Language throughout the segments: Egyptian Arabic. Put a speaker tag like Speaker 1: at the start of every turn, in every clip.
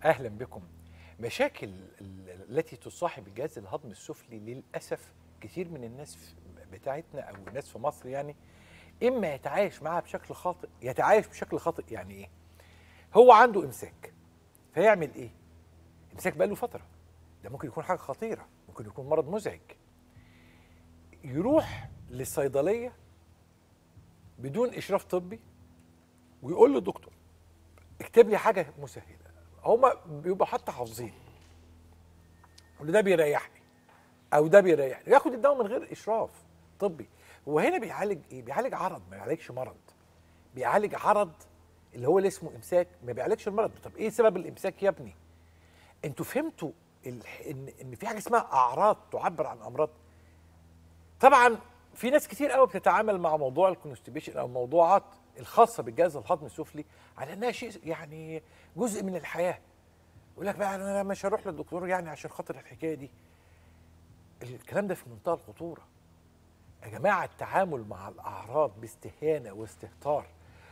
Speaker 1: اهلا بكم مشاكل ال- التي تصاحب الجهاز الهضمي السفلي للاسف كتير من الناس في- بتاعتنا او الناس في مصر يعني اما يتعايش معاها بشكل خاطئ يتعايش بشكل خاطئ يعني ايه هو عنده امساك فيعمل ايه امساك بقاله فتره ده ممكن يكون حاجه خطيره ممكن يكون مرض مزعج يروح للصيدليه بدون اشراف طبي ويقول للدكتور اكتب لي حاجه مسهله هما بيبقوا حتى حافظين يقول ده بيريحني او ده بيريحني ياخد الدواء من غير اشراف طبي هو هنا بيعالج ايه بيعالج عرض ما بيعالجش مرض بيعالج عرض اللي هو اللي اسمه امساك ما بيعالجش المرض طب ايه سبب الامساك يا ابني انتوا فهمتوا ال- ان ان في حاجه اسمها اعراض تعبر عن امراض طبعا في ناس كتير قوي بتتعامل مع موضوع الكونستيبيشن او الموضوعات الخاصه بالجهاز الهضمي السفلي على انها شيء يعني جزء من الحياه يقول لك بقى انا مش هروح للدكتور يعني عشان خاطر الحكايه دي الكلام ده في منتهى الخطوره يا جماعه التعامل مع الاعراض باستهانه واستهتار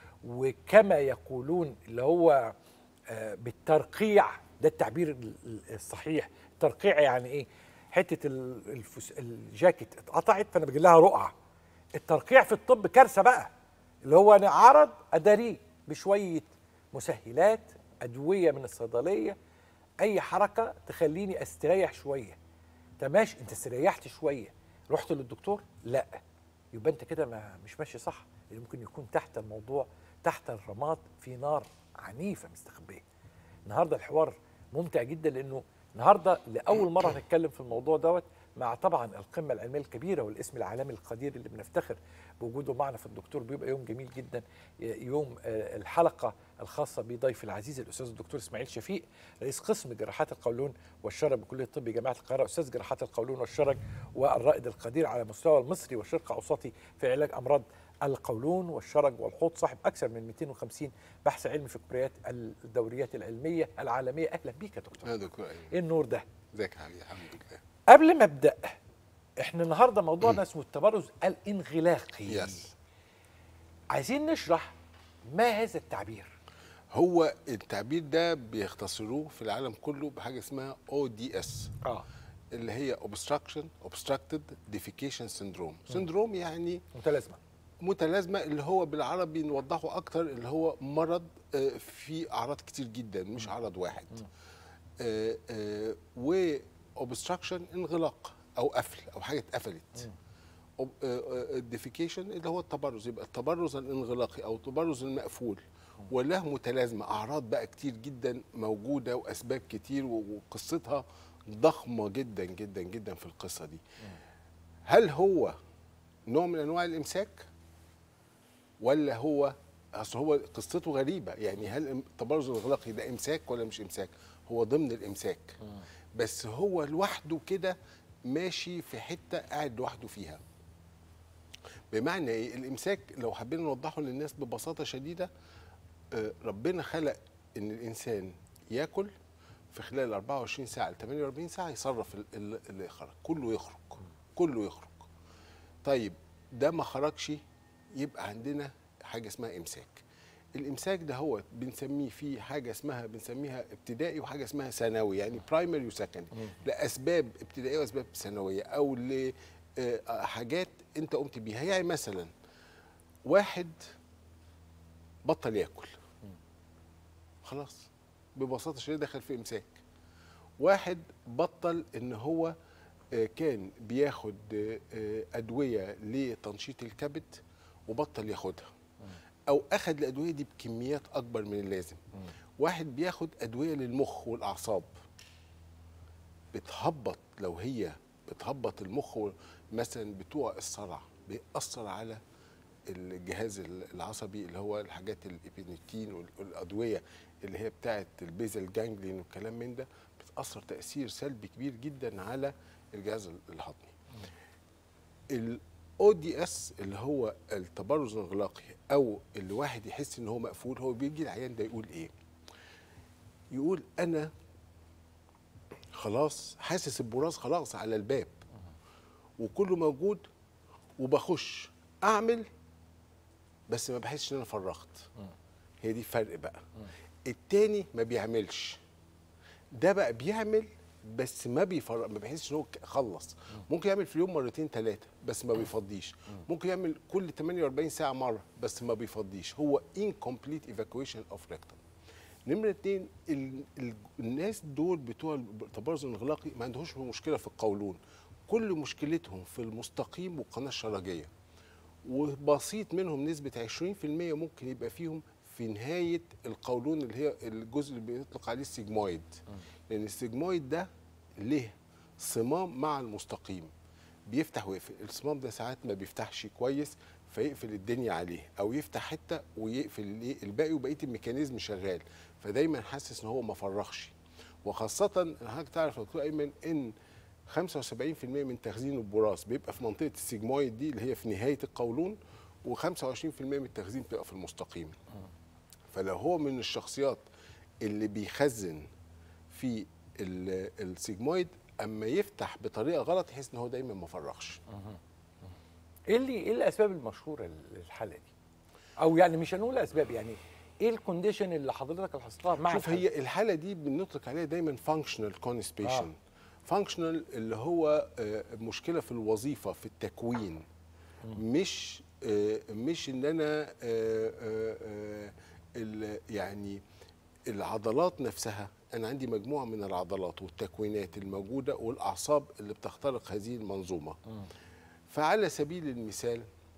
Speaker 1: وكما يقولون اللي هو آه، بالترقيع ده التعبير ال- ال- الصحيح الترقيع يعني ايه حته ال- الفس... الجاكيت اتقطعت فانا بجيب لها رقعه الترقيع في الطب كارثه بقى اللي هو انا عرض اداريه بشويه مسهلات ادويه من الصيدليه اي حركه تخليني استريح شويه طب ماشي انت استريحت شويه رحت للدكتور لا يبقى انت كده ما مش ماشي صح لان ممكن يكون تحت الموضوع تحت الرماد في نار عنيفه مستخبيه النهارده الحوار ممتع جدا لانه النهارده لاول مره هنتكلم في الموضوع دوت مع طبعا القمه العلميه الكبيره والاسم العالمي القدير اللي بنفتخر بوجوده معنا في الدكتور بيبقى يوم جميل جدا يوم آه، الحلقه الخاصه بضيف العزيز الاستاذ الدكتور اسماعيل شفيق رئيس قسم جراحات القولون والشرج بكليه الطب جامعه القاهره استاذ جراحات القولون والشرج والرائد القدير على مستوى المصري والشرق الاوسطي في علاج امراض القولون والشرج والحوض صاحب اكثر من 250 بحث علمي في كبريات الدوريات العلميه العالميه اهلا بيك يا دكتور
Speaker 2: يا دكتور ايمن
Speaker 1: ايه النور ده
Speaker 2: ازيك يا حبيبي الحمد لله
Speaker 1: قبل ما ابدا احنا النهارده موضوعنا اسمه التبرز الانغلاقي
Speaker 2: يس
Speaker 1: عايزين نشرح ما هذا التعبير
Speaker 2: هو التعبير ده بيختصروه في العالم كله بحاجه اسمها او دي اس
Speaker 1: اه
Speaker 2: اللي هي obstruction obstructed defecation syndrome سندروم يعني
Speaker 1: متلازمه
Speaker 2: متلازمه اللي هو بالعربي نوضحه اكتر اللي هو مرض آه، فيه اعراض كتير جدا مش عرض واحد آه، آه، و obstruction انغلاق او قفل او حاجه اتقفلت الديفيكيشن اللي هو التبرز يبقى التبرز الانغلاقي او التبرز المقفول وله متلازمه اعراض بقى كتير جدا موجوده واسباب كتير و- وقصتها ضخمه جدا جدا جدا في القصه دي هل هو نوع من انواع الامساك ولا هو اصل هو قصته غريبه يعني هل التبرز الانغلاقي ده امساك ولا مش امساك هو ضمن الامساك بس هو لوحده كده ماشي في حته قاعد لوحده فيها بمعنى ايه الامساك لو حبينا نوضحه للناس ببساطه شديده آه، ربنا خلق ان الانسان ياكل في خلال 24 ساعه ل 48 ساعه يصرف ال- ال- اللي خرج كله يخرج كله يخرج طيب ده ما خرجش يبقى عندنا حاجه اسمها امساك الامساك ده هو بنسميه في حاجه اسمها بنسميها ابتدائي وحاجه اسمها ثانوي يعني برايمري وسكندري لاسباب ابتدائيه واسباب ثانويه او لحاجات انت قمت بيها يعني مثلا واحد بطل ياكل خلاص ببساطه شديده دخل في امساك واحد بطل ان هو آه، كان بياخد آه، آه، ادويه لتنشيط الكبد وبطل ياخدها او اخد الادويه دي بكميات اكبر من اللازم واحد بياخد ادويه للمخ والاعصاب بتهبط لو هي بتهبط المخ و- مثلا بتوع الصرع بيأثر على الجهاز العصبي اللي هو الحاجات الابينيتين وال- والادويه اللي هي بتاعه البيزل جانجلين والكلام من ده بتاثر تاثير سلبي كبير جدا على الجهاز الهضمي الاو دي اس اللي هو التبرز الانغلاقي او اللي واحد يحس ان هو مقفول هو بيجي العيان ده يقول ايه يقول انا خلاص حاسس البراز خلاص على الباب وكله موجود وبخش اعمل بس ما بحسش ان انا فرغت هي دي الفرق بقى التاني ما بيعملش ده بقى بيعمل بس ما بيفرق ما بيحسش ان هو ك- خلص ممكن يعمل في اليوم مرتين ثلاثه بس ما بيفضيش ممكن يعمل كل 48 ساعه مره بس ما بيفضيش هو incomplete evacuation of rectum نمرة اتنين ال ال الناس دول بتوع التبرز الانغلاقي ما عندهمش مشكلة في القولون كل مشكلتهم في المستقيم والقناة الشرجية وبسيط منهم نسبة 20% ممكن يبقى فيهم في نهاية القولون اللي هي الجزء اللي بيطلق عليه السيجمويد لأن السيجمويد ده له صمام مع المستقيم بيفتح ويقفل الصمام ده ساعات ما بيفتحش كويس فيقفل الدنيا عليه او يفتح حته ويقفل الإيه؟ الباقي وبقيه الميكانيزم شغال فدايما حاسس ان هو ما فرغش وخاصه حضرتك تعرف يا دكتور ايمن ان 75% من تخزين البراز بيبقى في منطقه السيجمويد دي اللي هي في نهايه القولون و25% من التخزين بيبقى في المستقيم فلو هو من الشخصيات اللي بيخزن في ال- السيجمويد اما يفتح بطريقه غلط يحس ان هو دايما ما فرغش
Speaker 1: ايه اللي ايه الاسباب المشهوره للحاله دي او يعني مش هنقول اسباب يعني ايه الكونديشن اللي حضرتك لاحظتها مع
Speaker 2: شوف
Speaker 1: الحالة؟
Speaker 2: هي الحاله دي بنطلق عليها دايما فانكشنال كونستيبيشن فانكشنال اللي هو آه، مشكله في الوظيفه في التكوين مش آه، مش ان انا آه، آه، آه، ال- يعني العضلات نفسها انا عندي مجموعه من العضلات والتكوينات الموجوده والاعصاب اللي بتخترق هذه المنظومه فعلى سبيل المثال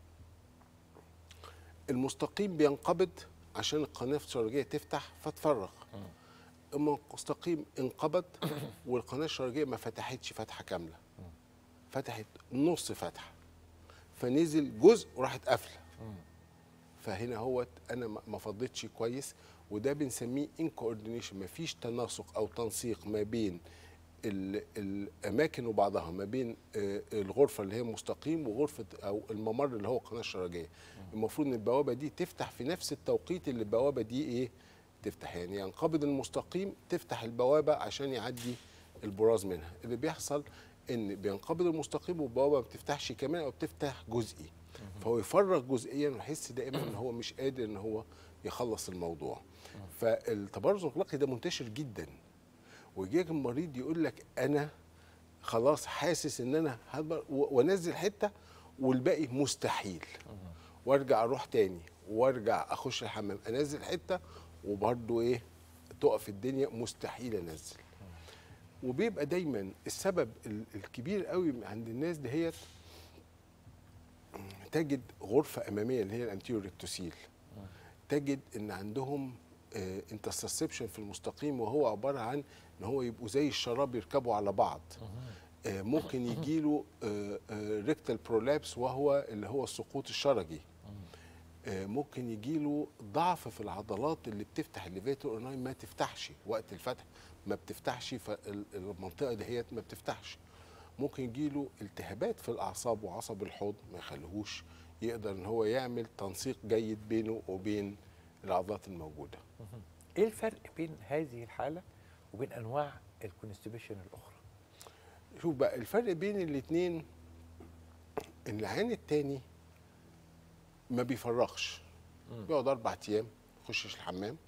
Speaker 2: المستقيم بينقبض عشان القناه الشرجيه تفتح فتفرغ اما المستقيم انقبض والقناه الشرجيه ما فتحتش فتحه كامله فتحت نص فتحه فنزل جزء وراحت قافله فهنا هو انا ما- ما فضيتش كويس وده بنسميه ان كوردينيشن مفيش تناسق او تنسيق ما بين ال- الاماكن وبعضها ما بين آه، الغرفه اللي هي مستقيم وغرفه او الممر اللي هو القناه الشرجيه المفروض ان البوابه دي تفتح في نفس التوقيت اللي البوابه دي ايه تفتح يعني ينقبض المستقيم تفتح البوابه عشان يعدي البراز منها اللي بيحصل ان بينقبض المستقيم والبوابه ما بتفتحش كمان او بتفتح جزئي فهو يفرغ جزئيا ويحس دائما ان هو مش قادر ان هو يخلص الموضوع فالتبرز الانغلاقي ده منتشر جدا ويجيك المريض يقول لك انا خلاص حاسس ان انا هبر و- وانزل حته والباقي مستحيل وارجع اروح تاني وارجع اخش الحمام انزل حته وبرضه ايه تقف الدنيا مستحيل انزل وبيبقى دايما السبب ال- الكبير قوي عند الناس دهيت تجد غرفه اماميه اللي هي الانتيريور ريكتوسيل تجد ان عندهم انترسبشن في المستقيم وهو عباره عن ان هو يبقوا زي الشراب يركبوا على بعض آه، ممكن يجي له ريكتال برولابس وهو اللي هو السقوط الشرجي آه، ممكن يجي له ضعف في العضلات اللي بتفتح الليفيتور اورناي ما تفتحش وقت الفتح ما بتفتحش فالمنطقه دهيت ما بتفتحش ممكن يجي له التهابات في الاعصاب وعصب الحوض ما يخليهوش يقدر ان هو يعمل تنسيق جيد بينه وبين العضلات الموجوده
Speaker 1: ايه الفرق بين هذه الحاله وبين انواع الكونستيبيشن الاخرى
Speaker 2: شوف بقى الفرق بين الاثنين ان العين التاني ما بيفرغش بيقعد اربع ايام يخشش الحمام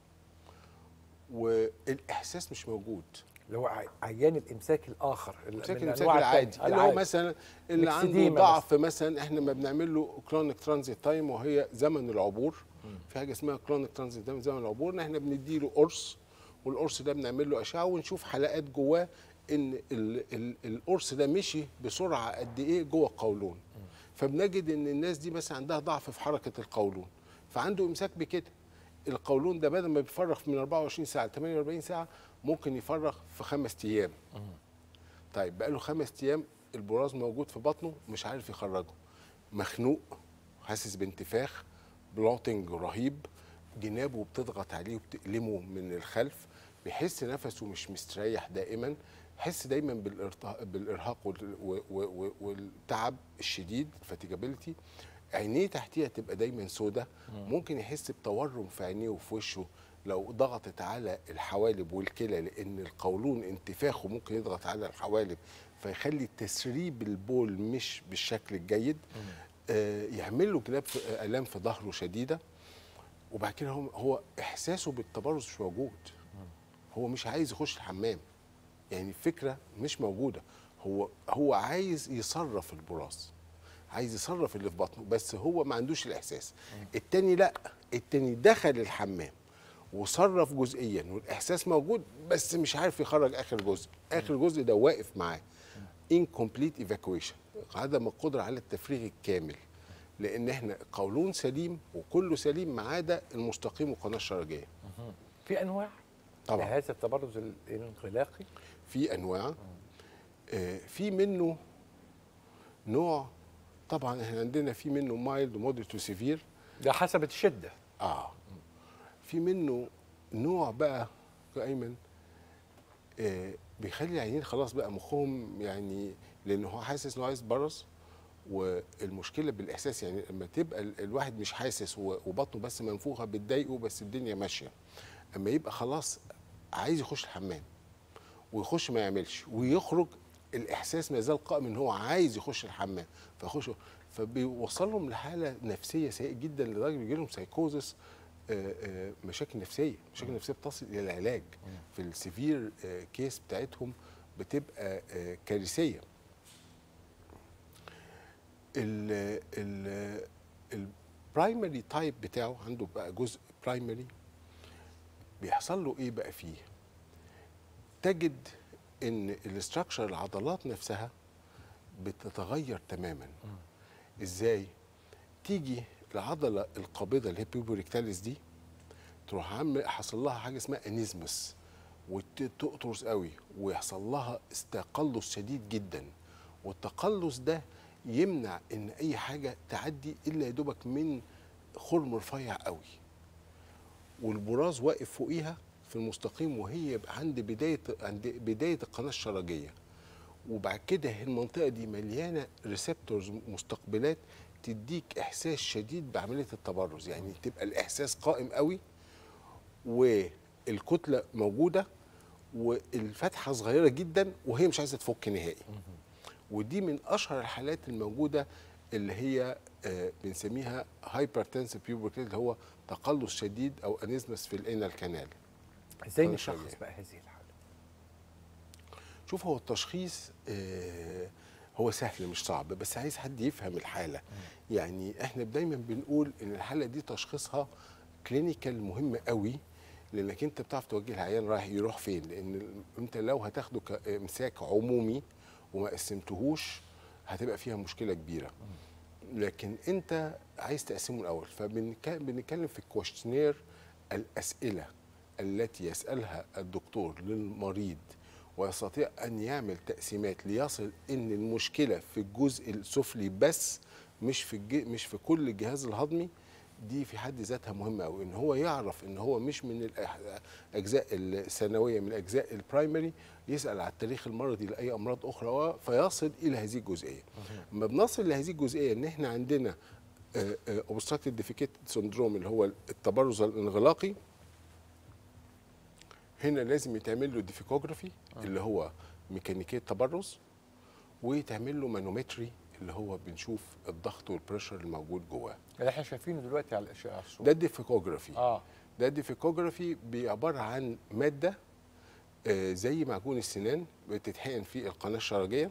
Speaker 2: والاحساس مش موجود
Speaker 1: اللي هو عي- عيان الامساك الاخر اللي
Speaker 2: امساك
Speaker 1: من
Speaker 2: الامساك
Speaker 1: الأنواع
Speaker 2: العادي
Speaker 1: التانية،
Speaker 2: اللي هو
Speaker 1: العادي.
Speaker 2: مثلا اللي عنده
Speaker 1: ميكسيديما
Speaker 2: ضعف مثلا احنا ما بنعمل له كرونيك ترانزيت تايم وهي زمن العبور في حاجه اسمها كرونيك ترانزيت تايم زمن العبور ان احنا بندي له قرص والقرص ده بنعمل له اشعه ونشوف حلقات جواه ان ال ال القرص ده مشي بسرعه قد ايه جوه القولون فبنجد ان الناس دي مثلا عندها ضعف في حركه القولون فعنده امساك بكده القولون ده بدل ما بيفرغ من 24 ساعه ل 48 ساعه ممكن يفرغ في خمس ايام طيب بقى له خمس ايام البراز موجود في بطنه مش عارف يخرجه مخنوق حاسس بانتفاخ بلوتنج رهيب جنابه بتضغط عليه وبتألمه من الخلف بيحس نفسه مش مستريح دائما يحس دايما بالارتها- بالارهاق وال- و- و- و- والتعب الشديد فاتيجابيلتي عينيه تحتيها تبقى دايما سودة ممكن يحس بتورم في عينيه وفي وشه لو ضغطت على الحوالب والكلى لان القولون انتفاخه ممكن يضغط على الحوالب فيخلي تسريب البول مش بالشكل الجيد آه يعمل له جلاب في آه، الام في ظهره شديده وبعد كده هو, هو احساسه بالتبرز مش موجود هو مش عايز يخش الحمام يعني الفكره مش موجوده هو هو عايز يصرف البراز عايز يصرف اللي في بطنه بس هو ما عندوش الاحساس التاني لا التاني دخل الحمام وصرف جزئيا والاحساس موجود بس مش عارف يخرج اخر جزء اخر جزء ده واقف معاه incomplete evacuation عدم القدره على التفريغ الكامل لان احنا قولون سليم وكله سليم ما عدا المستقيم والقناه الشرجيه
Speaker 1: في انواع
Speaker 2: طبعا
Speaker 1: لهذا التبرز ال- الانغلاقي
Speaker 2: في انواع آه، في منه نوع طبعا احنا عندنا في منه مايلد ومودريت وسيفير
Speaker 1: ده حسب الشده
Speaker 2: اه في منه نوع بقى كأيمن آه بيخلي العيانين خلاص بقى مخهم يعني لان هو حاسس انه عايز برص والمشكله بالاحساس يعني لما تبقى ال- الواحد مش حاسس و- وبطنه بس منفوخه بتضايقه بس الدنيا ماشيه اما يبقى خلاص عايز يخش الحمام ويخش ما يعملش ويخرج الاحساس ما يزال قائم ان هو عايز يخش الحمام فيخش فبيوصلهم لحاله نفسيه سيئه جدا لدرجه بيجي لهم سايكوزس آه، آه، مشاكل نفسيه مشاكل نفسيه بتصل الى العلاج في السيفير آه، كيس بتاعتهم بتبقى آه، كارثيه ال ال البرايمري تايب بتاعه عنده بقى جزء برايمري بيحصل له ايه بقى فيه تجد ان الاستراكشر العضلات نفسها بتتغير تماما ازاي تيجي العضله القابضه اللي هي بيوبوريكتاليس دي تروح عامل حصل لها حاجه اسمها انيزمس وتقطرس قوي ويحصل لها تقلص شديد جدا والتقلص ده يمنع ان اي حاجه تعدي الا يا دوبك من خرم رفيع قوي والبراز واقف فوقيها في المستقيم وهي يبقى عند بدايه عند بدايه القناه الشرجيه وبعد كده المنطقه دي مليانه ريسبتورز مستقبلات تديك احساس شديد بعمليه التبرز يعني تبقى الاحساس قائم قوي والكتله موجوده والفتحه صغيره جدا وهي مش عايزه تفك نهائي ودي من اشهر الحالات الموجوده اللي هي آه، بنسميها هايبرتنسيف بيوبرتي اللي هو تقلص شديد او انيزمس في الانال كانال
Speaker 1: ازاي
Speaker 2: طيب،
Speaker 1: نشخص
Speaker 2: طبيعي.
Speaker 1: بقى هذه الحاله
Speaker 2: شوف هو التشخيص آه، هو سهل مش صعب بس عايز حد يفهم الحاله يعني احنا دايما بنقول ان الحاله دي تشخيصها كلينيكال مهم قوي لانك انت بتعرف توجه العيان رايح يروح فين لان ال- انت لو هتاخده كامساك عمومي وما قسمتهوش هتبقى فيها مشكله كبيره لكن انت عايز تقسمه الاول فبنتكلم في الكويشنير الاسئله التي يسالها الدكتور للمريض ويستطيع ان يعمل تقسيمات ليصل ان المشكله في الجزء السفلي بس مش في الج... مش في كل الجهاز الهضمي دي في حد ذاتها مهمه قوي ان هو يعرف ان هو مش من الاجزاء الثانويه من الاجزاء البرايمري يسال على التاريخ المرضي لاي امراض اخرى و- فيصل الى هذه الجزئيه لما بنصل لهذه الجزئيه ان احنا عندنا اوبستراكتد ديفيكيت سندروم اللي هو التبرز الانغلاقي هنا لازم يتعمل له ديفيكوجرافي اللي هو ميكانيكيه تبرز ويتعمل له مانومتري اللي هو بنشوف الضغط والبريشر الموجود جواه
Speaker 1: اللي احنا شايفينه دلوقتي على الاشعه على الصوره
Speaker 2: ده الديفيكوجرافي
Speaker 1: اه
Speaker 2: ده الديفيكوجرافي بعباره عن ماده آه، زي معجون السنان بتتحقن في القناه الشرجيه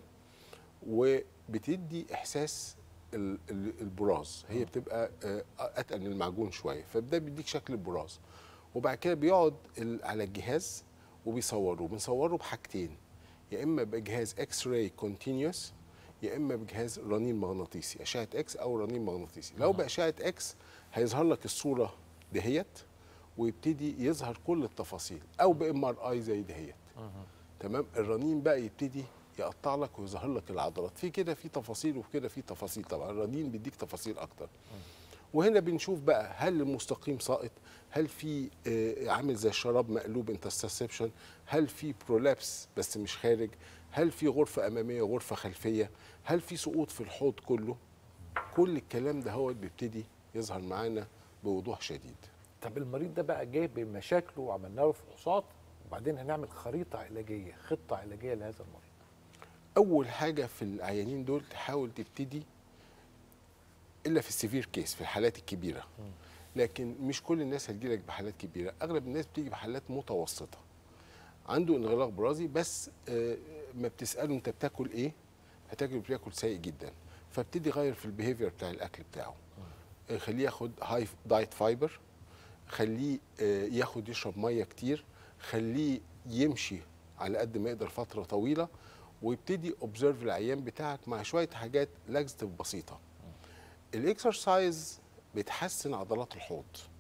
Speaker 2: وبتدي احساس ال- ال- البراز هي بتبقى آه، اتقل من المعجون شويه فده بيديك شكل البراز وبعد كده بيقعد ال- على الجهاز وبيصوره بنصوره بحاجتين يا اما بجهاز اكس راي كونتينيوس يا اما بجهاز رنين مغناطيسي اشعه اكس او رنين مغناطيسي لو باشعه اكس هيظهر لك الصوره دهيت ويبتدي يظهر كل التفاصيل او بام ار اي زي دهيت تمام الرنين بقى يبتدي يقطع لك ويظهر لك العضلات في كده في تفاصيل وفي كده في تفاصيل طبعا الرنين بيديك تفاصيل اكتر وهنا بنشوف بقى هل المستقيم ساقط هل في آه، عامل زي الشراب مقلوب انترسبشن هل في برولابس بس مش خارج هل في غرفه اماميه وغرفه خلفيه هل في سقوط في الحوض كله كل الكلام ده هو بيبتدي يظهر معانا بوضوح شديد
Speaker 1: طب المريض ده بقى جاي بمشاكله وعملنا له فحوصات وبعدين هنعمل خريطه علاجيه خطه علاجيه لهذا المريض
Speaker 2: اول حاجه في العيانين دول تحاول تبتدي الا في السيفير كيس في الحالات الكبيره لكن مش كل الناس هتجيلك بحالات كبيره اغلب الناس بتيجي بحالات متوسطه عنده انغلاق برازي بس آه، ما بتساله انت بتاكل ايه هتاكل بياكل سيء جدا فابتدي يغير في البيهيفير بتاع الاكل بتاعه آه، خليه ياخد هاي دايت فايبر خليه آه، ياخد يشرب ميه كتير خليه يمشي على قد ما يقدر فتره طويله ويبتدي اوبزرف العيان بتاعك مع شويه حاجات لاكستيف بسيطه الاكسرسايز بتحسن عضلات الحوض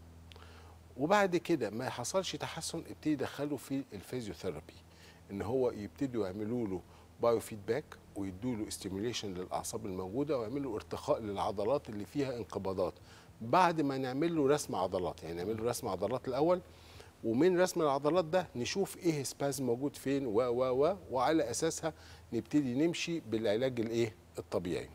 Speaker 2: وبعد كده ما حصلش تحسن ابتدي يدخله في الفيزيوثيرابي ان هو يبتدوا يعملوا له بايو فيدباك ويدوا له ستيميوليشن للاعصاب الموجوده ويعملوا ارتخاء للعضلات اللي فيها انقباضات بعد ما نعمل له رسم عضلات يعني نعمل له رسم عضلات الاول ومن رسم العضلات ده نشوف ايه سبازم موجود فين و و و وعلى اساسها نبتدي نمشي بالعلاج الايه الطبيعي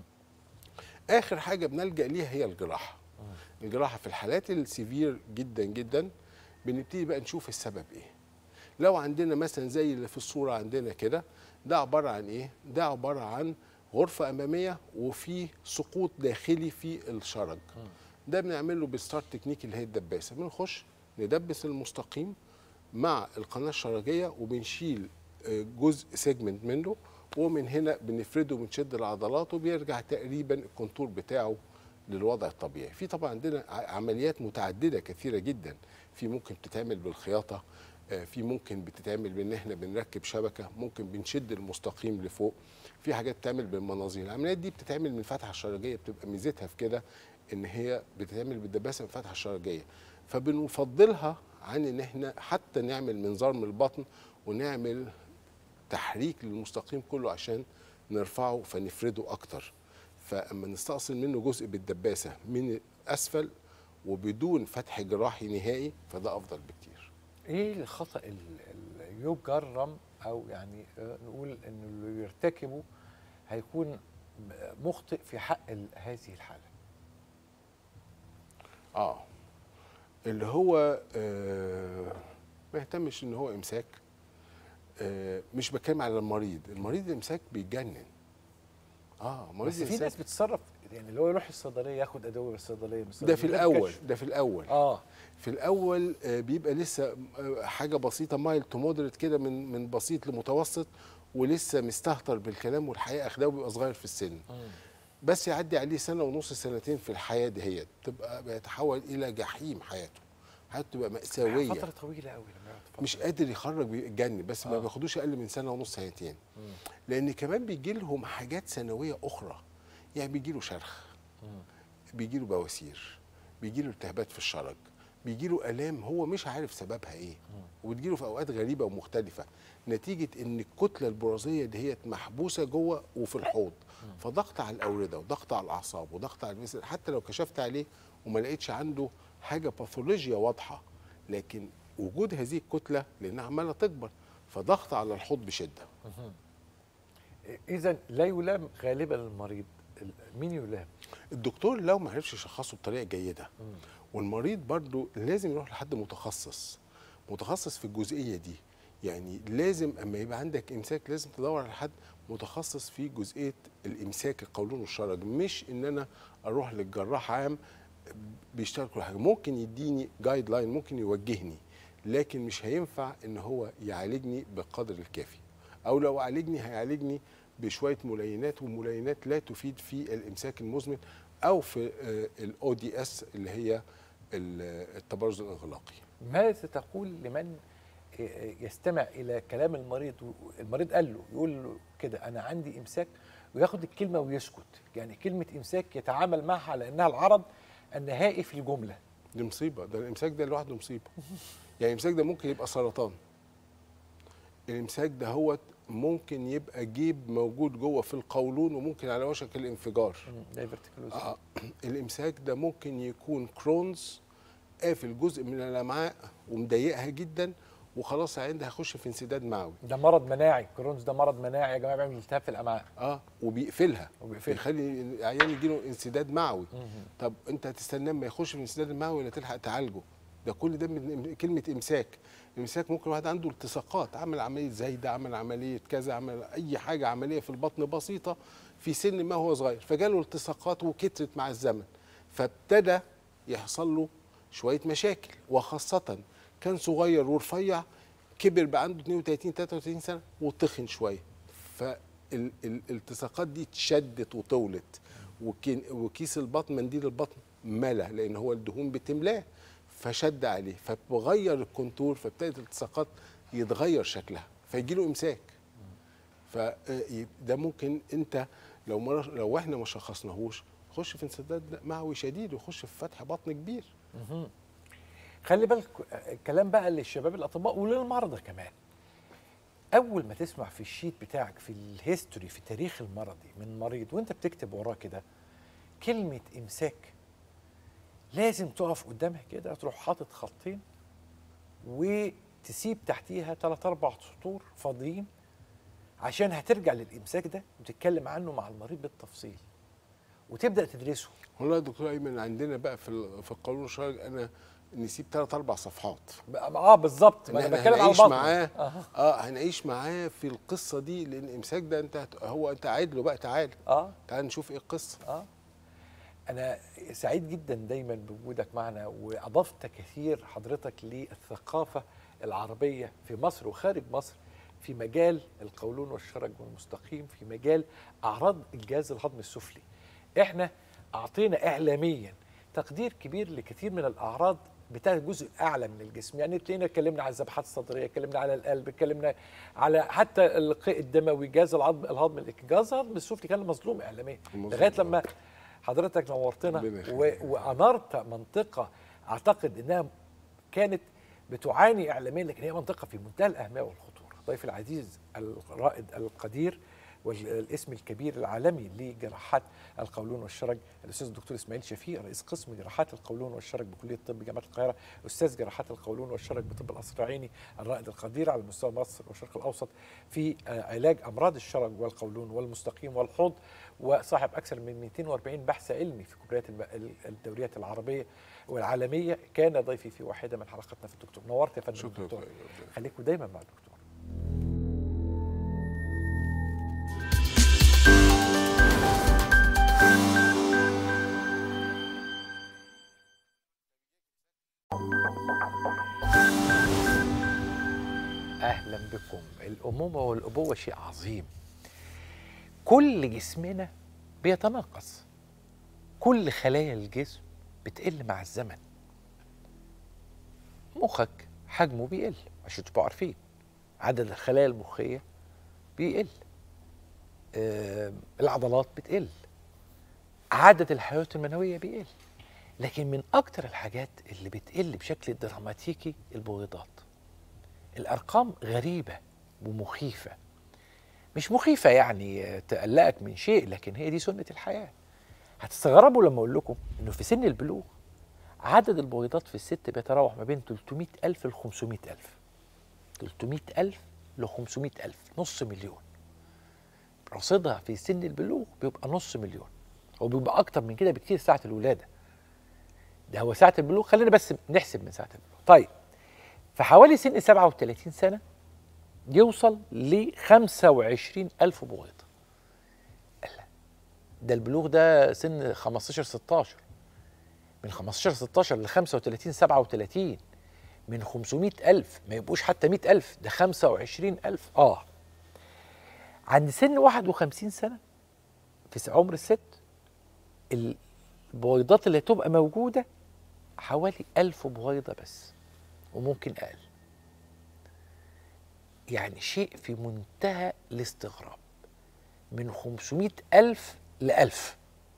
Speaker 2: اخر حاجه بنلجا ليها هي الجراحه الجراحه في الحالات السيفير جدا جدا بنبتدي بقى نشوف السبب ايه لو عندنا مثلا زي اللي في الصوره عندنا كده ده عباره عن ايه ده عباره عن غرفه اماميه وفي سقوط داخلي في الشرج ده بنعمله بالستارت تكنيك اللي هي الدباسه بنخش ندبس المستقيم مع القناه الشرجيه وبنشيل آه، جزء سيجمنت منه ومن هنا بنفرده وبنشد العضلات وبيرجع تقريبا الكونتور بتاعه للوضع الطبيعي في طبعا عندنا ع- عمليات متعدده كثيره جدا في ممكن بتتعمل بالخياطه آه، في ممكن بتتعمل بان احنا بنركب شبكه ممكن بنشد المستقيم لفوق في حاجات بتتعمل بالمناظير العمليات دي بتتعمل من الفتحه الشرجيه بتبقى ميزتها في كده ان هي بتتعمل بالدباسه من الفتحه الشرجيه فبنفضلها عن ان احنا حتى نعمل منظار من البطن ونعمل تحريك للمستقيم كله عشان نرفعه فنفرده اكتر فاما نستأصل منه جزء بالدباسه من اسفل وبدون فتح جراحي نهائي فده افضل بكتير
Speaker 1: ايه الخطا ال- ال- يجرم او يعني آه، نقول انه اللي يرتكبه هيكون مخطئ في حق ال- هذه الحاله
Speaker 2: اه اللي هو آه ما يهتمش ان هو امساك آه مش بتكلم على المريض المريض الامساك بيتجنن اه مريض
Speaker 1: بس في
Speaker 2: الإمساك
Speaker 1: ناس بتصرف يعني اللي هو يروح الصيدليه ياخد ادويه من الصيدليه من
Speaker 2: ده في
Speaker 1: الصيدلية،
Speaker 2: الاول
Speaker 1: كشف.
Speaker 2: ده في الاول
Speaker 1: اه
Speaker 2: في الاول آه، بيبقى لسه آه، حاجه بسيطه مايل تو مودريت كده من من بسيط لمتوسط ولسه مستهتر بالكلام والحقيقه اخداه وبيبقى صغير في السن بس يعدي عليه سنه ونص سنتين في الحياه دهيت تبقى بيتحول الى جحيم حياته حياته تبقى مأساويه
Speaker 1: فتره طويله قوي لما يقعد فترة.
Speaker 2: مش قادر يخرج بيتجنن بس ما
Speaker 1: آه.
Speaker 2: بياخدوش اقل من سنه ونص سنتين لان كمان بيجي لهم حاجات سنويه اخرى يعني بيجي له شرخ بيجي له بواسير بيجي له التهابات في الشرج بيجي له الام هو مش عارف سببها ايه وبتجي له في اوقات غريبه ومختلفه نتيجه ان الكتله البرازيه دي هي محبوسه جوه وفي الحوض فضغط على الاورده وضغط على الاعصاب وضغط على الجسم حتى لو كشفت عليه وما لقيتش عنده حاجه باثولوجيا واضحه لكن وجود هذه الكتله لانها عماله تكبر فضغط على الحوض بشده
Speaker 1: اذا لا يلام غالبا المريض ال- مين يلام
Speaker 2: الدكتور لو ما عرفش يشخصه بطريقه جيده والمريض برضو لازم يروح لحد متخصص متخصص في الجزئيه دي يعني لازم اما يبقى عندك امساك لازم تدور على حد متخصص في جزئيه الامساك القولون والشرج مش ان انا اروح للجراح عام بيشتغل كل حاجه ممكن يديني جايد لاين ممكن يوجهني لكن مش هينفع ان هو يعالجني بالقدر الكافي او لو عالجني هيعالجني بشويه ملينات وملينات لا تفيد في الامساك المزمن او في الاو دي اس اللي هي ال- التبرز الانغلاقي
Speaker 1: ماذا تقول لمن يستمع الى كلام المريض المريض قال له يقول له كده انا عندي امساك وياخد الكلمه ويسكت يعني كلمه امساك يتعامل معها على انها العرض النهائي في الجمله
Speaker 2: دي مصيبه ده الامساك ده لوحده مصيبه يعني الامساك ده ممكن يبقى سرطان الامساك ده هو ممكن يبقى جيب موجود جوه في القولون وممكن على وشك الانفجار
Speaker 1: دايفرتيكلوز
Speaker 2: آه. الامساك ده ممكن يكون كرونز قافل جزء من الامعاء ومضيقها جدا وخلاص عندها هيخش في انسداد معوي
Speaker 1: ده مرض مناعي كرونز ده مرض مناعي يا جماعه بيعمل التهاب في الامعاء
Speaker 2: اه وبيقفلها
Speaker 1: وبيقفلها.
Speaker 2: بيخلي العيان يجي له انسداد معوي طب انت هتستناه ما يخش في الانسداد المعوي ولا تلحق تعالجه ده كل ده من كلمه امساك الامساك ممكن واحد عنده التصاقات عمل عمليه زايده عمل عمليه كذا عمل اي حاجه عمليه في البطن بسيطه في سن ما هو صغير فجاله التصاقات وكترت مع الزمن فابتدى يحصل له شويه مشاكل وخاصه كان صغير ورفيع كبر بقى عنده 32 33 سنه وتخن شويه فالالتصاقات دي اتشدت وطولت وكين- وكيس البطن منديل البطن ملا لان هو الدهون بتملاه فشد عليه فبغير الكونتور فابتدت الالتصاقات يتغير شكلها فيجي له امساك فده ممكن انت لو مر... لو احنا ما شخصناهوش خش في انسداد معوي شديد ويخش في فتح بطن كبير
Speaker 1: خلي بالك آه، الكلام بقى للشباب الاطباء وللمرضى كمان اول ما تسمع في الشيت بتاعك في الهيستوري في التاريخ المرضي من مريض وانت بتكتب وراه كده كلمه امساك لازم تقف قدامها كده تروح حاطط خطين وتسيب تحتيها ثلاث اربع سطور فاضيين عشان هترجع للامساك ده وتتكلم عنه مع المريض بالتفصيل وتبدا تدرسه
Speaker 2: والله يا دكتور ايمن عندنا بقى في ال- في القانون الشرعي انا نسيب ثلاث اربع صفحات
Speaker 1: بقى- اه بالظبط
Speaker 2: ان
Speaker 1: ما انا
Speaker 2: احنا
Speaker 1: بتكلم على
Speaker 2: هنعيش
Speaker 1: البطن
Speaker 2: معاه
Speaker 1: اه
Speaker 2: اه هنعيش معاه في القصه دي لان الامساك ده انت هت- هو انت عايد له بقى تعالى
Speaker 1: اه
Speaker 2: تعال نشوف ايه القصه
Speaker 1: اه انا سعيد جدا دايما بوجودك معنا واضفت كثير حضرتك للثقافه العربيه في مصر وخارج مصر في مجال القولون والشرج والمستقيم في مجال اعراض الجهاز الهضمي السفلي احنا اعطينا اعلاميا تقدير كبير لكثير من الاعراض بتاع الجزء الاعلى من الجسم يعني تلاقينا اتكلمنا على الذبحات الصدريه اتكلمنا على القلب اتكلمنا على حتى القيء الدموي جهاز العظم الهضمي الجهاز الهضمي السفلي كان مظلوم اعلاميا
Speaker 2: مظلوم.
Speaker 1: لغايه لما حضرتك نورتنا
Speaker 2: ربنا
Speaker 1: و...
Speaker 2: يخليك.
Speaker 1: وانرت منطقه اعتقد انها كانت بتعاني اعلاميا لكن هي منطقه في منتهى الاهميه والخطوره ضيف العزيز الرائد القدير والاسم الكبير العالمي لجراحات القولون والشرج الاستاذ الدكتور اسماعيل شفيق رئيس قسم جراحات القولون والشرج بكليه الطب جامعه القاهره استاذ جراحات القولون والشرج بطب القصر العيني الرائد القدير على مستوى مصر والشرق الاوسط في آه، علاج امراض الشرج والقولون والمستقيم والحوض وصاحب اكثر من 240 بحث علمي في كليات الم- ال- الدوريات العربيه والعالميه كان ضيفي في واحده من حلقاتنا في الدكتور نورت يا فندم
Speaker 2: شكرا
Speaker 1: الدكتور
Speaker 2: دكتور.
Speaker 1: خليكم دايما مع الدكتور اهلا بكم الامومه والابوه شيء عظيم كل جسمنا بيتناقص كل خلايا الجسم بتقل مع الزمن مخك حجمه بيقل عشان تبقوا عارفين عدد الخلايا المخيه بيقل آه العضلات بتقل عدد الحيوانات المنويه بيقل لكن من اكتر الحاجات اللي بتقل بشكل دراماتيكي البويضات الارقام غريبه ومخيفه مش مخيفه يعني تقلقك من شيء لكن هي دي سنه الحياه هتستغربوا لما اقول لكم انه في سن البلوغ عدد البويضات في الست بيتراوح ما بين 300 ألف ل 500 ألف 300 ألف ل 500 ألف نص مليون رصيدها في سن البلوغ بيبقى نص مليون هو بيبقى أكتر من كده بكتير ساعة الولادة ده هو ساعة البلوغ خلينا بس نحسب من ساعة البلوغ طيب في حوالي سن 37 سنة يوصل ل 25 ألف بويضة الله. ده البلوغ ده سن 15 16 من 15 16 ل 35 37 من 500 ألف ما يبقوش حتى 100 ألف ده 25 ألف آه عند سن 51 سنة في س- عمر الست البويضات اللي هتبقى موجودة حوالي ألف بويضة بس وممكن أقل يعني شيء في منتهى الاستغراب من 500 ألف لألف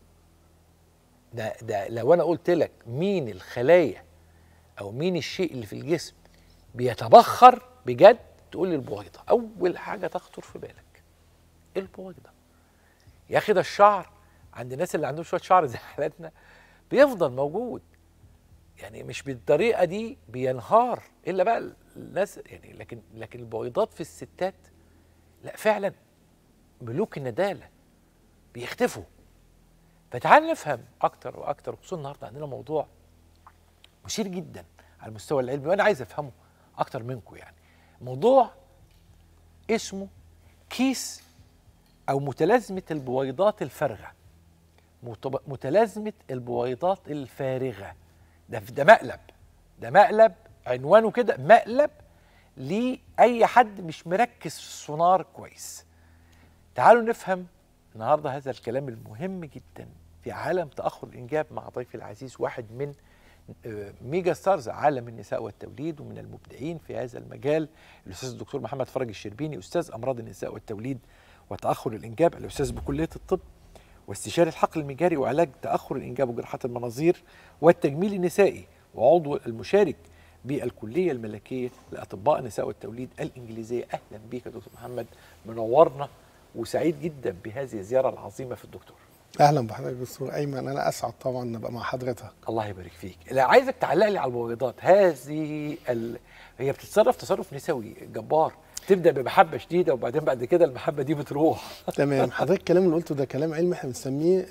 Speaker 1: ده ده لو انا قلت لك مين الخلايا او مين الشيء اللي في الجسم بيتبخر بجد تقول لي البويضه اول حاجه تخطر في بالك البويضه يا اخي ده الشعر عند الناس اللي عندهم شويه شعر زي حالاتنا بيفضل موجود يعني مش بالطريقه دي بينهار الا بقى الناس يعني لكن لكن البويضات في الستات لا فعلا ملوك النداله بيختفوا فتعال نفهم اكتر واكتر خصوصا النهارده عندنا موضوع مثير جدا على المستوى العلمي وانا عايز افهمه اكتر منكم يعني موضوع اسمه كيس او متلازمه البويضات الفارغه متب- متلازمه البويضات الفارغه ده ده مقلب ده مقلب عنوانه كده مقلب لاي حد مش مركز في السونار كويس تعالوا نفهم النهارده هذا الكلام المهم جدا في عالم تاخر الانجاب مع ضيفي العزيز واحد من آه، ميجا ستارز عالم النساء والتوليد ومن المبدعين في هذا المجال الاستاذ الدكتور محمد فرج الشربيني استاذ امراض النساء والتوليد وتاخر الانجاب الاستاذ بكليه الطب واستشاري الحقل المجاري وعلاج تاخر الانجاب وجراحات المناظير والتجميل النسائي وعضو المشارك بالكليه الملكيه لاطباء النساء والتوليد الانجليزيه اهلا بك يا دكتور محمد منورنا وسعيد جدا بهذه الزياره العظيمه في الدكتور
Speaker 3: اهلا بحضرتك دكتور ايمن انا اسعد طبعا ان ابقى مع حضرتك
Speaker 1: الله يبارك فيك لا عايزك تعلق لي على المبيضات هذه ال... هي بتتصرف تصرف نسوي جبار تبدا بمحبه شديده وبعدين بعد كده المحبه دي بتروح
Speaker 3: تمام حضرتك الكلام اللي قلته ده كلام علمي احنا بنسميه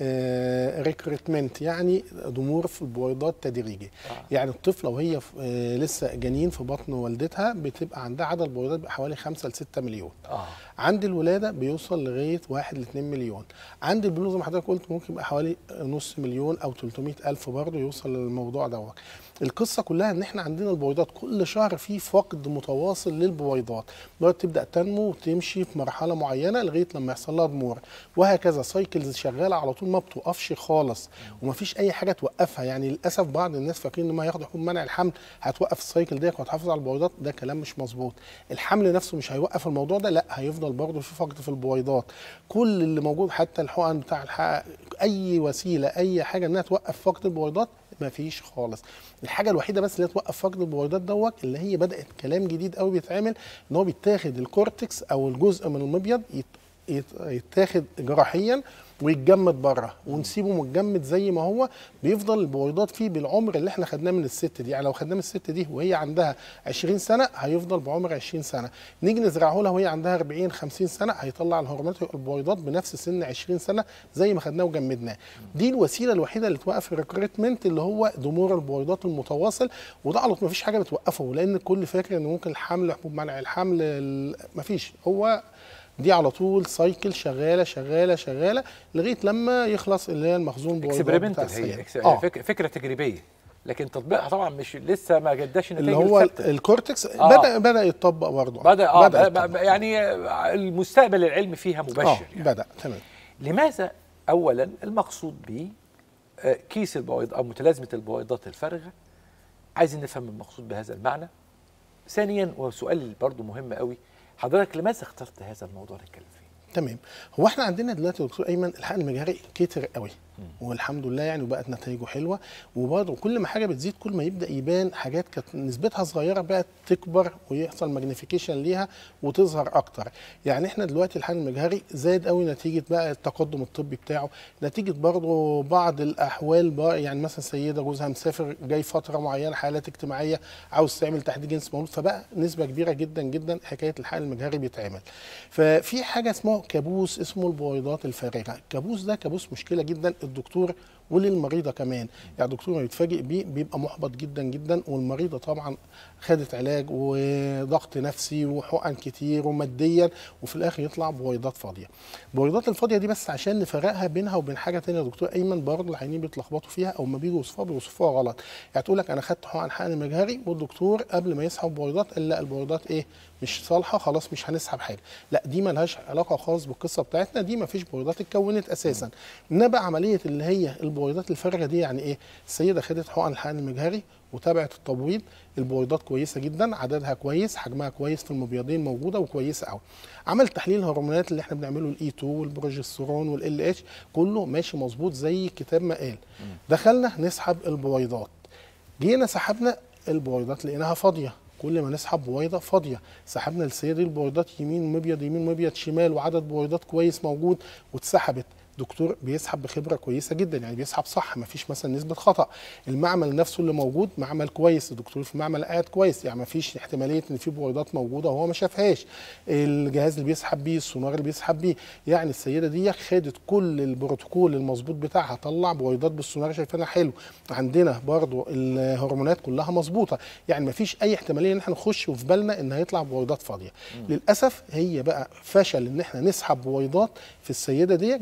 Speaker 3: ريكروتمنت يعني ضمور في البويضات تدريجي
Speaker 1: آه.
Speaker 3: يعني الطفله وهي في- آه، لسه جنين في بطن والدتها بتبقى عندها عدد بويضات بحوالي 5 ل 6 مليون
Speaker 1: اه
Speaker 3: عند الولاده بيوصل لغايه 1 ل 2 مليون عند البلوغ زي ما حضرتك قلت ممكن يبقى حوالي نص مليون او 300 الف برضه يوصل للموضوع دوت القصه كلها ان احنا عندنا البويضات كل شهر في فقد متواصل للبويضات البويضات تبدا تنمو وتمشي في مرحله معينه لغايه لما يحصل لها ضمور وهكذا سايكلز شغاله على طول ما بتوقفش خالص ومفيش اي حاجه توقفها يعني للاسف بعض الناس فاكرين ان ما ياخدوا حبوب منع الحمل هتوقف السايكل ديت وهتحافظ على البويضات ده كلام مش مظبوط الحمل نفسه مش هيوقف الموضوع ده لا هيفضل برضه في فقد في البويضات كل اللي موجود حتى الحقن بتاع الحق اي وسيله اي حاجه انها توقف فقد البويضات ما فيش خالص الحاجه الوحيده بس اللي توقف فقد البويضات دوت اللي هي بدات كلام جديد قوي بيتعمل ان هو بيتاخد الكورتكس او الجزء من المبيض يت- يت- يتاخد جراحيا ويتجمد بره ونسيبه متجمد زي ما هو بيفضل البويضات فيه بالعمر اللي احنا خدناه من الست دي يعني لو خدناه من الست دي وهي عندها 20 سنه هيفضل بعمر 20 سنه نيجي نزرعه لها وهي عندها 40 50 سنه هيطلع الهرمونات البويضات بنفس سن 20 سنه زي ما خدناه وجمدناه دي الوسيله الوحيده اللي توقف الريكروتمنت اللي هو ضمور البويضات المتواصل وده على طول مفيش حاجه بتوقفه لان الكل فاكر ان ممكن الحمل حبوب منع الحمل ال- مفيش هو دي على طول سايكل شغاله شغاله شغاله لغايه لما يخلص اللي هي المخزون بويضات بتاع
Speaker 1: اكسبيرمنتال هي
Speaker 3: السيدة.
Speaker 1: إكس...
Speaker 3: آه.
Speaker 1: فك... فكره تجريبيه لكن تطبيقها طبعا مش لسه ما جداش
Speaker 3: اللي
Speaker 1: النتائج
Speaker 3: هو
Speaker 1: الثابته
Speaker 3: الكورتكس
Speaker 1: آه.
Speaker 3: بدا بدا يتطبق برضه
Speaker 1: بدا اه
Speaker 3: بدأ
Speaker 1: بدا
Speaker 3: يتطبق.
Speaker 1: يعني المستقبل العلمي فيها مبشر
Speaker 3: اه
Speaker 1: يعني.
Speaker 3: بدا تمام
Speaker 1: لماذا اولا المقصود به آه، كيس البويض او متلازمه البويضات الفارغه عايزين نفهم المقصود بهذا المعنى ثانيا وسؤال برضو مهم قوي حضرتك لماذا اخترت هذا الموضوع نتكلم فيه
Speaker 3: تمام هو احنا عندنا دلوقتي يا دكتور ايمن الحقن المجهري كتر قوي والحمد لله يعني وبقت نتائجه حلوه وبرضه كل ما حاجه بتزيد كل ما يبدا يبان حاجات كانت نسبتها صغيره بقت تكبر ويحصل ماجنيفيكيشن ليها وتظهر اكتر يعني احنا دلوقتي الحقن المجهري زاد قوي نتيجه بقى التقدم الطبي بتاعه نتيجه برضه بعض الاحوال بقى يعني مثلا سيده جوزها مسافر جاي فتره معينه حالات اجتماعيه عاوز تعمل تحديد جنس مولود فبقى نسبه كبيره جدا جدا حكايه الحقن المجهري بيتعمل ففي حاجه اسمه كابوس اسمه البويضات الفارغه الكابوس ده كابوس مشكله جدا الدكتور وللمريضه كمان يعني الدكتور ما بيتفاجئ بيه بيبقى محبط جدا جدا والمريضه طبعا خدت علاج وضغط نفسي وحقن كتير وماديا وفي الاخر يطلع بويضات فاضيه البويضات الفاضيه دي بس عشان نفرقها بينها وبين حاجه تانية يا دكتور ايمن برضه العيانين بيتلخبطوا فيها او ما بيجوا يوصفوها بيوصفوها غلط يعني تقول لك انا خدت حقن حقن مجهري والدكتور قبل ما يسحب بويضات قال لا البويضات ايه مش صالحه خلاص مش هنسحب حاجه لا دي ملهاش علاقه خالص بالقصه بتاعتنا دي ما فيش بويضات اتكونت اساسا انما عمليه اللي هي البويضات الفارغه دي يعني ايه السيده خدت حقن الحقن المجهري وتابعت التبويض البويضات كويسه جدا عددها كويس حجمها كويس في المبيضين موجوده وكويسه قوي عمل تحليل الهرمونات اللي احنا بنعمله الاي 2 والبروجسترون والال اتش كله ماشي مظبوط زي الكتاب ما قال دخلنا نسحب البويضات جينا سحبنا البويضات لقيناها فاضيه كل ما نسحب بويضه فاضيه سحبنا السيده دي البويضات يمين مبيض يمين مبيض شمال وعدد بويضات كويس موجود واتسحبت دكتور بيسحب بخبره كويسه جدا يعني بيسحب صح ما فيش مثلا نسبه خطا المعمل نفسه اللي موجود معمل كويس الدكتور في المعمل قاعد كويس يعني ما فيش احتماليه ان في بويضات موجوده وهو ما شافهاش الجهاز اللي بيسحب بيه السونار اللي بيسحب بيه يعني السيده دي خدت كل البروتوكول المظبوط بتاعها طلع بويضات بالسونار شايفينها حلو عندنا برضو الهرمونات كلها مظبوطه يعني ما فيش اي احتماليه ان احنا نخش وفي بالنا ان هيطلع بويضات فاضيه للاسف هي بقى فشل ان احنا نسحب بويضات في السيده ديت ده بنسميه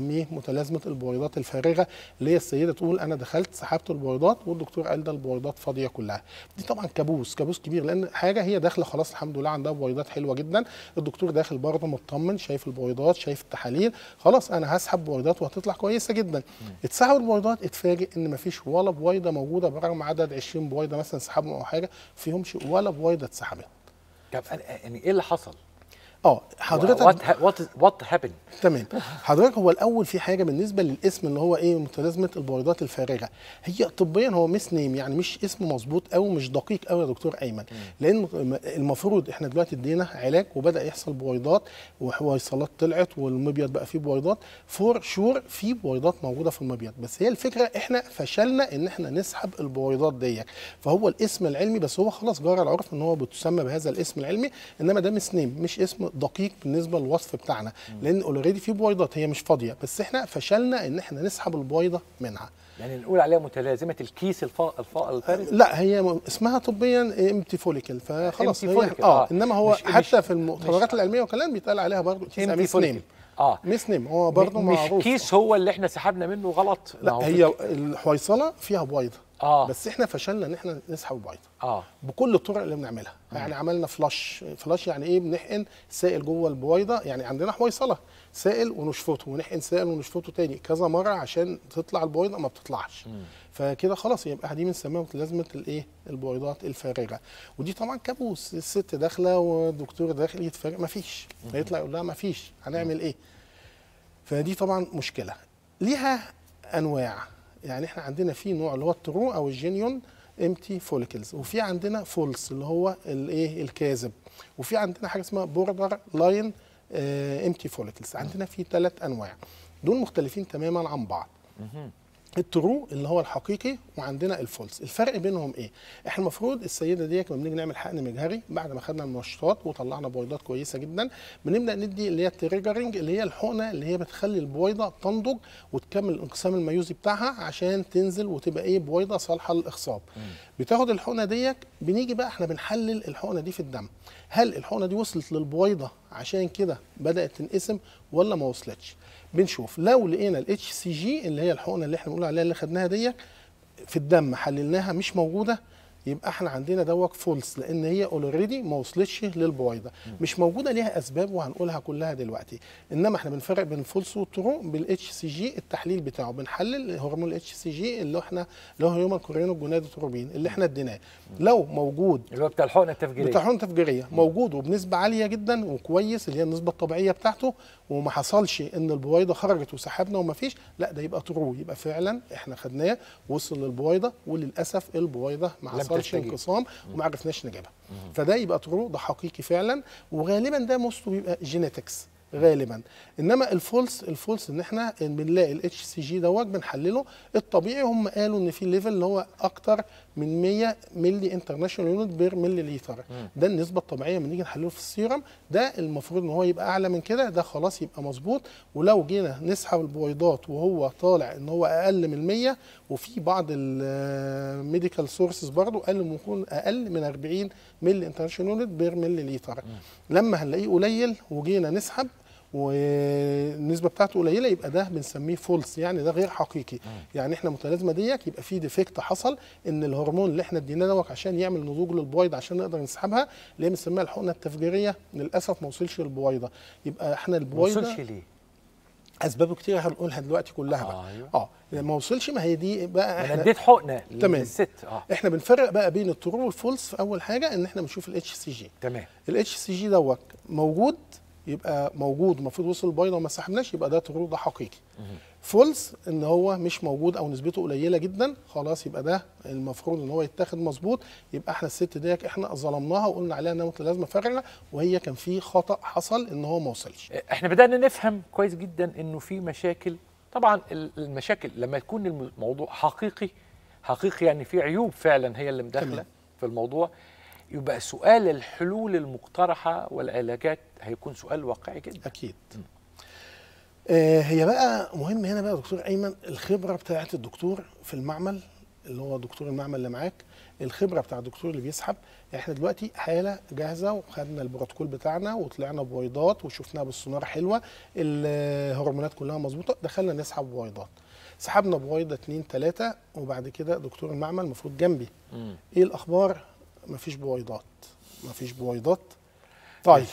Speaker 3: بنسميه متلازمه البويضات الفارغه اللي هي السيده تقول انا دخلت سحبت البويضات والدكتور قال ده البويضات فاضيه كلها دي طبعا كابوس كابوس كبير لان حاجه هي داخله خلاص الحمد لله عندها بويضات حلوه جدا الدكتور داخل برضه مطمن شايف البويضات شايف التحاليل خلاص انا هسحب بويضات وهتطلع كويسه جدا اتسحب البويضات اتفاجئ ان مفيش ولا بويضه موجوده برغم عدد 20 بويضه مثلا سحبهم او حاجه فيهمش ولا بويضه اتسحبت
Speaker 1: طب أنا- يعني ايه اللي حصل؟
Speaker 3: اه حضرتك
Speaker 1: وات وات وات هابن
Speaker 3: تمام حضرتك هو الاول في حاجه بالنسبه للاسم اللي هو ايه متلازمه البويضات الفارغه هي طبيا هو مس نيم يعني مش اسم مظبوط قوي مش دقيق قوي يا دكتور ايمن لان المفروض احنا دلوقتي ادينا علاج وبدا يحصل بويضات وحويصلات طلعت والمبيض بقى فيه بويضات فور شور في بويضات موجوده في المبيض بس هي الفكره احنا فشلنا ان احنا نسحب البويضات دي فهو الاسم العلمي بس هو خلاص جرى العرف ان هو بتسمى بهذا الاسم العلمي انما ده مس نيم مش اسم دقيق بالنسبه للوصف بتاعنا لان اوريدي في بويضات هي مش فاضيه بس احنا فشلنا ان احنا نسحب البويضه منها
Speaker 1: يعني نقول عليها متلازمه الكيس الفا الفا الفارغ
Speaker 3: لا هي م- اسمها طبيا امتي فوليكل فخلاص
Speaker 1: empty
Speaker 3: هي
Speaker 1: follicle،
Speaker 3: اه
Speaker 1: آه.
Speaker 3: انما هو
Speaker 1: مش-
Speaker 3: حتى
Speaker 1: مش-
Speaker 3: في المؤتمرات العلميه وكلام بيتقال عليها برضه
Speaker 1: empty
Speaker 3: ميس نيم
Speaker 1: follicle. اه
Speaker 3: ميس نيم هو برضه
Speaker 1: مش
Speaker 3: معروف
Speaker 1: كيس هو اللي احنا سحبنا منه غلط ما
Speaker 3: لا
Speaker 1: هو
Speaker 3: هي الحويصله فيها بويضه
Speaker 1: اه
Speaker 3: بس احنا فشلنا ان احنا نسحب البويضه
Speaker 1: اه
Speaker 3: بكل الطرق اللي بنعملها يعني عملنا فلاش فلاش يعني ايه بنحقن سائل جوه البويضه يعني عندنا حويصله سائل ونشفطه ونحقن سائل ونشفطه تاني كذا مره عشان تطلع البويضه ما بتطلعش فكده خلاص يبقى دي بنسميها متلازمه الايه البويضات الفارغه ودي طبعا كابوس الست داخله والدكتور داخل يتفاجئ ما فيش فيطلع يقول لها ما فيش هنعمل ايه فدي طبعا مشكله ليها انواع يعني احنا عندنا في نوع اللي هو الترو او الجينيون امتي فوليكلز وفي عندنا فولس اللي هو الايه الكاذب وفي عندنا حاجه اسمها بوردر لاين امتي فوليكلز عندنا في ثلاث انواع دول مختلفين تماما عن بعض الترو اللي هو الحقيقي وعندنا الفولس الفرق بينهم ايه احنا المفروض السيده دي لما بنيجي نعمل حقن مجهري بعد ما خدنا المنشطات وطلعنا بويضات كويسه جدا بنبدا ندي اللي هي التريجرنج اللي هي الحقنه اللي هي بتخلي البويضه تنضج وتكمل الانقسام الميوزي بتاعها عشان تنزل وتبقى ايه بويضه صالحه للاخصاب بتاخد الحقنه ديت بنيجي بقى احنا بنحلل الحقنه دي في الدم هل الحقنه دي وصلت للبويضه عشان كده بدات تنقسم ولا ما وصلتش بنشوف لو لقينا الاتش سي جي اللي هي الحقنه اللي احنا بنقول عليها اللي خدناها ديت في الدم حللناها مش موجوده يبقى احنا عندنا دوت فولس لان هي اوريدي ما وصلتش للبويضه مش موجوده ليها اسباب وهنقولها كلها دلوقتي انما احنا بنفرق بين الفولس والترو بالاتش سي جي التحليل بتاعه بنحلل هرمون الاتش سي جي اللي احنا اللي هو هيومن كورينو جونادوتروبين اللي احنا اديناه لو موجود
Speaker 1: اللي هو بتاع الحقنه التفجيريه
Speaker 3: بتاع حقن تفجيريه موجود وبنسبه عاليه جدا وكويس اللي هي النسبه الطبيعيه بتاعته وما حصلش ان البويضه خرجت وسحبنا وما فيش لا ده يبقى ترو يبقى فعلا احنا خدناه وصل للبويضه وللاسف البويضه ما
Speaker 1: لم
Speaker 3: حصلش
Speaker 1: تستجيب.
Speaker 3: انقسام وما عرفناش نجيبها فده يبقى ترو ده حقيقي فعلا وغالبا ده موست بيبقى جينيتكس غالبا انما الفولس الفولس ان احنا بنلاقي الاتش سي جي دوت بنحلله الطبيعي هم قالوا ان في ليفل اللي هو اكتر من 100 ملي انترناشونال يونت بير ملي لتر ده النسبه الطبيعيه لما نيجي نحلله في السيرم ده المفروض ان هو يبقى اعلى من كده ده خلاص يبقى مظبوط ولو جينا نسحب البويضات وهو طالع ان هو اقل من 100 وفي بعض الميديكال سورسز برضو قال انه يكون اقل من 40 ملي انترناشونال يونت بير ملي لتر لما هنلاقيه قليل وجينا نسحب والنسبه بتاعته قليله يبقى ده بنسميه فولس يعني ده غير حقيقي يعني احنا متلازمه ديت يبقى في ديفكت حصل ان الهرمون اللي احنا اديناه دوت عشان يعمل نضوج للبويضه عشان نقدر نسحبها اللي هي بنسميها الحقنه التفجيريه للاسف ما وصلش للبويضه يبقى احنا
Speaker 1: ما
Speaker 3: البويضه
Speaker 1: وصلش ليه؟
Speaker 3: اسبابه كتير هنقولها دلوقتي كلها بقى
Speaker 1: آه، أيوة.
Speaker 3: اه ما وصلش ما هي دي بقى
Speaker 1: انا
Speaker 3: احنا
Speaker 1: اديت حقنه
Speaker 3: تمام.
Speaker 1: للست اه
Speaker 3: احنا بنفرق بقى بين الترو والفولس في اول حاجه ان احنا بنشوف الاتش سي جي
Speaker 1: تمام
Speaker 3: الاتش سي جي دوت موجود يبقى موجود المفروض وصل البيضه وما سحبناش يبقى ده ترو ده حقيقي فولس ان هو مش موجود او نسبته قليله جدا خلاص يبقى ده المفروض ان هو يتاخد مظبوط يبقى احنا الست ديت احنا ظلمناها وقلنا عليها انها متلازمه فارغه وهي كان في خطا حصل ان هو ما وصلش
Speaker 1: احنا بدانا نفهم كويس جدا انه في مشاكل طبعا ال- المشاكل لما يكون الموضوع حقيقي حقيقي يعني في عيوب فعلا هي اللي مداخله
Speaker 3: تمام.
Speaker 1: في الموضوع يبقى سؤال الحلول المقترحه والعلاجات هيكون سؤال واقعي جدا
Speaker 3: اكيد آه هي بقى مهم هنا بقى يا دكتور ايمن الخبره بتاعه الدكتور في المعمل اللي هو دكتور المعمل اللي معاك الخبره بتاع الدكتور اللي بيسحب احنا دلوقتي حاله جاهزه وخدنا البروتوكول بتاعنا وطلعنا بويضات وشفناها بالسونار حلوه الهرمونات كلها مظبوطه دخلنا نسحب بويضات سحبنا بويضه اتنين تلاته وبعد كده دكتور المعمل المفروض جنبي
Speaker 1: مم.
Speaker 3: ايه الاخبار مفيش بويضات مفيش بويضات طيب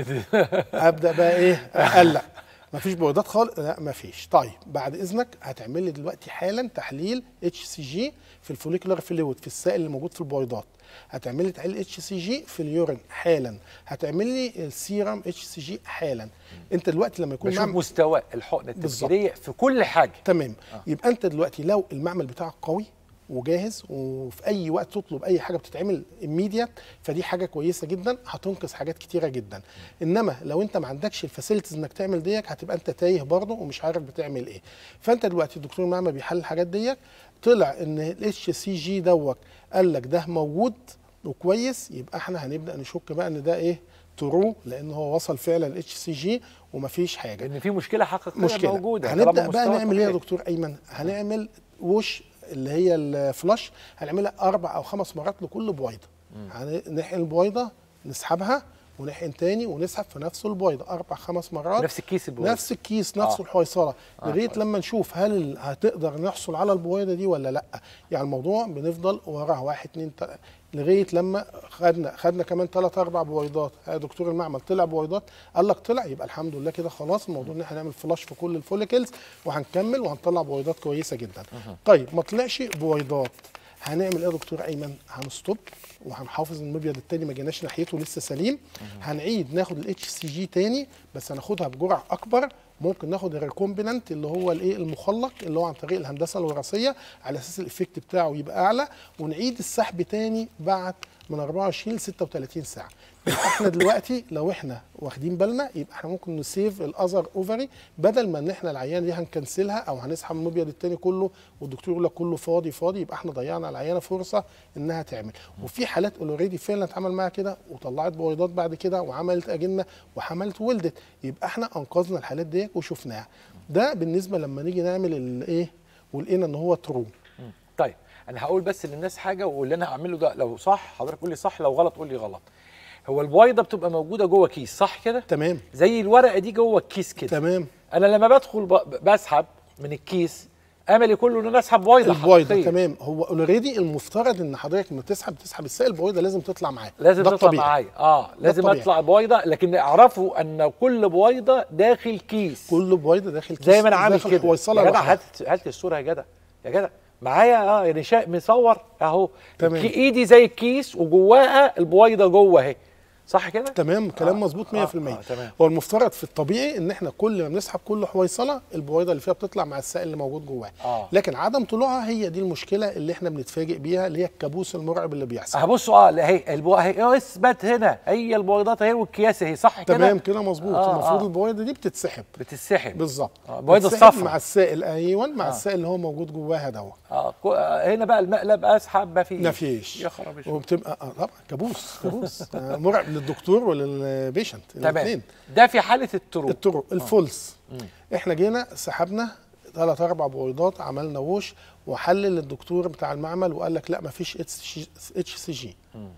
Speaker 3: ابدا بقى ايه اقلق مفيش بويضات خالص لا مفيش طيب بعد اذنك هتعمل لي دلوقتي حالا تحليل اتش سي جي في الفوليكولار فلويد في السائل اللي موجود في البويضات هتعمل لي تحليل اتش سي جي في اليورين حالا هتعمل لي السيرم اتش سي جي حالا انت دلوقتي لما يكون
Speaker 1: بشوف
Speaker 3: معمل
Speaker 1: مستوى الحقنه التفجيريه في كل حاجه
Speaker 3: تمام يبقى انت دلوقتي لو المعمل بتاعك قوي وجاهز وفي اي وقت تطلب اي حاجه بتتعمل immediate فدي حاجه كويسه جدا هتنقذ حاجات كتيره جدا انما لو انت ما عندكش الفاسيلتيز انك تعمل ديك هتبقى انت تايه برضه ومش عارف بتعمل ايه فانت دلوقتي الدكتور المعمل بيحل الحاجات ديك طلع ان الاتش سي جي دوت قال لك ده موجود وكويس يبقى احنا هنبدا نشك بقى ان ده ايه ترو لان هو وصل فعلا الاتش سي جي ومفيش حاجه
Speaker 1: لان في مشكله حقيقيه
Speaker 3: مشكله
Speaker 1: موجوده
Speaker 3: هنبدا
Speaker 1: طالما
Speaker 3: بقى
Speaker 1: مستوى
Speaker 3: نعمل ايه يا
Speaker 1: طبيعي.
Speaker 3: دكتور ايمن هنعمل وش اللي هي الفلاش هنعملها اربع او خمس مرات لكل بويضه هنحقن البويضه نسحبها ونحقن تاني ونسحب في نفس البويضه اربع خمس مرات
Speaker 1: نفس الكيس البويضة.
Speaker 3: نفس الكيس نفس
Speaker 1: آه.
Speaker 3: الحويصله
Speaker 1: آه،
Speaker 3: لغايه
Speaker 1: كويس.
Speaker 3: لما نشوف هل ال- هتقدر نحصل على البويضه دي ولا لا يعني الموضوع بنفضل وراها واحد اتنين تلاته لغايه لما خدنا خدنا كمان ثلاث اربع بويضات يا دكتور المعمل طلع بويضات قال لك طلع يبقى الحمد لله كده خلاص الموضوع ان احنا هنعمل فلاش في كل الفوليكلز وهنكمل وهنطلع بويضات كويسه جدا طيب ما طلعش بويضات هنعمل ايه يا دكتور ايمن هنستوب وهنحافظ ان المبيض التاني ما جيناش ناحيته لسه سليم هنعيد ناخد الاتش سي جي تاني بس هناخدها بجرعه اكبر ممكن ناخد الريكومبينانت اللي هو الايه المخلق اللي هو عن طريق الهندسه الوراثيه على اساس الايفكت بتاعه يبقى اعلى ونعيد السحب تاني بعد من 24 ل 36 ساعه يبقى احنا دلوقتي لو احنا واخدين بالنا يبقى احنا ممكن نسيف الاذر اوفري بدل ما ان احنا العيان دي هنكنسلها او هنسحب المبيض التاني كله والدكتور يقول لك كله فاضي فاضي يبقى احنا ضيعنا على العيانه فرصه انها تعمل وفي حالات اوريدي فعلا اتعمل معاها كده وطلعت بويضات بعد كده وعملت اجنه وحملت ولدت يبقى احنا انقذنا الحالات دي وشفناها ده بالنسبه لما نيجي نعمل الايه ولقينا ان هو ترو
Speaker 1: طيب انا هقول بس للناس حاجه واللي انا هعمله ده لو صح حضرتك قول لي صح لو غلط قول لي غلط هو البويضه بتبقى موجوده جوه كيس صح كده
Speaker 3: تمام
Speaker 1: زي الورقه دي جوه الكيس كده
Speaker 3: تمام
Speaker 1: انا لما بدخل ب- بسحب من الكيس املي كله ان انا اسحب بويضه
Speaker 3: البويضه
Speaker 1: حقيقية.
Speaker 3: تمام هو اوريدي المفترض ان حضرتك لما تسحب تسحب السائل البويضه لازم تطلع معاه
Speaker 1: لازم
Speaker 3: ده
Speaker 1: تطلع
Speaker 3: الطبيعي.
Speaker 1: معايا اه لازم
Speaker 3: الطبيعي.
Speaker 1: اطلع بويضه لكن اعرفوا ان كل بويضه داخل كيس
Speaker 3: كل بويضه داخل كيس
Speaker 1: زي ما انا عامل
Speaker 3: داخل
Speaker 1: كده
Speaker 3: حويصلة
Speaker 1: يا جدع
Speaker 3: لوحدها.
Speaker 1: هات هات لي الصوره يا جدع يا جدع معايا اه يعني شا... مصور اهو
Speaker 3: تمام.
Speaker 1: الكي- ايدي زي الكيس وجواها البويضه جوه اهي صح كده
Speaker 3: تمام كلام
Speaker 1: آه،
Speaker 3: مظبوط 100%
Speaker 1: آه، آه، تمام.
Speaker 3: هو المفترض في الطبيعي ان احنا كل ما بنسحب كل حويصله البويضه اللي فيها بتطلع مع السائل اللي موجود جواها
Speaker 1: آه.
Speaker 3: لكن عدم طلوعها هي دي المشكله اللي احنا بنتفاجئ بيها اللي هي الكابوس المرعب اللي بيحصل
Speaker 1: هبصوا اه لا، اهي البو... اهي اه اثبت هنا هي البويضات اهي والكياس اهي صح كده
Speaker 3: تمام كده مظبوط
Speaker 1: آه،
Speaker 3: المفروض
Speaker 1: آه.
Speaker 3: البويضه دي بتتسحب
Speaker 1: بتتسحب
Speaker 3: بالظبط
Speaker 1: آه، البويضة
Speaker 3: بتتسحب
Speaker 1: الصفرا.
Speaker 3: مع السائل ايوه مع
Speaker 1: آه.
Speaker 3: السائل اللي هو موجود جواها دوت
Speaker 1: اه كو- آه، هنا بقى المقلب اسحب ما فيش
Speaker 3: ما فيش
Speaker 1: يا خرابي شو.
Speaker 3: وبتبقى آه طبعا كابوس كابوس آه، مرعب للدكتور وللبيشنت
Speaker 1: تمام
Speaker 3: الاثنين
Speaker 1: ده في حاله الترو
Speaker 3: الطرق الفولس احنا جينا سحبنا ثلاث اربع بويضات عملنا ووش وحلل الدكتور بتاع المعمل وقال لك لا مفيش اتش سي جي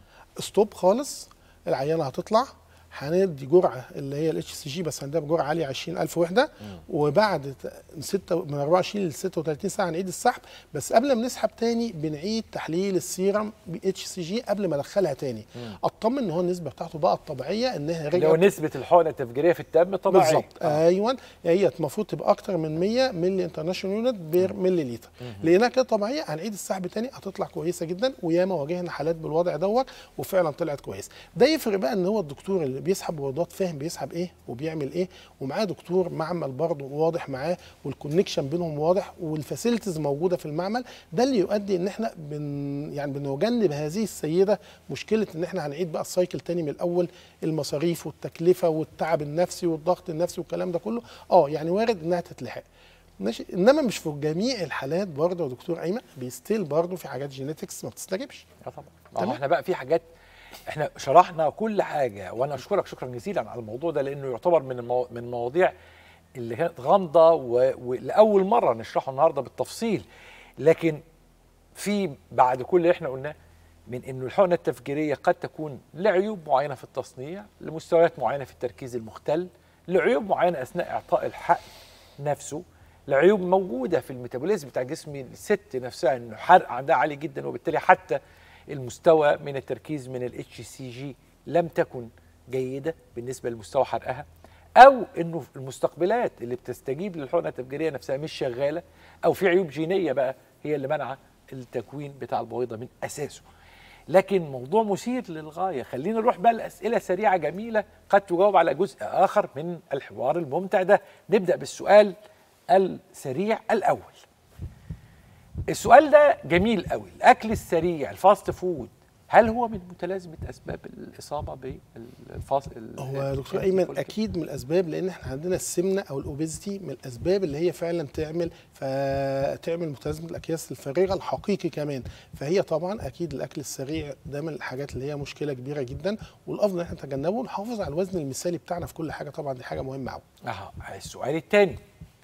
Speaker 3: ستوب خالص العيانه هتطلع هندي جرعه اللي هي الاتش سي جي بس هنديها بجرعه عاليه 20000 وحده وبعد ت- ستة من 24 ل 36 ساعه هنعيد السحب بس قبل ما نسحب تاني بنعيد تحليل السيرم ب اتش سي جي قبل ما ادخلها تاني اطمن ان هو النسبه بتاعته بقى الطبيعيه انها
Speaker 1: اللي هو
Speaker 3: رجعت
Speaker 1: نسبه الحقنه التفجيريه في الدم طبيعيه
Speaker 3: بالظبط ايوه هي المفروض تبقى اكتر من 100 ملي انترناشونال يونت بير ملي لتر لقيناها كده طبيعيه هنعيد السحب تاني هتطلع كويسه جدا وياما واجهنا حالات بالوضع دوت وفعلا طلعت كويس ده يفرق بقى ان هو الدكتور اللي بيسحب بويضات فاهم بيسحب ايه وبيعمل ايه ومعاه دكتور معمل برضه واضح معاه والكونكشن بينهم واضح والفاسيلتيز موجوده في المعمل ده اللي يؤدي ان احنا بن يعني بنجنب هذه السيده مشكله ان احنا هنعيد بقى السايكل تاني من الاول المصاريف والتكلفه والتعب النفسي والضغط النفسي والكلام ده كله اه يعني وارد انها تتلحق ماشي انما مش في جميع الحالات برضه يا دكتور ايمن بيستيل برضه في حاجات جينيتكس ما بتستجبش
Speaker 1: اه طبعا ما هو
Speaker 3: تمام.
Speaker 1: احنا بقى في حاجات احنا شرحنا كل حاجه وانا اشكرك شكرا جزيلا على الموضوع ده لانه يعتبر من المو... من المواضيع اللي كانت غامضه و... ولاول مره نشرحه النهارده بالتفصيل لكن في بعد كل اللي احنا قلناه من انه الحقنه التفجيريه قد تكون لعيوب معينه في التصنيع لمستويات معينه في التركيز المختل لعيوب معينه اثناء اعطاء الحقن نفسه لعيوب موجوده في الميتابوليزم بتاع جسم الست نفسها انه حرق عندها عالي جدا وبالتالي حتى المستوى من التركيز من الاتش سي جي لم تكن جيده بالنسبه لمستوى حرقها او انه المستقبلات اللي بتستجيب للحقنه التفجيريه نفسها مش شغاله او في عيوب جينيه بقى هي اللي منع التكوين بتاع البويضه من اساسه لكن موضوع مثير للغايه خلينا نروح بقى لاسئله سريعه جميله قد تجاوب على جزء اخر من الحوار الممتع ده نبدا بالسؤال السريع الاول السؤال ده جميل قوي الاكل السريع الفاست فود هل هو من متلازمه اسباب الاصابه بالفاست
Speaker 3: هو يا دكتور ايمن اكيد من الاسباب لان احنا عندنا السمنه او الاوبيزيتي من الاسباب اللي هي فعلا تعمل فتعمل متلازمه الاكياس الفارغه الحقيقي كمان فهي طبعا اكيد الاكل السريع ده من الحاجات اللي هي مشكله كبيره جدا والافضل ان احنا نتجنبه ونحافظ على الوزن المثالي بتاعنا في كل حاجه طبعا دي حاجه مهمه قوي
Speaker 1: اها السؤال الثاني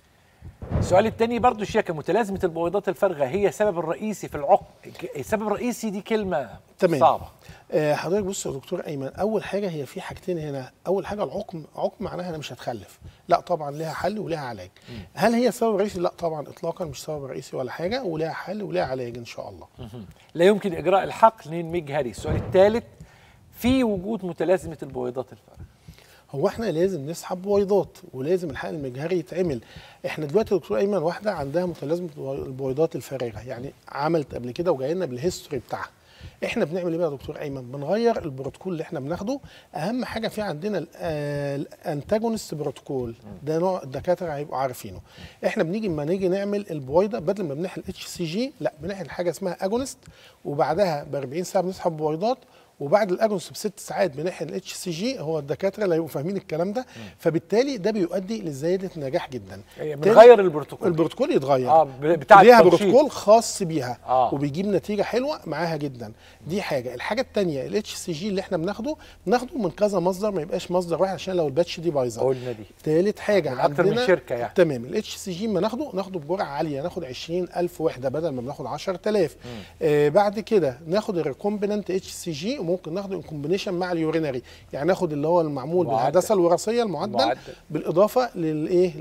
Speaker 1: السؤال الثاني برضو شيكا متلازمه البويضات الفارغه هي السبب الرئيسي في العقم السبب الرئيسي دي كلمه
Speaker 3: تمام.
Speaker 1: صعبه
Speaker 3: آه، حضرتك بص يا دكتور ايمن اول حاجه هي في حاجتين هنا اول حاجه العقم عقم معناها انا مش هتخلف لا طبعا ليها حل وليها علاج هل هي سبب رئيسي لا طبعا اطلاقا مش سبب رئيسي ولا حاجه وليها حل وليها علاج ان شاء الله
Speaker 1: لا يمكن اجراء الحقن مجهري السؤال الثالث في وجود متلازمه البويضات الفارغه
Speaker 3: هو احنا لازم نسحب بويضات ولازم الحقن المجهري يتعمل احنا دلوقتي يا دكتور ايمن واحده عندها متلازمه البويضات الفارغه يعني عملت قبل كده وجاي لنا بالهيستوري بتاعها احنا بنعمل ايه بقى يا دكتور ايمن بنغير البروتوكول اللي احنا بناخده اهم حاجه في عندنا ال- آه، الانتاجونست بروتوكول ده نوع الدكاتره هيبقوا عارفينه احنا بنيجي اما نيجي نعمل البويضه بدل ما بنحقن اتش سي جي لا بنحقن حاجه اسمها اجونست وبعدها ب 40 ساعه بنسحب بويضات وبعد الاجونست بست ساعات بنحقن الاتش سي جي هو الدكاتره اللي هيبقوا فاهمين الكلام ده فبالتالي ده بيؤدي لزياده نجاح جدا
Speaker 1: هي
Speaker 3: تاني-
Speaker 1: بنغير البروتوكول
Speaker 3: البروتوكول يتغير
Speaker 1: اه ب- بتاع
Speaker 3: ليها
Speaker 1: الترشيد.
Speaker 3: بروتوكول خاص بيها
Speaker 1: آه.
Speaker 3: وبيجيب نتيجه حلوه معاها جدا دي حاجه الحاجه الثانيه الاتش سي جي اللي احنا بناخده ناخده من كذا مصدر ما يبقاش مصدر واحد عشان لو الباتش دي بايظه
Speaker 1: قلنا دي
Speaker 3: تالت حاجه
Speaker 1: من أكتر من
Speaker 3: عندنا
Speaker 1: شركة يعني.
Speaker 3: تمام الاتش سي جي ما ناخده ناخده بجرعه عاليه ناخد 20000 وحده بدل ما بناخد 10000 آه بعد كده ناخد الريكومبيننت اتش سي جي وممكن ناخده ان كومبينيشن مع اليورينري يعني ناخد اللي هو المعمول
Speaker 1: معدل.
Speaker 3: بالهندسه الوراثيه المعدل
Speaker 1: معدل.
Speaker 3: بالاضافه للايه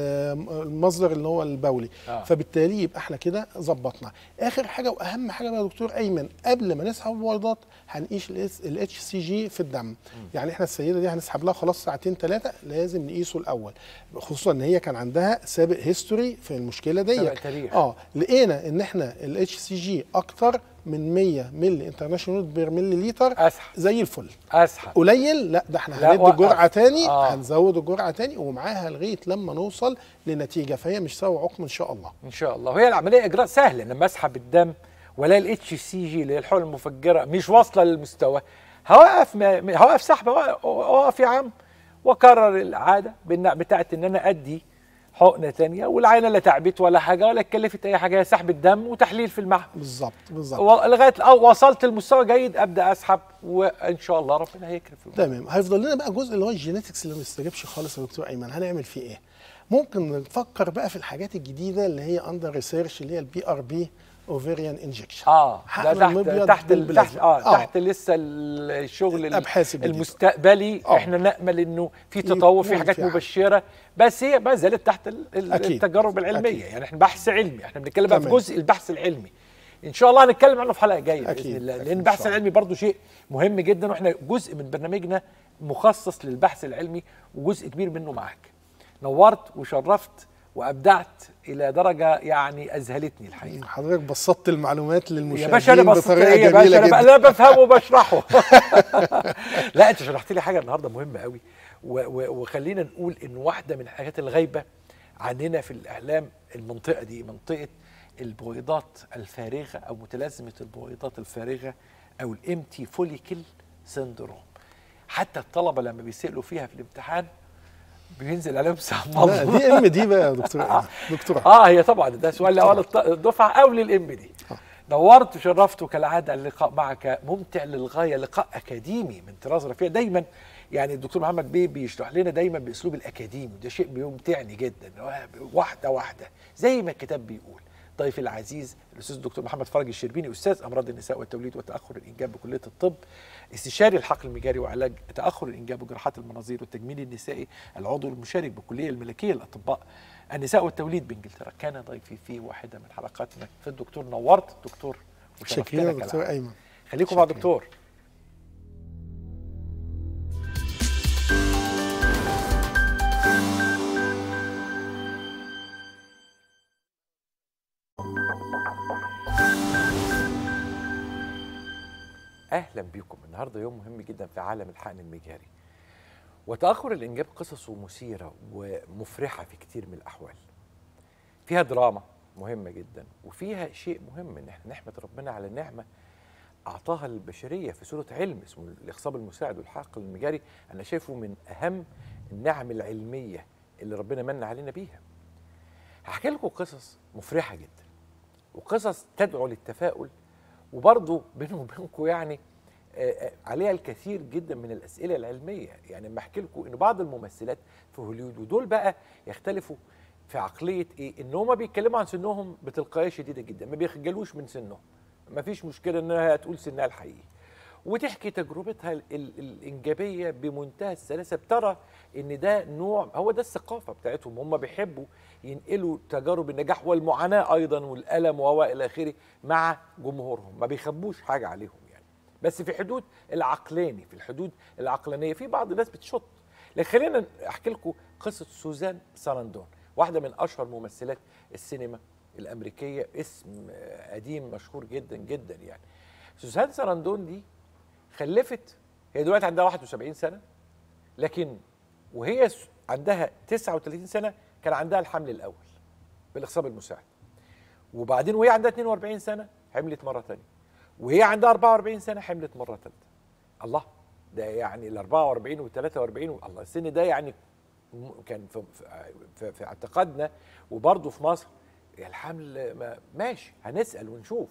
Speaker 3: للمصدر اللي هو البولي
Speaker 1: آه.
Speaker 3: فبالتالي يبقى احنا كده ظبطنا اخر حاجه واهم حاجه بقى يا دكتور ايمن قبل ما نسحب البويضات هنقيس الاتش سي جي في الدم يعني احنا السيده دي هنسحب لها خلاص ساعتين ثلاثه لازم نقيسه الاول خصوصا ان هي كان عندها سابق هيستوري في المشكله دي
Speaker 1: سابق تاريخ.
Speaker 3: اه لقينا ان احنا الاتش سي جي اكتر من 100 ملي انترناشونال بير ملي لتر
Speaker 1: اسحب
Speaker 3: زي الفل
Speaker 1: اسحب
Speaker 3: قليل لا ده احنا
Speaker 1: لا،
Speaker 3: هندي
Speaker 1: وقف.
Speaker 3: جرعه تاني
Speaker 1: آه.
Speaker 3: هنزود الجرعه تاني ومعاها لغايه لما نوصل لنتيجه فهي مش سوى عقم ان شاء الله
Speaker 1: ان شاء الله وهي العمليه اجراء سهل لما اسحب الدم ولا الاتش سي جي اللي هي الحقن المفجره مش واصله للمستوى هوقف ما- هوقف سحب اوقف يا عم واكرر العاده بالنا- بتاعت ان انا ادي حقنه تانية والعينه لا تعبت ولا حاجه ولا اتكلفت اي حاجه هي سحب الدم وتحليل في المعمل
Speaker 3: بالظبط بالظبط
Speaker 1: و- لغايه أو وصلت لمستوى جيد ابدا اسحب وان شاء الله ربنا هيكرم في الموضوع.
Speaker 3: تمام هيفضل لنا بقى جزء اللي هو الجينيتكس اللي ما بيستجابش خالص يا دكتور ايمن هنعمل فيه ايه ممكن نفكر بقى في الحاجات الجديده اللي هي اندر ريسيرش اللي هي البي ار بي اوفيريان انجكشن
Speaker 1: اه ده
Speaker 3: حقن
Speaker 1: تحت
Speaker 3: المبيض
Speaker 1: تحت ال- تحت
Speaker 3: بالبلازما.
Speaker 1: اه
Speaker 3: آه.
Speaker 1: تحت لسه ال- الشغل ال-
Speaker 3: الأبحاث الجديدة.
Speaker 1: المستقبلي
Speaker 3: آه.
Speaker 1: احنا نامل انه في تطور في
Speaker 3: يكون
Speaker 1: حاجات
Speaker 3: في حاجة.
Speaker 1: مبشره بس هي ما زالت تحت ال- ال-
Speaker 3: أكيد.
Speaker 1: التجارب العلميه
Speaker 3: أكيد.
Speaker 1: يعني احنا بحث علمي احنا بنتكلم بقى في
Speaker 3: تمام.
Speaker 1: جزء البحث العلمي ان شاء الله هنتكلم عنه في حلقه جايه باذن
Speaker 3: أكيد.
Speaker 1: الله
Speaker 3: أكيد
Speaker 1: لان
Speaker 3: إن
Speaker 1: البحث
Speaker 3: شاء الله.
Speaker 1: العلمي برضه شيء مهم جدا واحنا جزء من برنامجنا مخصص للبحث العلمي وجزء كبير منه معاك نورت وشرفت وابدعت الى درجه يعني اذهلتني الحقيقه
Speaker 3: حضرتك بسطت المعلومات
Speaker 1: يا
Speaker 3: للمشاهدين
Speaker 1: باشا انا بسطت
Speaker 3: بطريقه
Speaker 1: ايه يا باشا
Speaker 3: جميله
Speaker 1: انا, بقى-
Speaker 3: جدا
Speaker 1: أنا بفهمه وبشرحه لا انت شرحت لي حاجه النهارده مهمه قوي و- و- وخلينا نقول ان واحده من الحاجات الغايبه عننا في الاعلام المنطقه دي منطقه البويضات الفارغه او متلازمه البويضات الفارغه او الامتي فوليكل سندروم حتى الطلبه لما بيسالوا فيها في الامتحان بينزل عليهم سهم
Speaker 3: لا دي ام دي بقى يا دكتور ايمن دكتوره
Speaker 1: اه هي طبعا ده سؤال لاول الط- الدفعه او للام دي نورت وشرفت كالعاده اللقاء معك ممتع للغايه لقاء اكاديمي من طراز رفيع دايما يعني الدكتور محمد بيه بيشرح لنا دايما باسلوب الاكاديمي وده شيء بيمتعني جدا واحده واحده زي ما الكتاب بيقول ضيفي العزيز الاستاذ الدكتور محمد فرج الشربيني استاذ امراض النساء والتوليد وتاخر الانجاب بكليه الطب استشاري الحقل المجاري وعلاج تاخر الانجاب وجراحات المناظير والتجميل النسائي العضو المشارك بالكليه الملكيه للاطباء النساء والتوليد بانجلترا كان ضيفي في واحده من حلقاتنا في الدكتور نورت الدكتور
Speaker 3: شكرا
Speaker 1: وشرفتنا
Speaker 3: دكتور
Speaker 1: كالعادة.
Speaker 3: ايمن
Speaker 1: خليكم مع
Speaker 3: شكراً.
Speaker 1: دكتور اهلا بكم النهارده يوم مهم جدا في عالم الحقن المجاري وتاخر الانجاب قصصه مثيره ومفرحه في كتير من الاحوال فيها دراما مهمه جدا وفيها شيء مهم ان احنا نحمد ربنا على نعمه اعطاها للبشريه في صوره علم اسمه الاخصاب المساعد والحقل المجاري انا شايفه من اهم النعم العلميه اللي ربنا من علينا بيها هحكي لكم قصص مفرحه جدا وقصص تدعو للتفاؤل وبرضه بيني وبينكم يعني آه، آه، عليها الكثير جدا من الاسئله العلميه يعني لما احكي لكم ان بعض الممثلات في هوليوود ودول بقى يختلفوا في عقليه ايه ان هم بيتكلموا عن سنهم بتلقائيه شديده جدا ما بيخجلوش من سنهم ما فيش مشكله انها تقول سنها الحقيقي وتحكي تجربتها ال- ال- الانجابيه بمنتهى السلاسه بترى ان ده نوع هو ده الثقافه بتاعتهم هم بيحبوا ينقلوا تجارب النجاح والمعاناه ايضا والالم و الى اخره مع جمهورهم ما بيخبوش حاجه عليهم يعني بس في حدود العقلاني في الحدود العقلانيه في بعض الناس بتشط لكن خلينا احكي لكم قصه سوزان ساراندون واحده من اشهر ممثلات السينما الامريكيه اسم آه، قديم مشهور جدا جدا يعني سوزان ساراندون دي خلفت هي دلوقتي عندها 71 سنه لكن وهي س- عندها 39 سنه كان عندها الحمل الاول بالاخصاب المساعد وبعدين وهي عندها 42 سنه حملت مره ثانيه وهي عندها 44 سنه حملت مره ثالثه الله ده يعني ال 44 وال 43 و- الله السن ده يعني م- كان في, في, في, في اعتقادنا وبرضه في مصر يا الحمل ما ماشي هنسال ونشوف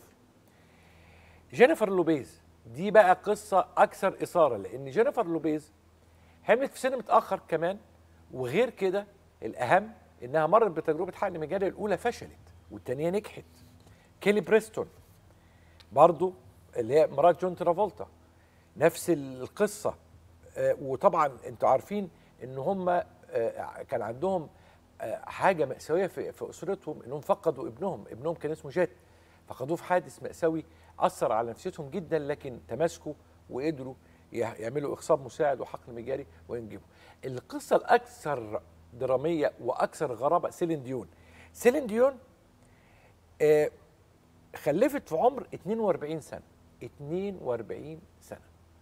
Speaker 1: جينيفر لوبيز دي بقى قصه اكثر اثاره لان جينيفر لوبيز حملت في سن متاخر كمان وغير كده الاهم انها مرت بتجربه حقن مجاري الاولى فشلت والثانيه نجحت كيلي بريستون برضو اللي هي مرات جون ترافولتا نفس القصه آه، وطبعا انتوا عارفين ان هم آه، كان عندهم آه، حاجه ماساويه في في اسرتهم انهم فقدوا ابنهم ابنهم كان اسمه جيت فقدوه في حادث ماساوي اثر على نفسيتهم جدا لكن تماسكوا وقدروا يع- يعملوا اخصاب مساعد وحقن مجاري وينجبوا القصه الاكثر دراميه واكثر غرابه سيلين ديون سيلين ديون آه، خلفت في عمر 42 سنه 42 سنه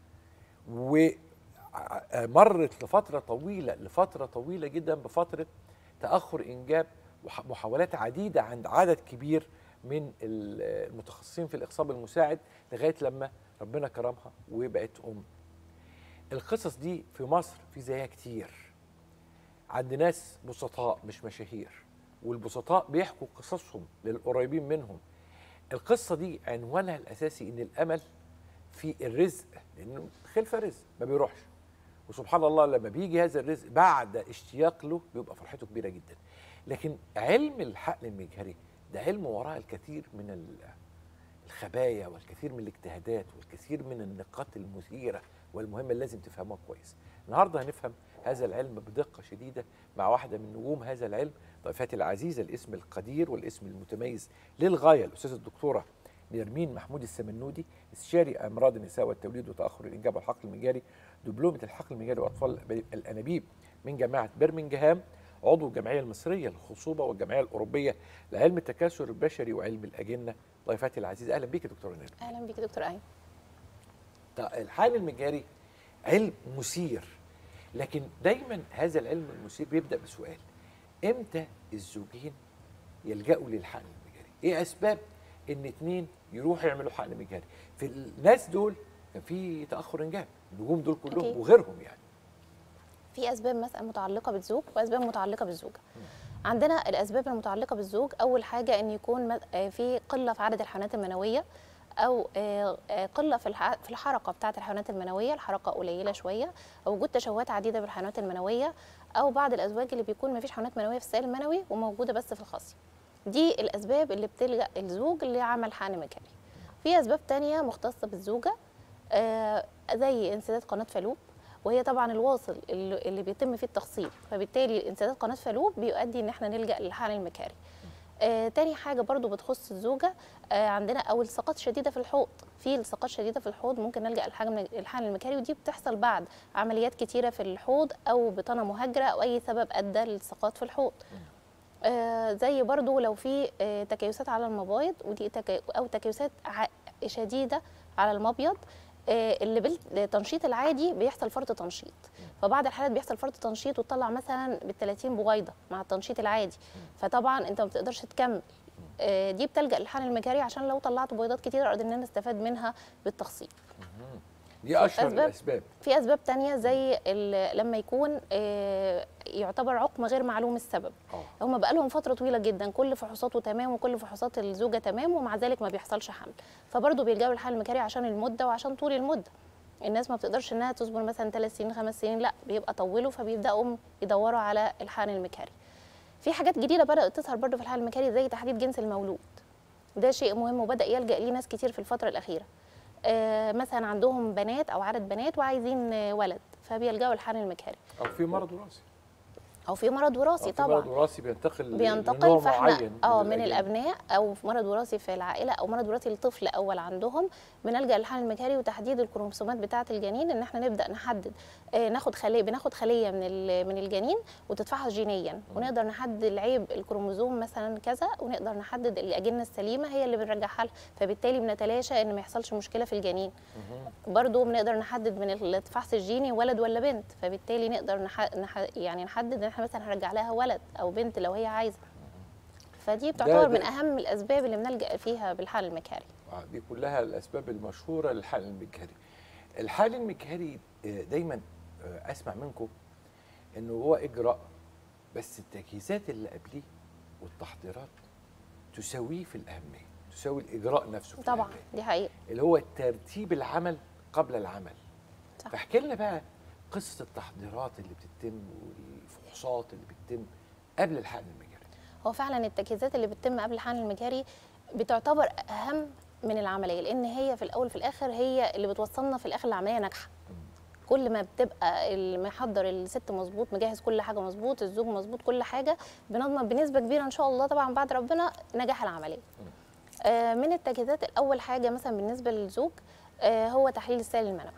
Speaker 1: ومرت لفتره طويله لفتره طويله جدا بفتره تاخر انجاب ومحاولات عديده عند عدد كبير من ال- المتخصصين في الاخصاب المساعد لغايه لما ربنا كرمها وبقت ام القصص دي في مصر في زيها كتير عند ناس بسطاء مش مشاهير والبسطاء بيحكوا قصصهم للقريبين منهم القصة دي عنوانها الأساسي إن الأمل في الرزق لأنه خلفة رزق ما بيروحش وسبحان الله لما بيجي هذا الرزق بعد اشتياق له بيبقى فرحته كبيرة جدا لكن علم الحقن المجهري ده علم وراء الكثير من ال- الخبايا والكثير من الاجتهادات والكثير من النقاط المثيرة والمهمة اللي لازم تفهموها كويس النهارده هنفهم هذا العلم بدقة شديدة مع واحدة من نجوم هذا العلم ضيفتي العزيزة الاسم القدير والاسم المتميز للغاية الأستاذة الدكتورة نرمين محمود السمنودي استشاري أمراض النساء والتوليد وتأخر الإنجاب والحقل المجاري دبلومة الحقل المجاري وأطفال الأنابيب من جامعة برمنجهام عضو الجمعية المصرية للخصوبة والجمعية الأوروبية لعلم التكاثر البشري وعلم الأجنة ضيفتي العزيزة أهلا بيك يا دكتورة نرمين
Speaker 4: اهلا بيك دكتور ايمن
Speaker 1: طيب الحقن المجاري علم مثير لكن دايما هذا العلم المثير بيبدا بسؤال امتى الزوجين يلجأوا للحقن المجاري؟ ايه اسباب ان اتنين يروحوا يعملوا حقن مجاري؟ في الناس دول كان في تاخر انجاب النجوم دول كلهم
Speaker 4: أكيد.
Speaker 1: وغيرهم يعني
Speaker 4: في اسباب مثلا متعلقه بالزوج واسباب متعلقه بالزوجه عندنا الاسباب المتعلقه بالزوج اول حاجه ان يكون م- آه، في قله في عدد الحيوانات المنويه او آه، آه، قله في الح- في الحركه بتاعه الحيوانات المنويه الحركه قليله شويه او وجود تشوهات عديده بالحيوانات المنويه او بعض الازواج اللي بيكون ما فيش حيوانات منويه في السائل المنوي وموجوده بس في الخصيه دي الاسباب اللي بتلجا الزوج لعمل حقن مجاري في اسباب تانية مختصه بالزوجه آه زي انسداد قناه فالوب وهي طبعا الواصل اللي اللي بيتم فيه التخصيب فبالتالي انسداد قناه فالوب بيؤدي ان احنا نلجا للحقن المكاري آه تاني حاجه برضو بتخص الزوجه آه عندنا او السقط شديده في الحوض في السقط شديده في الحوض ممكن نلجا للحقن الحقن المكاري ودي بتحصل بعد عمليات كتيره في الحوض او بطانه مهاجره او اي سبب ادى للسقاط في الحوض آه زي برضو لو في آه تكيسات على المبايض ودي تكي او تكيسات ع- شديده على المبيض آه، اللي بالتنشيط العادي بيحصل فرط تنشيط فبعض الحالات بيحصل فرط تنشيط وتطلع مثلا بال 30 بويضه مع التنشيط العادي فطبعا انت ما بتقدرش تكمل آه، دي بتلجا للحقن المجاري عشان لو طلعت بيضات كتير قدرنا نستفاد منها بالتخصيب
Speaker 1: دي اشهر
Speaker 4: أسباب-
Speaker 1: الاسباب
Speaker 4: في اسباب تانية زي ال- لما يكون آه، يعتبر عقم غير معلوم السبب
Speaker 1: اه
Speaker 4: هم بقالهم فتره طويله جدا كل فحوصاته تمام وكل فحوصات الزوجه تمام ومع ذلك ما بيحصلش حمل فبرضه بيلجأوا للحقن المجاري عشان المده وعشان طول المده الناس ما بتقدرش انها تصبر مثلا ثلاث سنين خمس سنين لا بيبقى طولوا فبيبداوا يدوروا على الحقن المكاري في حاجات جديده بدات تظهر برضه في الحقن المكاري زي تحديد جنس المولود ده شيء مهم وبدا يلجا ليه ناس كتير في الفتره الاخيره آه مثلا عندهم بنات او عدد بنات وعايزين آه، ولد فبيلجأوا للحقن المكاري
Speaker 1: او في مرض وراثي
Speaker 4: او في مرض
Speaker 1: أو
Speaker 4: وراثي
Speaker 1: في
Speaker 4: طبعا
Speaker 1: مرض وراثي بينتقل لنوع
Speaker 4: بينتقل فاحنا
Speaker 1: معين
Speaker 4: اه من
Speaker 1: الأجيال.
Speaker 4: الابناء او في مرض وراثي في العائله او مرض وراثي لطفل اول عندهم بنلجا للحقن المجهري وتحديد الكروموسومات بتاعه الجنين ان احنا نبدا نحدد آه ناخد خليه بناخد خليه من ال- من الجنين وتتفحص جينيا ونقدر نحدد العيب الكروموزوم مثلا كذا ونقدر نحدد الاجنه السليمه هي اللي بنرجعها لها فبالتالي بنتلاشى ان ما يحصلش مشكله في الجنين برضو بنقدر نحدد من الفحص الجيني ولد ولا بنت فبالتالي نقدر نح... نح... يعني نحدد ان احنا مثلا هنرجع لها ولد او بنت لو هي عايزه فدي بتعتبر
Speaker 1: ده-
Speaker 4: من اهم الاسباب اللي بنلجا فيها بالحقن المكاري
Speaker 1: آه، دي كلها الاسباب المشهوره للحقن المجهري الحقن المجهري آه، دايما آه، اسمع منكم انه هو اجراء بس التجهيزات اللي قبليه والتحضيرات تساويه في الاهميه تساوي الاجراء نفسه في
Speaker 4: طبعا
Speaker 1: الأهمية.
Speaker 4: دي حقيقه
Speaker 1: اللي هو ترتيب العمل قبل العمل
Speaker 4: صح.
Speaker 1: فاحكي لنا بقى قصه التحضيرات اللي بتتم والفحوصات اللي بتتم قبل الحقن المجهري
Speaker 4: هو فعلا التجهيزات اللي بتتم قبل الحقن المجهري بتعتبر اهم من العمليه لان هي في الاول في الاخر هي اللي بتوصلنا في الاخر لعمليه ناجحه كل ما بتبقى المحضر الست مظبوط مجهز كل حاجه مظبوط الزوج مظبوط كل حاجه بنضمن بنسبه كبيره ان شاء الله طبعا بعد ربنا نجاح العمليه آه، من التجهيزات الاول حاجه مثلا بالنسبه للزوج آه، هو تحليل السائل المنوي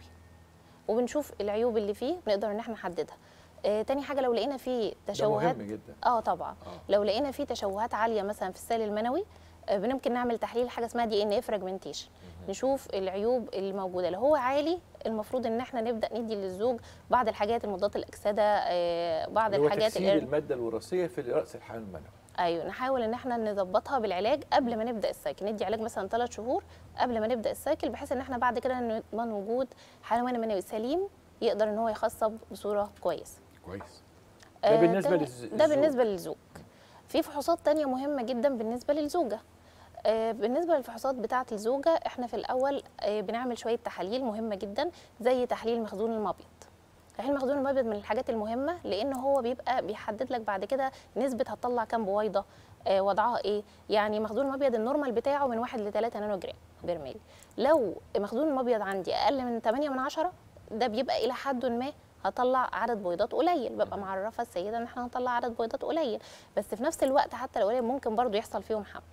Speaker 4: وبنشوف العيوب اللي فيه بنقدر ان احنا نحددها آه، تاني حاجه لو لقينا فيه
Speaker 1: ده
Speaker 4: تشوهات
Speaker 1: مهم جدا
Speaker 4: اه طبعا
Speaker 1: آه.
Speaker 4: لو لقينا فيه تشوهات عاليه مثلا في السائل المنوي آه، ممكن نعمل تحليل حاجه اسمها دي ان ايه فراجمنتيشن نشوف العيوب اللي موجوده لو هو عالي المفروض ان احنا نبدا ندي للزوج بعض الحاجات المضادات الاكسده آه، بعض
Speaker 1: اللي هو
Speaker 4: الحاجات
Speaker 1: تكسير
Speaker 4: اللي
Speaker 1: الماده الوراثيه في راس الحقن المنوي
Speaker 4: ايوه نحاول ان احنا نظبطها بالعلاج قبل ما نبدا السايكل ندي علاج مثلا ثلاث شهور قبل ما نبدا السايكل بحيث ان احنا بعد كده نضمن وجود حيوان منوي سليم يقدر ان هو يخصب بصوره كويسه
Speaker 1: كويس ده
Speaker 4: آه،
Speaker 1: بالنسبه
Speaker 4: تاني-
Speaker 1: للز...
Speaker 4: ده
Speaker 1: للزوج.
Speaker 4: بالنسبه للزوج في فحوصات تانية مهمة جدا بالنسبة للزوجة آه، بالنسبة للفحوصات بتاعة الزوجة احنا في الأول آه، بنعمل شوية تحاليل مهمة جدا زي تحليل مخزون المبيض تحليل مخزون المبيض من الحاجات المهمة لأن هو بيبقى بيحدد لك بعد كده نسبة هتطلع كام بويضة آه، وضعها ايه يعني مخزون المبيض النورمال بتاعه من 1 ل 3 نانو جرام برميل لو مخزون المبيض عندي أقل من 8 من 10 ده بيبقى إلى حد ما هطلع عدد بيضات قليل ببقى معرفه السيده ان احنا هنطلع عدد بيضات قليل بس في نفس الوقت حتى لو قليل ممكن برضو يحصل فيهم حمل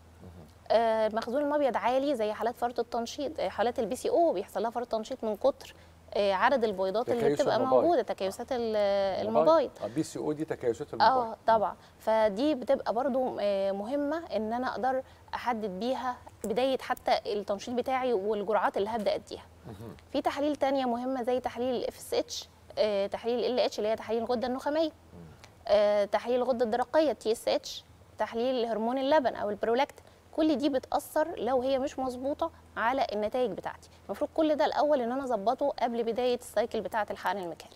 Speaker 4: آه، مخزون المبيض عالي زي حالات فرط التنشيط آه، حالات البي سي او بيحصل لها فرط تنشيط من كتر آه، عدد البيضات اللي
Speaker 1: تكيس
Speaker 4: بتبقى
Speaker 1: المبايض.
Speaker 4: موجوده تكيسات ال- المبايض
Speaker 1: بي سي او دي تكيسات المبايض
Speaker 4: اه طبعا فدي بتبقى برضو آه، مهمه ان انا اقدر احدد بيها بدايه حتى التنشيط بتاعي والجرعات اللي هبدا اديها في تحاليل تانية مهمه زي تحليل الاف اس اتش تحليل ال اتش اللي هي تحليل الغده النخاميه آه، تحليل الغده الدرقيه تي اس اتش تحليل هرمون اللبن او البرولاكتين كل دي بتاثر لو هي مش مظبوطه على النتائج بتاعتي المفروض كل ده الاول ان انا اظبطه قبل بدايه السايكل بتاعه الحقن المكاري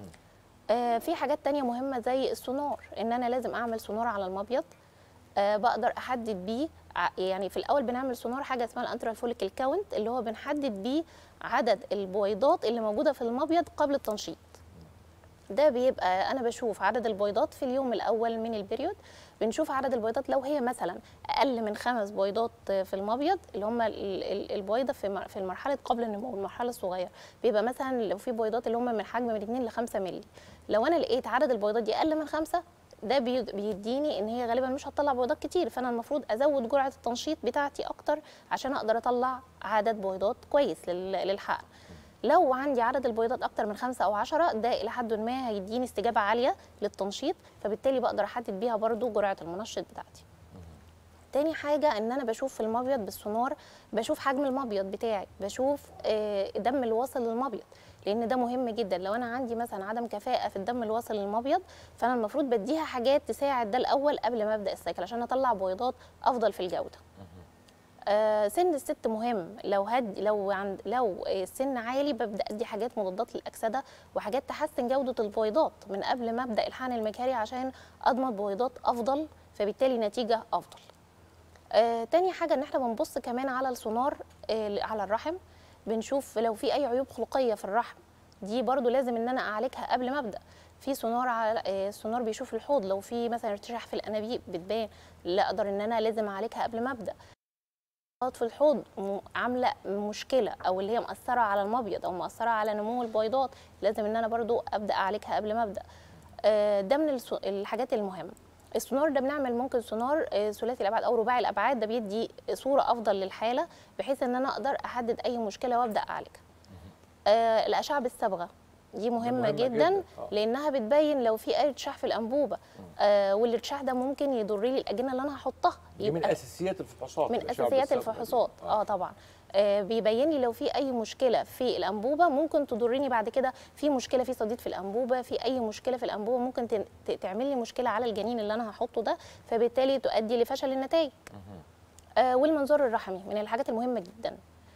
Speaker 4: آه، في حاجات تانية مهمة زي السونار ان انا لازم اعمل سونار على المبيض آه، بقدر احدد بيه ع- يعني في الاول بنعمل سونار حاجه اسمها الانترال فوليكل كاونت اللي هو بنحدد بيه عدد البويضات اللي موجوده في المبيض قبل التنشيط ده بيبقى انا بشوف عدد البيضات في اليوم الاول من البريود بنشوف عدد البيضات لو هي مثلا اقل من خمس بيضات في المبيض اللي هم ال- ال- البيضه في مر- في مرحله قبل النمو المرحله الصغيره بيبقى مثلا لو في بيضات اللي هم من حجم من 2 ل 5 مللي لو انا لقيت عدد البيضات دي اقل من خمسة ده بي- بيديني ان هي غالبا مش هتطلع بيضات كتير فانا المفروض ازود جرعه التنشيط بتاعتي اكتر عشان اقدر اطلع عدد بيضات كويس لل- للحقن لو عندي عدد البيضات اكتر من خمسة او عشرة ده الى حد ما هيديني استجابه عاليه للتنشيط فبالتالي بقدر احدد بيها برضو جرعه المنشط بتاعتي تاني حاجة ان انا بشوف في المبيض بالسونار بشوف حجم المبيض بتاعي بشوف آه، الدم اللي واصل للمبيض لان ده مهم جدا لو انا عندي مثلا عدم كفاءة في الدم اللي واصل للمبيض فانا المفروض بديها حاجات تساعد ده الاول قبل ما ابدا السيكل عشان اطلع بيضات افضل في الجودة آه، سن الست مهم لو هد لو عند لو آه، السن عالي ببدا ادي حاجات مضادات للاكسده وحاجات تحسن جوده البيضات من قبل ما ابدا الحقن المجهري عشان اضمن بيضات افضل فبالتالي نتيجه افضل آه، تاني حاجه ان احنا بنبص كمان على السونار آه، على الرحم بنشوف لو في اي عيوب خلقيه في الرحم دي برضو لازم ان انا اعالجها قبل ما ابدا في سونار على آه، السونار بيشوف الحوض لو في مثلا ارتشاح في الانابيب بتبان لا اقدر ان انا لازم اعالجها قبل ما ابدا البيضات في الحوض م- عامله مشكله او اللي هي مأثره على المبيض او مأثره على نمو البيضات لازم ان انا برضو ابدا اعالجها قبل ما ابدا آه، ده من السو- الحاجات المهمه السونار ده بنعمل ممكن سونار آه، ثلاثي الابعاد او رباعي الابعاد ده بيدي صوره افضل للحاله بحيث ان انا اقدر احدد اي مشكله وابدا اعالجها آه، الاشعه بالصبغه دي مهمه,
Speaker 1: مهمة
Speaker 4: جدا,
Speaker 1: جداً،
Speaker 4: جداً
Speaker 1: آه.
Speaker 4: لانها بتبين لو في اي ارتشاح في الانبوبه آه والارتشاح ده ممكن يضر لي الاجنه اللي انا هحطها
Speaker 1: دي من
Speaker 4: يبقى-
Speaker 1: اساسيات الفحوصات
Speaker 4: من
Speaker 1: الأشعة
Speaker 4: اساسيات
Speaker 1: بالصبغة دي.
Speaker 4: الفحوصات اه طبعا آه بيبين لي لو في اي مشكله في الانبوبه ممكن تضرني بعد كده في مشكله في صديد في الانبوبه في اي مشكله في الانبوبه ممكن تن- ت- تعمل لي مشكله على الجنين اللي انا هحطه ده فبالتالي تؤدي لفشل النتائج آه والمنظار الرحمي من الحاجات المهمه جدا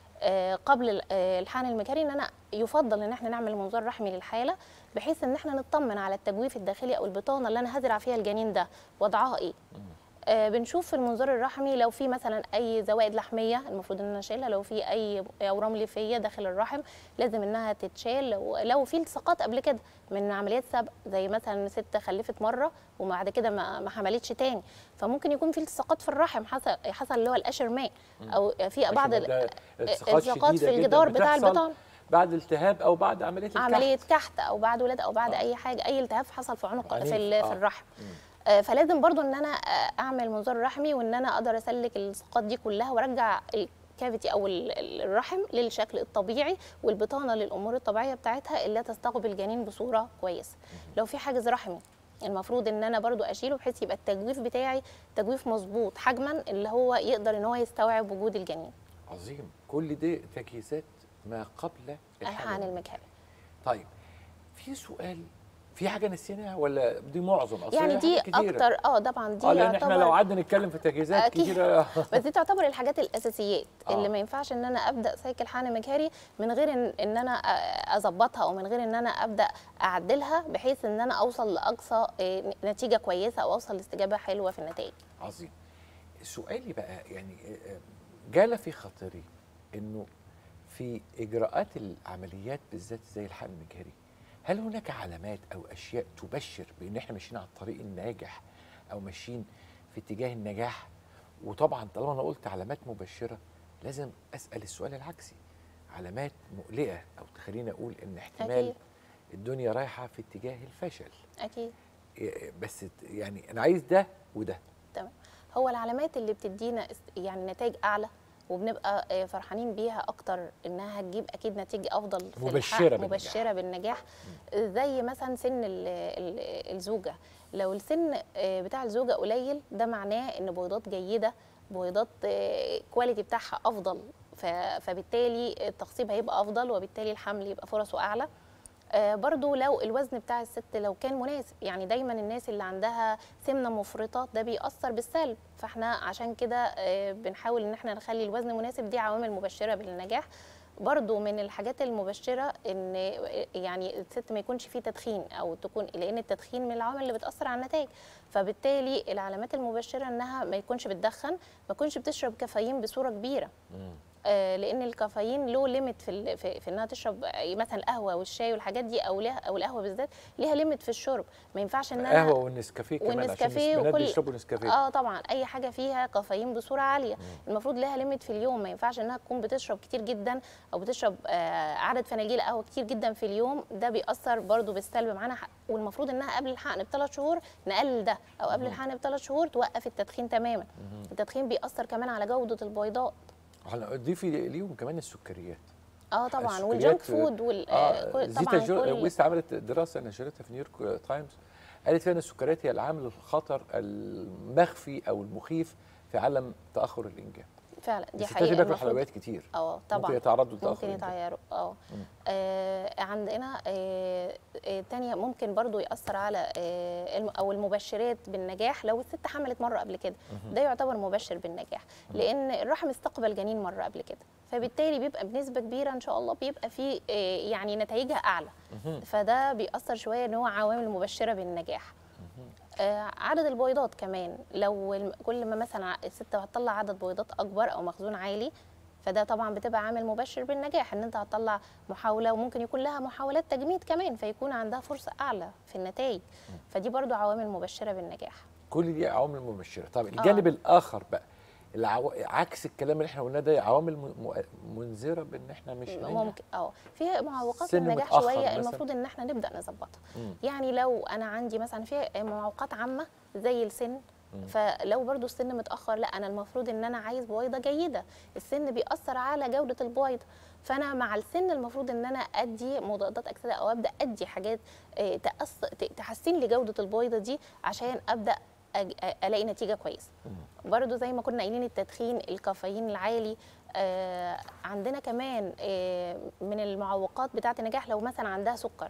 Speaker 4: آه قبل ال- آه الحقن المجهري ان انا يفضل ان احنا نعمل منظار رحمي للحاله بحيث ان احنا نطمن على التجويف الداخلي او البطانه اللي انا هزرع فيها الجنين ده وضعها ايه آه، بنشوف في المنظار الرحمي لو في مثلا اي زوائد لحميه المفروض ان انا اشيلها لو في اي اورام ليفيه داخل الرحم لازم انها تتشال لو, لو في التصاقات قبل كده من عمليات سبق زي مثلا ست خلفت مره وبعد كده ما, ما حملتش تاني فممكن يكون في التصاقات في الرحم حصل حصل اللي هو القشر ماء او في بعض
Speaker 1: عشان
Speaker 4: ال-
Speaker 1: ده التصاقات
Speaker 4: التصاقات
Speaker 1: شديدة
Speaker 4: في
Speaker 1: جداً
Speaker 4: الجدار بتاع
Speaker 1: بتحصل
Speaker 4: البطانه
Speaker 1: بعد التهاب او بعد عمليه الكحت.
Speaker 4: عمليه كحت او بعد ولاده او بعد
Speaker 1: آه.
Speaker 4: اي حاجه اي التهاب حصل في عنق
Speaker 1: عنيف،
Speaker 4: في, ال-
Speaker 1: آه.
Speaker 4: في الرحم آه، فلازم برضو ان انا آه، اعمل منظار رحمي وان انا اقدر اسلك الثقات دي كلها وارجع الكافيتي او ال- ال- الرحم للشكل الطبيعي والبطانه للامور الطبيعيه بتاعتها اللي تستقبل الجنين بصوره كويسه لو في حاجز رحمي المفروض ان انا برضو اشيله بحيث يبقى التجويف بتاعي تجويف مظبوط حجما اللي هو يقدر ان هو يستوعب وجود الجنين
Speaker 1: عظيم كل دي تجهيزات ما قبل
Speaker 4: الحقن المجهري
Speaker 1: طيب في سؤال في حاجه نسيناها ولا دي معظم اصل
Speaker 4: يعني
Speaker 1: هي
Speaker 4: دي
Speaker 1: حاجات كتيرة.
Speaker 4: اكتر اه طبعا دي
Speaker 1: اه لان احنا لو
Speaker 4: يعتبر-
Speaker 1: قعدنا نتكلم في تجهيزات
Speaker 4: أكيد.
Speaker 1: كتيره
Speaker 4: بس دي تعتبر الحاجات الاساسيات
Speaker 1: آه.
Speaker 4: اللي ما ينفعش ان انا ابدا سايكل حقن مجهري من غير ان, إن انا أ- اظبطها او من غير ان انا ابدا اعدلها بحيث ان انا اوصل لاقصى آه، نتيجه كويسه او اوصل لاستجابه حلوه في النتائج
Speaker 1: عظيم سؤالي بقى يعني آه، آه، جال في خاطري انه في اجراءات العمليات بالذات زي الحقن المجهري هل هناك علامات او اشياء تبشر بان احنا ماشيين على الطريق الناجح او ماشيين في اتجاه النجاح وطبعا طالما انا قلت علامات مبشره لازم اسال السؤال العكسي علامات مقلقه او تخليني اقول ان احتمال
Speaker 4: أكيد.
Speaker 1: الدنيا رايحه في اتجاه الفشل
Speaker 4: اكيد
Speaker 1: إيه، بس يعني انا عايز ده وده
Speaker 4: تمام هو العلامات اللي بتدينا است- يعني نتائج اعلى وبنبقى آه، فرحانين بيها اكتر انها هتجيب اكيد نتيجه افضل في
Speaker 1: مبشرة
Speaker 4: الحق-
Speaker 1: بالنجاح.
Speaker 4: مبشره بالنجاح آه، زي مثلا سن ال- ال- الزوجه لو السن آه، بتاع الزوجه قليل ده معناه ان بويضات جيده بويضات آه، كواليتي بتاعها افضل ف- فبالتالي التخصيب هيبقى افضل وبالتالي الحمل يبقى فرصه اعلى آه، برضو لو الوزن بتاع الست لو كان مناسب يعني دايما الناس اللي عندها سمنه مفرطه ده بيأثر بالسلب فاحنا عشان كده آه، بنحاول ان احنا نخلي الوزن مناسب دي عوامل مبشره بالنجاح برضو من الحاجات المبشره ان يعني الست ما يكونش فيه تدخين او تكون لان التدخين من العوامل اللي بتاثر على النتائج فبالتالي العلامات المبشره انها ما يكونش بتدخن ما يكونش بتشرب كافيين بصوره كبيره آه، لان الكافيين له ليميت في ال- في, في انها تشرب آه، مثلا القهوه والشاي والحاجات دي او لها او القهوه بالذات ليها ليميت في الشرب ما ينفعش ان انا
Speaker 1: قهوه والنسكافيه كمان عشان
Speaker 4: والنسكافيه
Speaker 1: البنات
Speaker 4: وكل
Speaker 1: بيشربوا نسكافيه
Speaker 4: اه طبعا اي حاجه فيها كافيين بصوره عاليه المفروض لها ليميت في اليوم ما ينفعش انها تكون بتشرب كتير جدا او بتشرب آه عدد فناجيل قهوه كتير جدا في اليوم ده بيأثر برضو بالسلب معانا ح- والمفروض انها قبل الحقن بثلاث شهور نقلل ده او قبل الحقن بثلاث شهور توقف التدخين تماما التدخين بيأثر كمان على جوده البيضات
Speaker 1: ضيفي ليهم كمان السكريات
Speaker 4: اه طبعا
Speaker 1: السكريات
Speaker 4: والجنك
Speaker 1: في-
Speaker 4: فود وال آه
Speaker 1: اه
Speaker 4: كل-
Speaker 1: زيتا
Speaker 4: طبعا
Speaker 1: جو...
Speaker 4: كل
Speaker 1: ويست عملت دراسه نشرتها في نيويورك تايمز قالت فيها ان السكريات هي العامل الخطر المخفي او المخيف في عالم تاخر الانجاب
Speaker 4: فعلا دي
Speaker 1: الستات
Speaker 4: حقيقه
Speaker 1: بياكلوا
Speaker 4: المفروض-
Speaker 1: حلويات كتير
Speaker 4: اه طبعا
Speaker 1: ممكن يتعرضوا لتاخر
Speaker 4: ممكن
Speaker 1: الإنجاب.
Speaker 4: يتعيروا اه آه، عندنا آه، آه، تانية ممكن برضو يأثر على آه، الم- أو المبشرات بالنجاح لو الست حملت مرة قبل كده ده يعتبر مبشر بالنجاح لأن الرحم استقبل جنين مرة قبل كده فبالتالي بيبقى بنسبة كبيرة إن شاء الله بيبقى فيه آه، يعني نتائجها أعلى فده بيأثر شوية إن هو عوامل مبشرة بالنجاح آه، عدد البويضات كمان لو الم- كل ما مثلا ع- الست هتطلع عدد بويضات اكبر او مخزون عالي فده طبعا بتبقى عامل مبشر بالنجاح ان انت هتطلع محاوله وممكن يكون لها محاولات تجميد كمان فيكون عندها فرصه اعلى في النتائج فدي برضو عوامل مبشره بالنجاح
Speaker 1: كل دي عوامل مبشره طب الجانب الاخر بقى العو... عكس الكلام اللي احنا قلناه ده عوامل م... م- منذره بان احنا مش هننجح.
Speaker 4: ممكن اه في معوقات
Speaker 1: سن
Speaker 4: النجاح
Speaker 1: متأخر
Speaker 4: شويه
Speaker 1: مثلاً.
Speaker 4: المفروض ان احنا نبدا نظبطها
Speaker 1: مم.
Speaker 4: يعني لو انا عندي مثلا في معوقات عامه زي السن فلو برضو السن متاخر لا انا المفروض ان انا عايز بويضه جيده السن بيأثر على جوده البويضه فانا مع السن المفروض ان انا ادي مضادات اكسده او ابدا ادي حاجات آه، تأث... ت- تحسن لي جوده البويضه دي عشان ابدا أج- الاقي نتيجه كويسه برضو زي ما كنا قايلين التدخين الكافيين العالي آه عندنا كمان آه من المعوقات بتاعه النجاح لو مثلا عندها سكر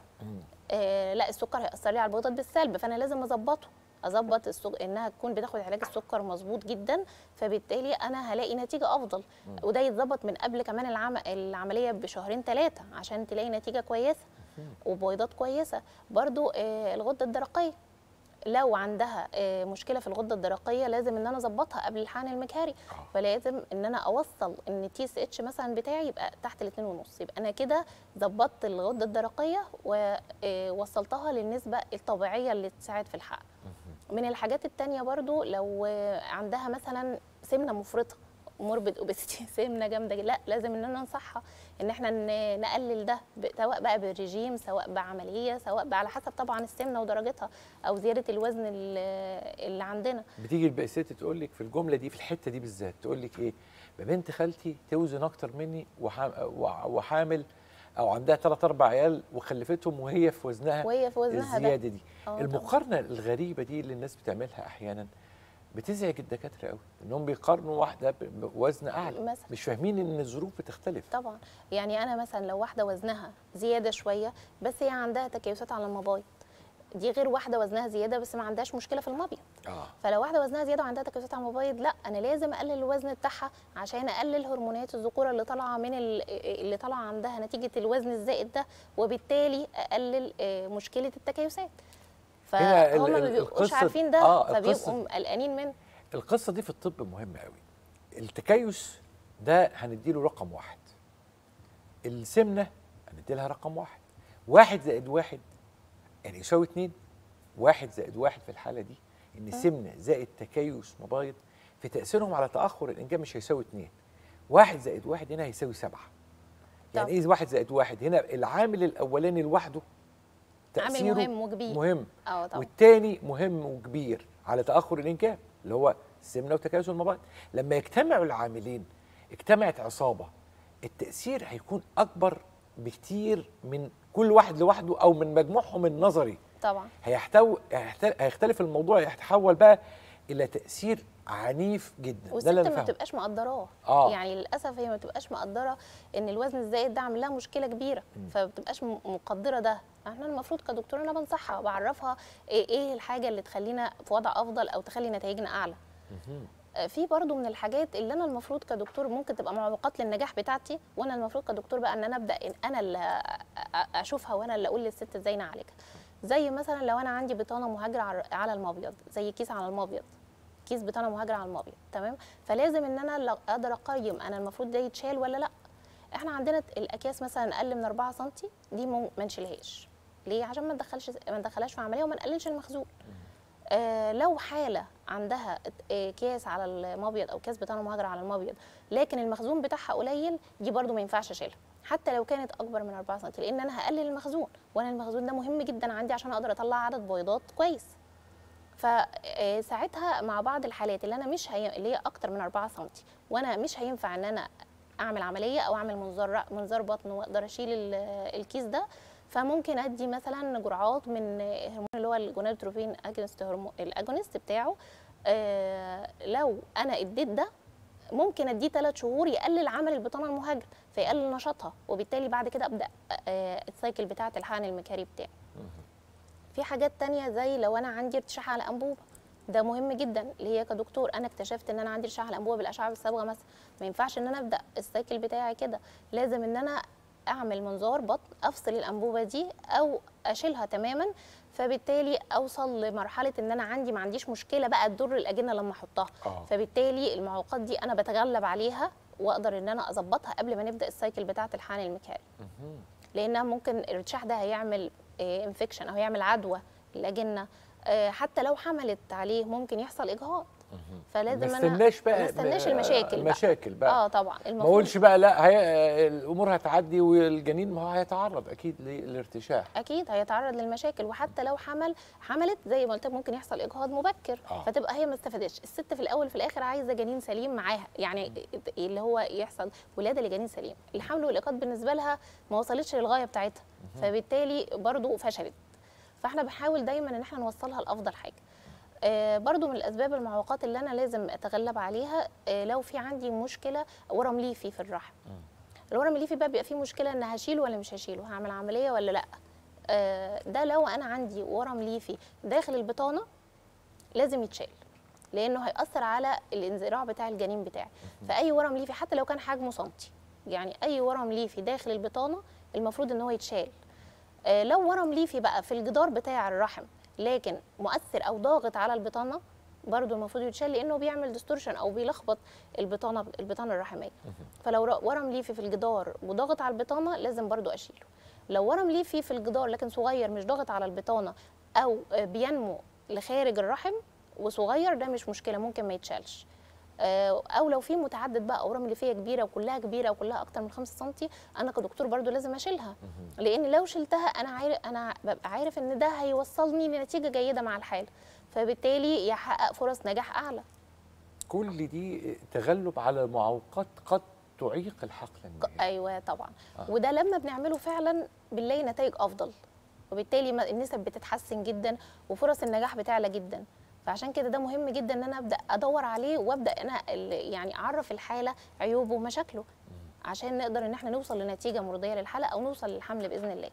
Speaker 4: آه لا السكر هيأثر لي على البويضات بالسلب فانا لازم اظبطه اظبط السك... انها تكون بتاخد علاج السكر مظبوط جدا فبالتالي انا هلاقي نتيجه افضل وده يتظبط من قبل كمان العم... العمليه بشهرين ثلاثه عشان تلاقي نتيجه كويسه وبويضات كويسه برضو آه الغده الدرقيه لو عندها آه، مشكله في الغده الدرقيه لازم ان انا اظبطها قبل الحقن المجهري فلازم ان انا اوصل ان التي اس اتش مثلا بتاعي يبقى تحت الاثنين ونص يبقى انا كده ظبطت الغده الدرقيه ووصلتها للنسبه الطبيعيه اللي تساعد في الحقن من الحاجات التانية برضو لو آه، عندها مثلا سمنه مفرطه موربد اوبستي سمنه جامده لا لازم ان انا انصحها ان احنا ن- نقلل ده ب- سواء بقى بالرجيم سواء بعمليه سواء بقى على حسب طبعا السمنه ودرجتها او زياده الوزن ال- اللي عندنا
Speaker 1: بتيجي البقى ست تقول لك في الجمله دي في الحته دي بالذات تقول لك ايه ده بنت خالتي توزن اكتر مني وحام- وع- وحامل او عندها ثلاث اربع عيال وخلفتهم وهي في وزنها
Speaker 4: وهي في وزنها ده
Speaker 1: الزياده دي
Speaker 4: آه طبعاً.
Speaker 1: المقارنه الغريبه دي اللي الناس بتعملها احيانا بتزعج الدكاتره قوي انهم بيقارنوا واحده ب- بوزن اعلى
Speaker 4: مثلاً.
Speaker 1: مش فاهمين ان الظروف بتختلف
Speaker 4: طبعا يعني انا مثلا لو واحده وزنها زياده شويه بس هي عندها تكيسات على المبايض دي غير واحده وزنها زياده بس ما عندهاش مشكله في المبيض
Speaker 1: اه
Speaker 4: فلو واحده وزنها زياده وعندها تكيسات على المبايض لا انا لازم اقلل الوزن بتاعها عشان اقلل هرمونات الذكوره اللي طالعه من ال- اللي طالعه عندها نتيجه الوزن الزائد ده وبالتالي اقلل آه، مشكله التكيسات
Speaker 1: هنا ال-
Speaker 4: فهم ما
Speaker 1: ال-
Speaker 4: بيبقوش
Speaker 1: القصة-
Speaker 4: عارفين ده
Speaker 1: آه، القصة-
Speaker 4: فبيبقوا قلقانين منه
Speaker 1: القصه دي في الطب مهمه قوي التكيس ده هنديله رقم واحد السمنه هندي لها رقم واحد واحد زائد واحد يعني يساوي اتنين واحد زائد واحد في الحاله دي ان سمنه زائد تكيس مبايض في تاثيرهم على تاخر الانجاب مش هيساوي اتنين واحد زائد واحد هنا هيساوي سبعه يعني
Speaker 4: طب.
Speaker 1: ايه واحد زائد واحد هنا العامل الاولاني لوحده
Speaker 4: عامل
Speaker 1: تأثيره
Speaker 4: مهم وكبير.
Speaker 1: مهم
Speaker 4: اه طبعا
Speaker 1: والتاني مهم وكبير على تاخر الانجاب اللي هو السمنه وتكيس المبايض لما يجتمعوا العاملين اجتمعت عصابه التاثير هيكون اكبر بكتير من كل واحد لوحده او من مجموعهم النظري
Speaker 4: طبعا
Speaker 1: هيحتو هيحت- هيختلف الموضوع هيتحول بقى الى تاثير عنيف جدا
Speaker 4: والست
Speaker 1: ده اللي انا
Speaker 4: ما
Speaker 1: فاهمه
Speaker 4: بتبقاش مقدراه
Speaker 1: آه.
Speaker 4: يعني للاسف هي ما بتبقاش مقدره ان الوزن الزائد ده عامل لها مشكله كبيره فما بتبقاش م- مقدره ده احنا المفروض كدكتور انا بنصحها بعرفها ايه إيه الحاجه اللي تخلينا في وضع افضل او تخلي نتائجنا اعلى آه، في برضو من الحاجات اللي انا المفروض كدكتور ممكن تبقى معوقات للنجاح بتاعتي وانا المفروض كدكتور بقى ان انا ابدا إن انا اللي أ- أ- اشوفها وانا اللي اقول للست ازاي نعالجها زي مثلا لو انا عندي بطانه مهاجره على- على المبيض زي كيس على المبيض كيس بطانه مهاجره على المبيض تمام فلازم ان انا لو اقدر اقيم انا المفروض ده يتشال ولا لا احنا عندنا الاكياس مثلا اقل من 4 سم دي مو- ما نشيلهاش ليه عشان ما ندخلش ما ندخلهاش في عمليه وما نقللش المخزون آه لو حاله عندها آه كيس على المبيض او كيس بطانه مهاجره على المبيض لكن المخزون بتاعها قليل دي برضو ما ينفعش اشيلها حتى لو كانت اكبر من 4 سم لان انا هقلل المخزون وانا المخزون ده مهم جدا عندي عشان اقدر اطلع عدد بيضات كويس فساعتها مع بعض الحالات اللي انا مش هي... اللي هي اكتر من 4 سم وانا مش هينفع ان انا اعمل عمليه او اعمل منظار منظار بطن واقدر اشيل ال- الكيس ده فممكن ادي مثلا جرعات من هرمون اللي هو الجونادوتروبين اجنست هرمون الاجونست بتاعه آه لو انا اديت ده ممكن اديه ثلاث شهور يقلل عمل البطانه المهاجره فيقلل نشاطها وبالتالي بعد كده ابدا آه السايكل بتاعه الحقن المكاري بتاعي في حاجات تانية زي لو انا عندي ارتشاح على انبوبه ده مهم جدا اللي هي كدكتور انا اكتشفت ان انا عندي ارتشاح على الانبوبه بالاشعه بالصبغه مثلا ما ينفعش ان انا ابدا السايكل بتاعي كده لازم ان انا اعمل منظار بطن افصل الانبوبه دي او اشيلها تماما فبالتالي اوصل لمرحله ان انا عندي ما عنديش مشكله بقى تضر الاجنه لما احطها
Speaker 1: آه.
Speaker 4: فبالتالي المعوقات دي انا بتغلب عليها واقدر ان انا اظبطها قبل ما نبدا السايكل بتاعه الحقن المكاري لانها ممكن الارتشاح ده هيعمل انفكشن او هيعمل عدوى للاجنه آه، حتى لو حملت عليه ممكن يحصل اجهاض فلازم
Speaker 1: ما
Speaker 4: انا
Speaker 1: استناش بقى
Speaker 4: ما استناش
Speaker 1: ب-
Speaker 4: المشاكل بقى.
Speaker 1: المشاكل بقى
Speaker 4: اه طبعا
Speaker 1: ما
Speaker 4: المفروض
Speaker 1: اقولش بقى لا هي الامور هتعدي والجنين ما هو هيتعرض اكيد للارتشاح
Speaker 4: اكيد هيتعرض للمشاكل وحتى لو حمل حملت زي ما قلت لك ممكن يحصل اجهاض مبكر
Speaker 1: آه.
Speaker 4: فتبقى هي ما استفادتش الست في الاول في الاخر عايزه جنين سليم معاها يعني اللي هو يحصل ولاده لجنين سليم الحمل والايقاظ بالنسبه لها ما وصلتش للغايه بتاعتها فبالتالي برضو فشلت فاحنا بنحاول دايما ان احنا نوصلها لافضل حاجه آه، برضو من الاسباب المعوقات اللي انا لازم اتغلب عليها آه، لو في عندي مشكله ورم ليفي في الرحم الورم الليفي بقى بيبقى فيه مشكله ان هشيله ولا مش هشيله هعمل عمليه ولا لا آه، ده لو انا عندي ورم ليفي داخل البطانه لازم يتشال لانه هياثر على الانزراع بتاع الجنين بتاعي فاي ورم ليفي حتى لو كان حجمه سنتي يعني اي ورم ليفي داخل البطانه المفروض ان هو يتشال آه، لو ورم ليفي بقى في الجدار بتاع الرحم لكن مؤثر او ضاغط على البطانه برضه المفروض يتشال لانه بيعمل ديستورشن او بيلخبط البطانه البطانه الرحميه فلو ر- ورم ليفي في الجدار وضاغط على البطانه لازم برضه اشيله لو ورم ليفي في الجدار لكن صغير مش ضاغط على البطانه او آه، بينمو لخارج الرحم وصغير ده مش مشكله ممكن ما يتشالش آه، او لو في متعدد بقى اورام ليفيه كبيره وكلها كبيره وكلها اكتر من 5 سم انا كدكتور برضو لازم اشيلها لان لو شلتها انا عارف انا ببقى عارف ان ده هيوصلني لنتيجه جيده مع الحاله فبالتالي يحقق فرص نجاح اعلى
Speaker 1: كل دي تغلب على معوقات قد تعيق الحقل
Speaker 4: ك-
Speaker 1: المنوي
Speaker 4: ايوه طبعا
Speaker 1: آه.
Speaker 4: وده لما بنعمله فعلا بنلاقي نتائج افضل وبالتالي ما- النسب بتتحسن جدا وفرص النجاح بتعلى جدا فعشان كده ده مهم جدا ان انا ابدا ادور عليه وابدا انا ال- يعني اعرف الحاله عيوبه ومشاكله عشان نقدر ان احنا نوصل لنتيجه مرضيه للحاله او نوصل للحمل باذن الله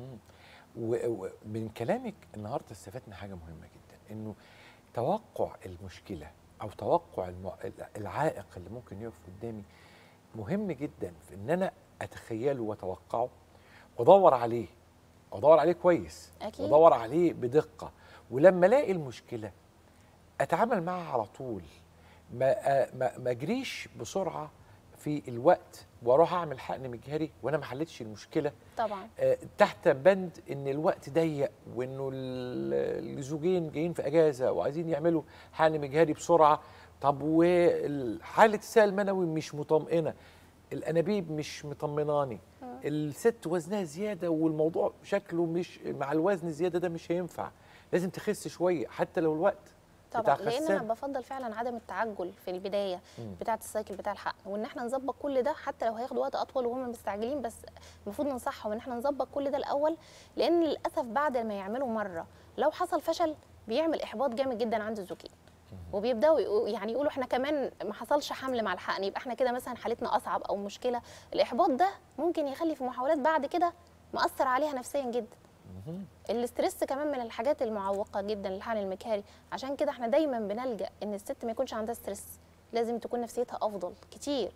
Speaker 1: و- ومن كلامك النهارده استفدنا حاجه مهمه جدا انه توقع المشكله او توقع الم... العائق اللي ممكن يقف قدامي مهم جدا في ان انا اتخيله واتوقعه وادور عليه وادور عليه كويس
Speaker 4: أكيد.
Speaker 1: وادور عليه بدقه ولما الاقي المشكله اتعامل معها على طول ما أ- ما ما اجريش بسرعه في الوقت واروح اعمل حقن مجهري وانا ما حلتش المشكله
Speaker 4: طبعا
Speaker 1: آه، تحت بند ان الوقت ضيق وانه ال- الزوجين جايين في اجازه وعايزين يعملوا حقن مجهري بسرعه طب وحاله السائل المنوي مش مطمئنه الانابيب مش مطمناني الست وزنها زياده والموضوع شكله مش مع الوزن زياده ده مش هينفع لازم تخس شويه حتى لو الوقت
Speaker 4: طبعا
Speaker 1: بتاع
Speaker 4: لان انا
Speaker 1: خسان.
Speaker 4: بفضل فعلا عدم التعجل في البدايه
Speaker 1: مم.
Speaker 4: بتاعه السايكل بتاع الحقن وان احنا نظبط كل ده حتى لو هياخد وقت اطول وهم مستعجلين بس المفروض ننصحهم ان احنا نظبط كل ده الاول لان للاسف بعد ما يعملوا مره لو حصل فشل بيعمل احباط جامد جدا عند الزوجين وبيبداوا يقو- يعني يقولوا احنا كمان ما حصلش حمل مع الحقن يبقى احنا كده مثلا حالتنا اصعب او مشكله الاحباط ده ممكن يخلي في محاولات بعد كده مأثر عليها نفسيا جدا الاسترس كمان من الحاجات المعوقه جدا للحقن المكاري عشان كده احنا دايما بنلجا ان الست ما يكونش عندها ستريس لازم تكون نفسيتها افضل كتير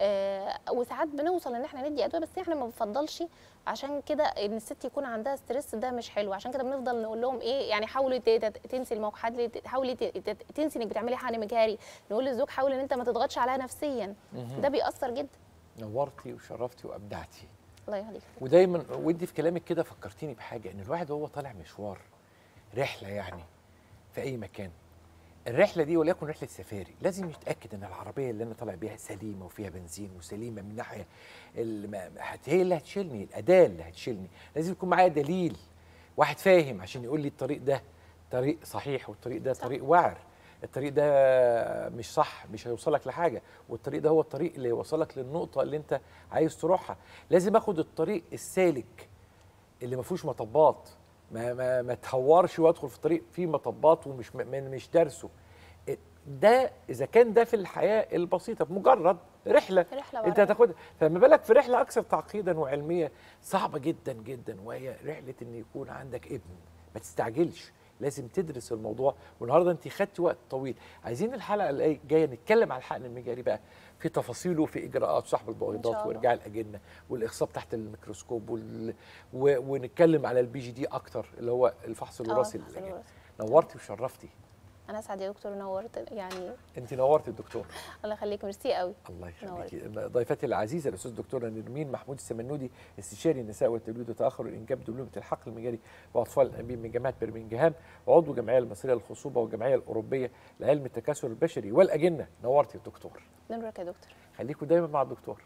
Speaker 4: آه وساعات بنوصل ان احنا ندي ادويه بس احنا ما بنفضلش عشان كده ان الست يكون عندها ستريس ده مش حلو عشان كده بنفضل نقول لهم ايه يعني حاولي ت- ت- تنسي الموحد حاولي ت- ت- تنسي انك بتعملي حقن مجهري نقول للزوج حاول ان انت ما تضغطش عليها نفسيا ده بيأثر جدا
Speaker 1: نورتي وشرفتي وابدعتي
Speaker 4: الله يخليك
Speaker 1: ودايما وانت في كلامك كده فكرتيني بحاجه ان الواحد وهو طالع مشوار رحله يعني في اي مكان الرحله دي وليكن رحله سفاري لازم يتاكد ان العربيه اللي انا طالع بيها سليمه وفيها بنزين وسليمه من ناحيه الم- هت- هي اللي هتشيلني الاداه اللي هتشيلني لازم يكون معايا دليل واحد فاهم عشان يقول لي الطريق ده طريق صحيح والطريق ده
Speaker 4: صح.
Speaker 1: طريق وعر الطريق ده مش صح مش هيوصلك لحاجه والطريق ده هو الطريق اللي يوصلك للنقطه اللي انت عايز تروحها لازم اخد الطريق السالك اللي ما فيهوش مطبات ما ما ما تهورش وادخل في طريق فيه مطبات ومش م- م- مش دارسه ده اذا كان ده في الحياه البسيطه مجرد رحله
Speaker 4: رحلة
Speaker 1: انت
Speaker 4: واحدة.
Speaker 1: هتاخدها فما بالك في رحله اكثر تعقيدا وعلميه صعبه جدا جدا وهي رحله ان يكون عندك ابن ما تستعجلش لازم تدرس الموضوع والنهارده انت خدت وقت طويل عايزين الحلقه الجايه نتكلم على الحقن المجاري بقى في تفاصيله في اجراءات سحب
Speaker 4: إن
Speaker 1: البويضات
Speaker 4: شاء الله.
Speaker 1: وارجاع الاجنه والاخصاب تحت الميكروسكوب وال... و... ونتكلم على البي جي دي اكتر اللي هو الفحص الوراثي
Speaker 4: الفحص
Speaker 1: للأجنة.
Speaker 4: الوراثي.
Speaker 1: نورتي وشرفتي
Speaker 4: انا اسعد يا دكتور نورت يعني
Speaker 1: انت نورتي الدكتور
Speaker 4: الله يخليك ميرسي قوي
Speaker 1: الله يخليكي ضيفتي العزيزه الاستاذ دكتوره نرمين محمود السمنودي استشاري النساء والتوليد وتاخر الانجاب دبلومه الحقل المجاري واطفال الانابيب من جامعه برمنجهام وعضو الجمعيه المصريه للخصوبه والجمعيه الاوروبيه لعلم التكاثر البشري والاجنه نورتي يا دكتور
Speaker 4: نورك يا دكتور
Speaker 1: خليكم دايما مع الدكتور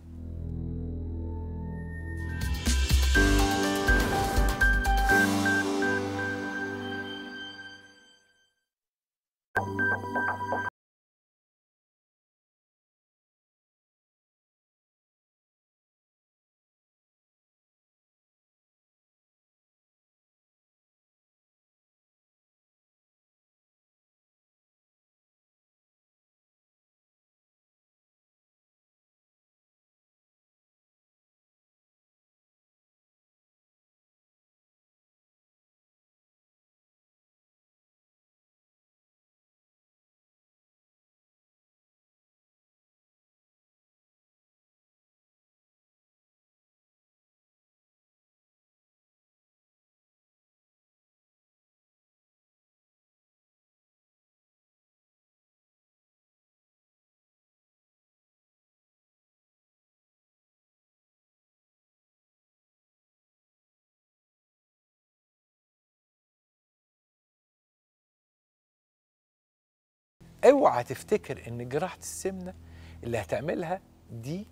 Speaker 1: اوعى تفتكر ان جراحه السمنه اللي هتعملها دي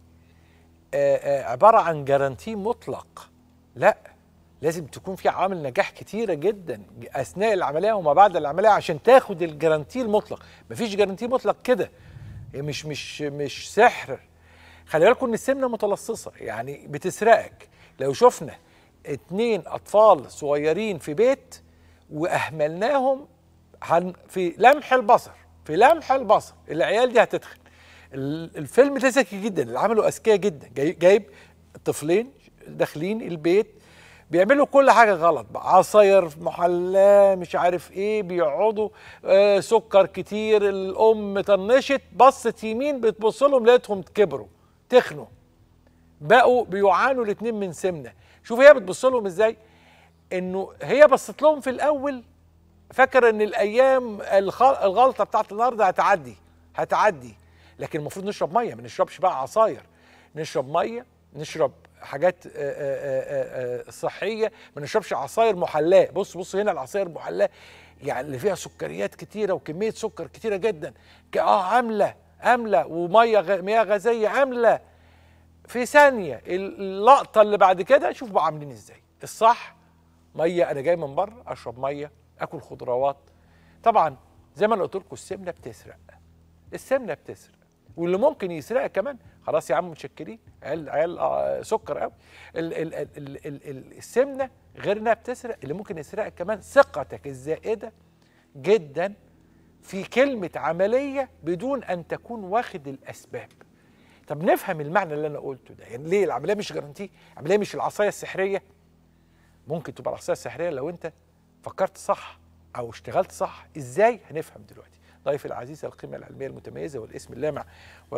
Speaker 1: آه، آه، عباره عن جارانتي مطلق لا لازم تكون في عوامل نجاح كتيره جدا اثناء العمليه وما بعد العمليه عشان تاخد الجارانتي المطلق مفيش جارانتي مطلق كده هي مش مش مش سحر خلي بالكم ان السمنه متلصصه يعني بتسرقك لو شفنا اتنين اطفال صغيرين في بيت واهملناهم هن في لمح البصر في لمح البصر العيال دي هتتخن ال- الفيلم ده ذكي جدا اللي عمله اذكياء جدا جاي جايب طفلين داخلين البيت بيعملوا كل حاجه غلط بقى عصاير محلاه مش عارف ايه بيقعدوا آه سكر كتير الام طنشت بصت يمين بتبص لهم لقيتهم كبروا تخنوا بقوا بيعانوا الاثنين من سمنه شوف هي بتبص لهم ازاي انه هي بصت لهم في الاول فاكر ان الايام الخ- الغلطه بتاعت النهارده هتعدي هتعدي لكن المفروض نشرب ميه ما نشربش بقى عصاير نشرب ميه نشرب حاجات آه، آه، آه، آه، صحيه ما نشربش عصاير محلاه بص بص هنا العصاير محلاه يعني اللي فيها سكريات كتيره وكميه سكر كتيره جدا ك- اه عامله عامله وميه غ- مياه غازيه عامله في ثانيه اللقطه اللي بعد كده شوف بقى عاملين ازاي الصح ميه انا جاي من بره اشرب ميه اكل خضروات طبعا زي ما انا قلت لكم السمنه بتسرق السمنه بتسرق واللي ممكن يسرقها كمان خلاص يا عم متشكرين عيال عيال آه، سكر قوي ال ال ال ال ال ال السمنه غير انها بتسرق اللي ممكن يسرقها كمان ثقتك الزائده جدا في كلمه عمليه بدون ان تكون واخد الاسباب طب نفهم المعنى اللي انا قلته ده يعني ليه العمليه مش جرانتي العمليه مش العصايه السحريه ممكن تبقى العصايه السحريه لو انت فكرت صح او اشتغلت صح ازاي هنفهم دلوقتي ضيف العزيز القيمه العلميه المتميزه والاسم اللامع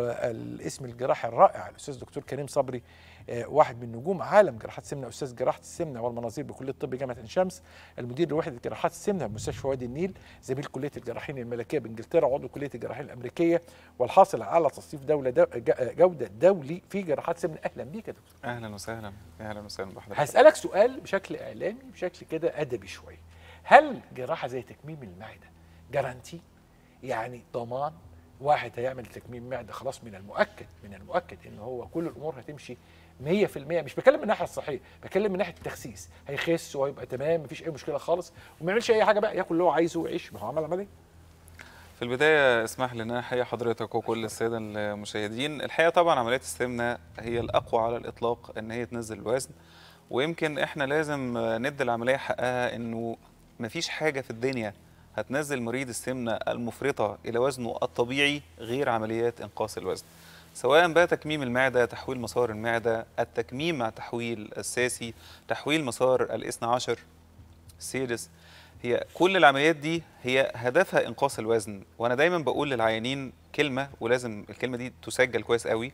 Speaker 1: والاسم الجراحي الرائع الاستاذ دكتور كريم صبري آه، واحد من نجوم عالم جراحات السمنه استاذ جراحه السمنه والمناظير بكليه الطب جامعه عين شمس المدير لوحده جراحات السمنه بمستشفى وادي النيل زميل كليه الجراحين الملكيه بانجلترا عضو كليه الجراحين الامريكيه والحاصل على تصنيف دوله دو ج- جوده دولي في جراحات السمنه اهلا بيك يا دكتور
Speaker 5: اهلا وسهلا اهلا وسهلا بحضرتك
Speaker 1: هسألك سؤال بشكل إعلامي بشكل كده أدبي شوية هل جراحة زي تكميم المعدة جارانتي يعني ضمان واحد هيعمل تكميم معدة خلاص من المؤكد من المؤكد ان هو كل الامور هتمشي 100% مش بتكلم من الناحيه الصحيه بتكلم من ناحيه التخسيس هيخس وهيبقى تمام مفيش اي مشكله خالص وما يعملش اي حاجه بقى ياكل اللي هو عايزه ويعيش ما هو عمل عمليه
Speaker 5: في البدايه اسمح لي ان انا احيي حضرتك وكل الساده المشاهدين الحقيقه طبعا عمليات السمنه هي الاقوى على الاطلاق ان هي تنزل الوزن ويمكن احنا لازم ندي العمليه حقها انه مفيش حاجه في الدنيا هتنزل مريض السمنه المفرطه الى وزنه الطبيعي غير عمليات انقاص الوزن سواء بقى تكميم المعده تحويل مسار المعده التكميم مع تحويل الساسي تحويل مسار الاثنى عشر السيرس هي كل العمليات دي هي هدفها انقاص الوزن وانا دايما بقول للعيانين كلمه ولازم الكلمه دي تسجل كويس قوي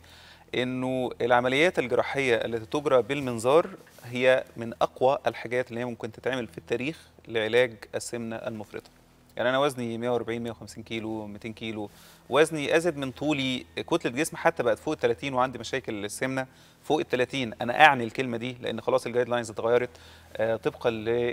Speaker 5: انه العمليات الجراحيه التي تجرى بالمنظار هي من اقوى الحاجات اللي هي ممكن تتعمل في التاريخ لعلاج السمنه المفرطه يعني انا وزني 140 150 كيلو 200 كيلو وزني ازيد من طولي كتله جسمي حتى بقت فوق ال 30 وعندي مشاكل السمنه فوق ال 30 انا اعني الكلمه دي لان خلاص الجايد لاينز اتغيرت آه، طبقا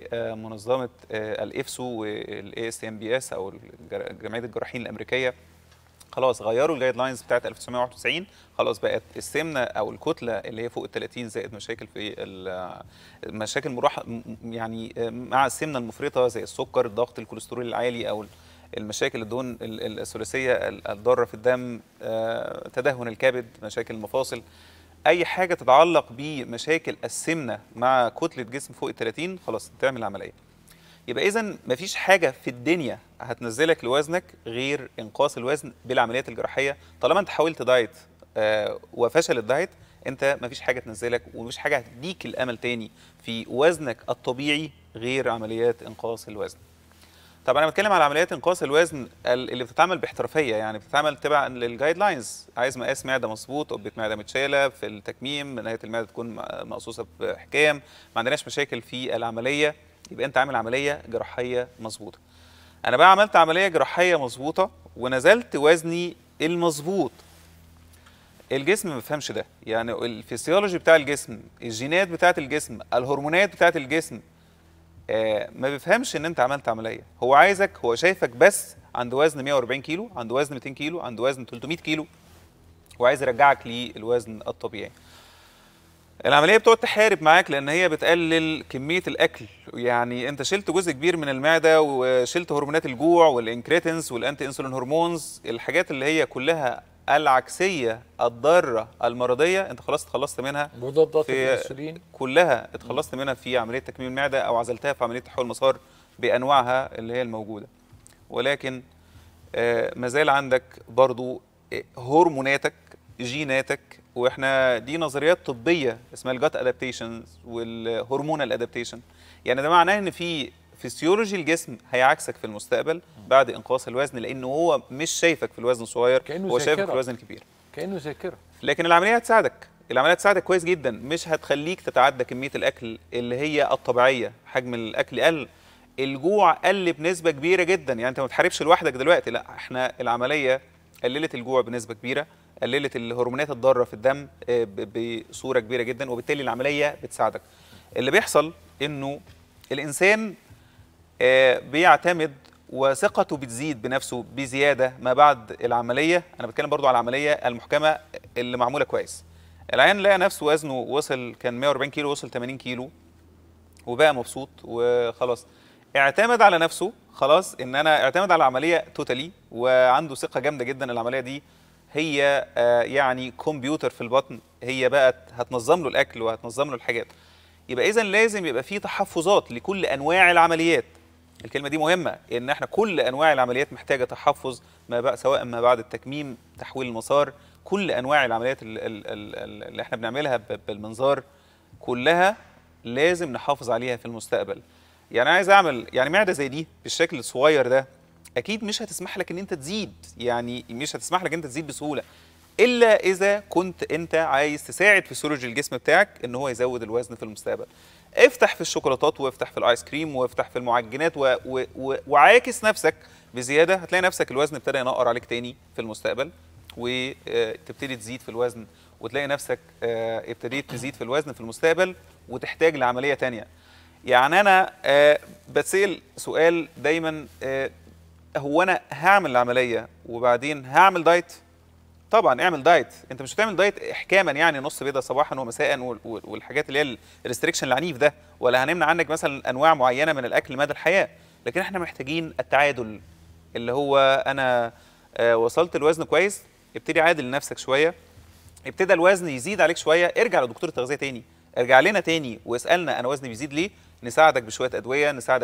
Speaker 5: لمنظمه الافسو والاي اس ام بي اس او الجر- جمعيه الجراحين الامريكيه خلاص غيروا الجايد لاينز بتاعت 1991 خلاص بقت السمنه او الكتله اللي هي فوق ال 30 زائد مشاكل في ال- مشاكل مروح م- يعني مع السمنه المفرطه زي السكر الضغط الكوليسترول العالي او المشاكل الدهون ال- ال- الثلاثيه ال- الضاره في الدم آه، تدهن الكبد مشاكل المفاصل اي حاجه تتعلق بمشاكل السمنه مع كتله جسم فوق ال 30 خلاص تعمل عمليه يبقى اذا مفيش حاجه في الدنيا هتنزلك لوزنك غير انقاص الوزن بالعمليات الجراحيه طالما انت حاولت دايت آه وفشل الدايت انت مفيش حاجه تنزلك ومفيش حاجه هتديك الامل تاني في وزنك الطبيعي غير عمليات انقاص الوزن طبعا انا بتكلم على عمليات انقاص الوزن ال- اللي بتتعمل باحترافيه يعني بتتعمل تبعا للجايد لاينز عايز مقاس معده مظبوط قبه معده متشاله في التكميم نهايه المعده تكون م- مقصوصه بحكام ما عندناش مشاكل في العمليه يبقى انت عامل عمليه جراحيه مظبوطه انا بقى عملت عمليه جراحيه مظبوطه ونزلت وزني المظبوط الجسم ما بيفهمش ده يعني الفسيولوجي بتاع الجسم الجينات بتاعه الجسم الهرمونات بتاعه الجسم آه، ما بيفهمش ان انت عملت عمليه هو عايزك هو شايفك بس عند وزن 140 كيلو عند وزن 200 كيلو عند وزن 300 كيلو وعايز يرجعك للوزن الطبيعي العمليه بتقعد تحارب معاك لان هي بتقلل كميه الاكل يعني انت شلت جزء كبير من المعده وشلت هرمونات الجوع والانكريتنز والانتي انسولين هرمونز الحاجات اللي هي كلها العكسيه الضاره المرضيه انت خلاص اتخلصت منها
Speaker 1: مضادات
Speaker 5: في-
Speaker 1: الانسولين
Speaker 5: كلها اتخلصت منها في عمليه تكميم المعده او عزلتها في عمليه تحويل مسار بانواعها اللي هي الموجوده ولكن آه، ما زال عندك برضو آه، هرموناتك جيناتك واحنا دي نظريات طبيه اسمها الجات ادابتيشنز والهرمونال ادابتيشن يعني ده معناه ان في فسيولوجي الجسم هيعكسك في المستقبل بعد انقاص الوزن لانه هو مش شايفك في الوزن الصغير
Speaker 1: كأنه
Speaker 5: هو شايفك
Speaker 1: ذاكرة.
Speaker 5: في الوزن الكبير
Speaker 1: كانه ذاكره
Speaker 5: لكن العمليه هتساعدك العمليه هتساعدك كويس جدا مش هتخليك تتعدى كميه الاكل اللي هي الطبيعيه حجم الاكل قل الجوع قل بنسبه كبيره جدا يعني انت ما بتحاربش لوحدك دلوقتي لا احنا العمليه قللت الجوع بنسبه كبيره قللت الهرمونات الضاره في الدم آه، ب- بصوره كبيره جدا وبالتالي العمليه بتساعدك اللي بيحصل انه الانسان آه، بيعتمد وثقته بتزيد بنفسه بزياده ما بعد العمليه انا بتكلم برضو على العمليه المحكمه اللي معموله كويس العيان لقى نفسه وزنه وصل كان 140 كيلو وصل 80 كيلو وبقى مبسوط وخلاص اعتمد على نفسه خلاص ان انا اعتمد على العمليه توتالي وعنده ثقه جامده جدا العمليه دي هي آه، يعني كمبيوتر في البطن هي بقت هتنظم له الاكل وهتنظم له الحاجات يبقى اذا لازم يبقى في تحفظات لكل انواع العمليات الكلمه دي مهمه ان احنا كل انواع العمليات محتاجه تحفظ ما بقى سواء ما بعد التكميم تحويل المسار كل انواع العمليات ال- ال- ال- اللي احنا بنعملها ب- بالمنظار كلها لازم نحافظ عليها في المستقبل يعني أنا عايز اعمل يعني معده زي دي بالشكل الصغير ده اكيد مش هتسمح لك ان انت تزيد يعني مش هتسمح لك ان انت تزيد بسهوله الا اذا كنت انت عايز تساعد فسيولوجي الجسم بتاعك ان هو يزود الوزن في المستقبل افتح في الشوكولاتات وافتح في الايس كريم وافتح في المعجنات و... و... و... وعاكس نفسك بزياده هتلاقي نفسك الوزن ابتدى ينقر عليك تاني في المستقبل وتبتدي تزيد في الوزن وتلاقي نفسك آه، ابتديت تزيد في الوزن في المستقبل وتحتاج لعمليه تانية يعني انا آه، بتسال سؤال دايما آه، هو انا هعمل العمليه وبعدين هعمل دايت طبعا اعمل دايت انت مش هتعمل دايت احكاما يعني نص بيضه صباحا ومساء وال- وال- والحاجات اللي هي الريستريكشن العنيف ده ولا هنمنع عنك مثلا انواع معينه من الاكل مدى الحياه لكن احنا محتاجين التعادل اللي هو انا آه، وصلت الوزن كويس ابتدي عادل لنفسك شويه ابتدى الوزن يزيد عليك شويه ارجع لدكتور التغذيه تاني ارجع لنا تاني واسالنا انا وزني بيزيد ليه نساعدك بشويه ادويه نساعدك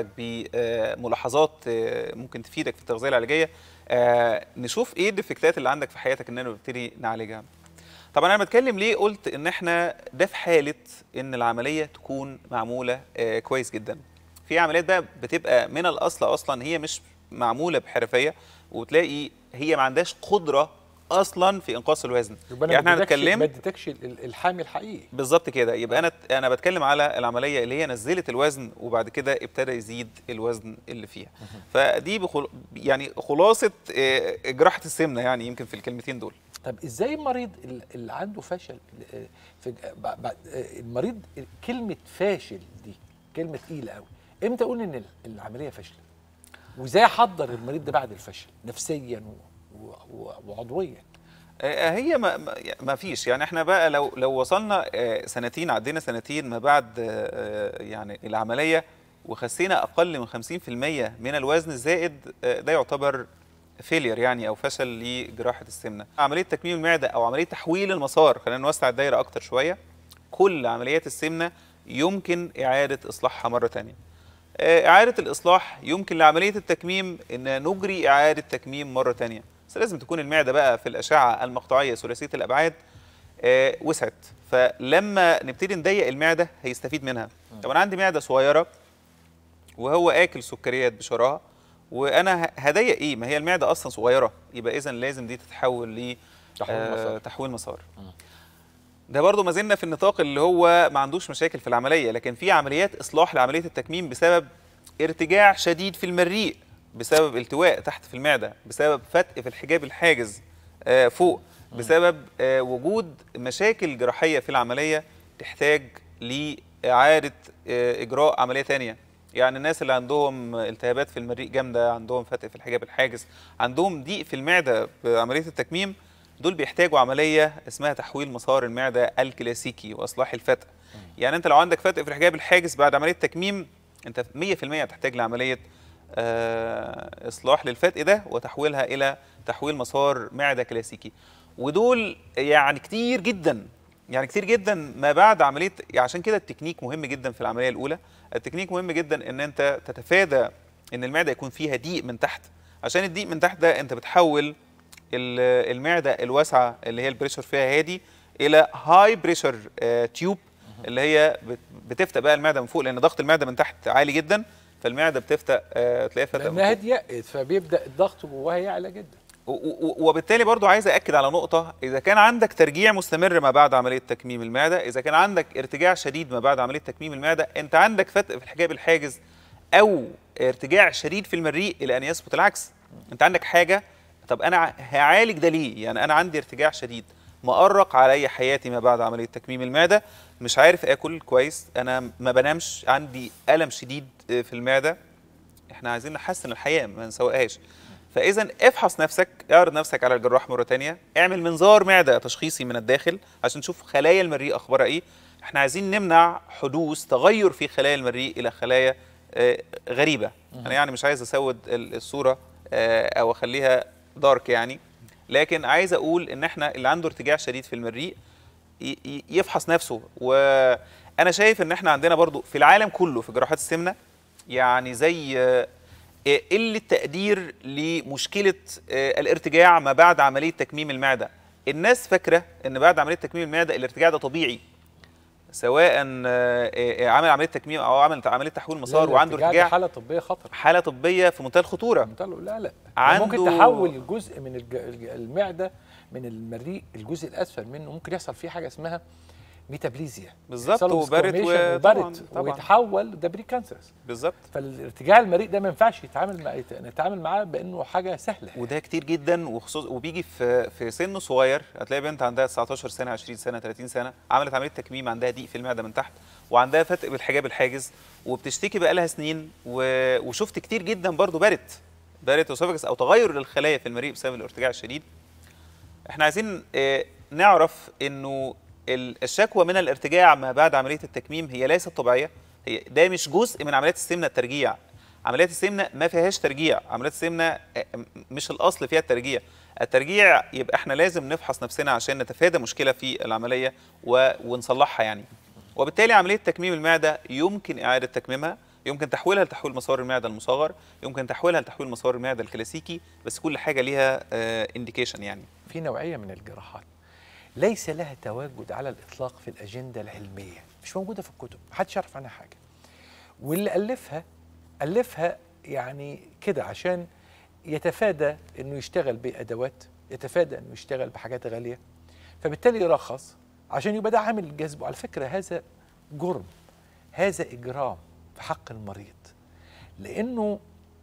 Speaker 5: بملاحظات ممكن تفيدك في التغذيه العلاجيه آه، نشوف ايه الديفكتات اللي عندك في حياتك اننا نبتدي نعالجها طبعا انا بتكلم ليه قلت ان احنا ده في حاله ان العمليه تكون معموله آه، كويس جدا في عمليات بقى بتبقى من الاصل اصلا هي مش معموله بحرفيه وتلاقي هي ما عندهاش قدره اصلا في انقاص الوزن
Speaker 1: يبقى انا
Speaker 5: يعني احنا
Speaker 1: ما اديتكش-
Speaker 5: هنتكلم
Speaker 1: ما اديتكش ال- ال- الحامي الحقيقي
Speaker 5: بالظبط كده يبقى انا انا بتكلم على العمليه اللي هي نزلت الوزن وبعد كده ابتدى يزيد الوزن اللي فيها فدي بخل... يعني خلاصه آه، جراحه السمنه يعني يمكن في الكلمتين دول
Speaker 1: طب ازاي المريض ال- اللي عنده فشل آه، في ب- ب- آه، المريض كلمه فاشل دي كلمه تقيله قوي امتى اقول ان ال- العمليه فاشله وازاي احضر المريض ده بعد الفشل نفسيا و- و- و- وعضويا
Speaker 5: آه، هي ما ما- ما فيش يعني احنا بقى لو لو وصلنا آه، سنتين عدينا سنتين ما بعد آه، يعني العمليه وخسينا اقل من 50% من الوزن الزائد آه، ده يعتبر فيلير يعني او فشل لجراحه السمنه عمليه تكميم المعده او عمليه تحويل المسار خلينا نوسع الدايره اكتر شويه كل عمليات السمنه يمكن اعاده اصلاحها مره ثانيه إعادة الإصلاح يمكن لعملية التكميم إن نجري إعادة تكميم مرة تانية بس لازم تكون المعدة بقى في الأشعة المقطعية ثلاثية الأبعاد آه، وسعت فلما نبتدي نضيق المعدة هيستفيد منها طب أنا عندي معدة صغيرة وهو آكل سكريات بشراهة وأنا ه- هضيق إيه ما هي المعدة أصلا صغيرة يبقى إذا لازم دي تتحول ل
Speaker 1: تحويل
Speaker 5: آه،
Speaker 1: مسار.
Speaker 5: تحويل مسار ده برضو ما زلنا في النطاق اللي هو ما عندوش مشاكل في العمليه لكن في عمليات اصلاح لعمليه التكميم بسبب ارتجاع شديد في المريء بسبب التواء تحت في المعده بسبب فتق في الحجاب الحاجز آه، فوق بسبب آه، وجود مشاكل جراحيه في العمليه تحتاج لاعاده آه، اجراء عمليه ثانيه يعني الناس اللي عندهم التهابات في المريء جامده عندهم فتق في الحجاب الحاجز عندهم ضيق في المعده بعمليه التكميم دول بيحتاجوا عمليه اسمها تحويل مسار المعده الكلاسيكي واصلاح الفتق يعني انت لو عندك فتق في الحجاب الحاجز بعد عمليه تكميم انت 100% هتحتاج لعمليه آه، اصلاح للفتق ده وتحويلها الى تحويل مسار معده كلاسيكي ودول يعني كتير جدا يعني كتير جدا ما بعد عمليه عشان كده التكنيك مهم جدا في العمليه الاولى التكنيك مهم جدا ان انت تتفادى ان المعده يكون فيها ضيق من تحت عشان الضيق من تحت ده انت بتحول ال- المعده الواسعه اللي هي البريشر فيها هادي الى هاي بريشر تيوب اللي هي بت- بتفتق بقى المعده من فوق لان ضغط المعده من تحت عالي جدا فالمعده بتفتق آه، تلاقيها فتق من
Speaker 1: لانها
Speaker 5: فوق.
Speaker 1: ضيقت فبيبدا الضغط جواها يعلى جدا
Speaker 5: و- و- وبالتالي برضو عايز اكد على نقطه اذا كان عندك ترجيع مستمر ما بعد عمليه تكميم المعده اذا كان عندك ارتجاع شديد ما بعد عمليه تكميم المعده انت عندك فتق في الحجاب الحاجز او ارتجاع شديد في المريء الى ان يثبت العكس انت عندك حاجه طب انا ع- هعالج ده ليه يعني انا عندي ارتجاع شديد مؤرق علي حياتي ما بعد عمليه تكميم المعده مش عارف اكل كويس انا ما بنامش عندي الم شديد آه، في المعده احنا عايزين نحسن الحياه ما نسوقهاش فاذا افحص نفسك اعرض نفسك على الجراح مره تانية اعمل منظار معده تشخيصي من الداخل عشان نشوف خلايا المريء اخبارها ايه احنا عايزين نمنع حدوث تغير في خلايا المريء الى خلايا آه، غريبه انا يعني مش عايز اسود ال- الصوره آه، او اخليها دارك يعني لكن عايز اقول ان احنا اللي عنده ارتجاع شديد في المريء ي- ي- يفحص نفسه وانا شايف ان احنا عندنا برضو في العالم كله في جراحات السمنه يعني زي آه، آه، قله تقدير لمشكله آه، الارتجاع ما بعد عمليه تكميم المعده الناس فاكره ان بعد عمليه تكميم المعده الارتجاع ده طبيعي سواء آه، آه، عامل عمليه تكميم او عامل عمليه تحويل مسار
Speaker 1: لا،
Speaker 5: وعنده
Speaker 1: الارتجاع دي
Speaker 5: ارتجاع
Speaker 1: حاله طبيه خطر
Speaker 5: حاله طبيه في منتهى الخطوره
Speaker 1: قلت له لا لا
Speaker 5: عنده-
Speaker 1: ممكن تحول جزء من الج- الج- المعده من المريء الجزء الاسفل منه ممكن يحصل فيه حاجه اسمها ميتابليزيا
Speaker 5: بالظبط،
Speaker 1: يحصل له
Speaker 5: وبارت
Speaker 1: discoloration
Speaker 5: و-
Speaker 1: وبارت
Speaker 5: طبعاً، طبعاً.
Speaker 1: ويتحول ده بري كانسرس
Speaker 5: بالظبط
Speaker 1: فالارتجاع المريء ده ما ينفعش يتعامل مع نتعامل معاه بانه حاجه سهله
Speaker 5: وده كتير جدا وخصوص وبيجي في في سن صغير هتلاقي بنت عندها 19 سنه 20 سنه 30 سنه عملت عمليه تكميم عندها ضيق في المعده من تحت وعندها فتق بالحجاب الحاجز وبتشتكي بقالها سنين و... وشفت كتير جدا برضو بارت بارت اسوفاجس او تغير للخلايا في المريء بسبب الارتجاع الشديد احنا عايزين آه، نعرف انه ال- الشكوى من الارتجاع ما بعد عمليه التكميم هي ليست طبيعيه هي ده مش جزء من عمليات السمنه الترجيع عمليات السمنه ما فيهاش ترجيع عمليات السمنه آه، م- مش الاصل فيها الترجيع الترجيع يبقى احنا لازم نفحص نفسنا عشان نتفادى مشكله في العمليه و... ونصلحها يعني وبالتالي عمليه تكميم المعده يمكن اعاده تكميمها يمكن تحويلها لتحويل مسار المعده المصغر يمكن تحويلها لتحويل مسار المعده الكلاسيكي بس كل حاجه ليها انديكيشن يعني
Speaker 1: في نوعيه من الجراحات ليس لها تواجد على الاطلاق في الاجنده العلميه مش موجوده في الكتب محدش يعرف عنها حاجه واللي الفها الفها يعني كده عشان يتفادى انه يشتغل بادوات يتفادى انه يشتغل بحاجات غاليه فبالتالي يرخص عشان يبقى ده عامل جذبه على فكره هذا جرم هذا اجرام في حق المريض لانه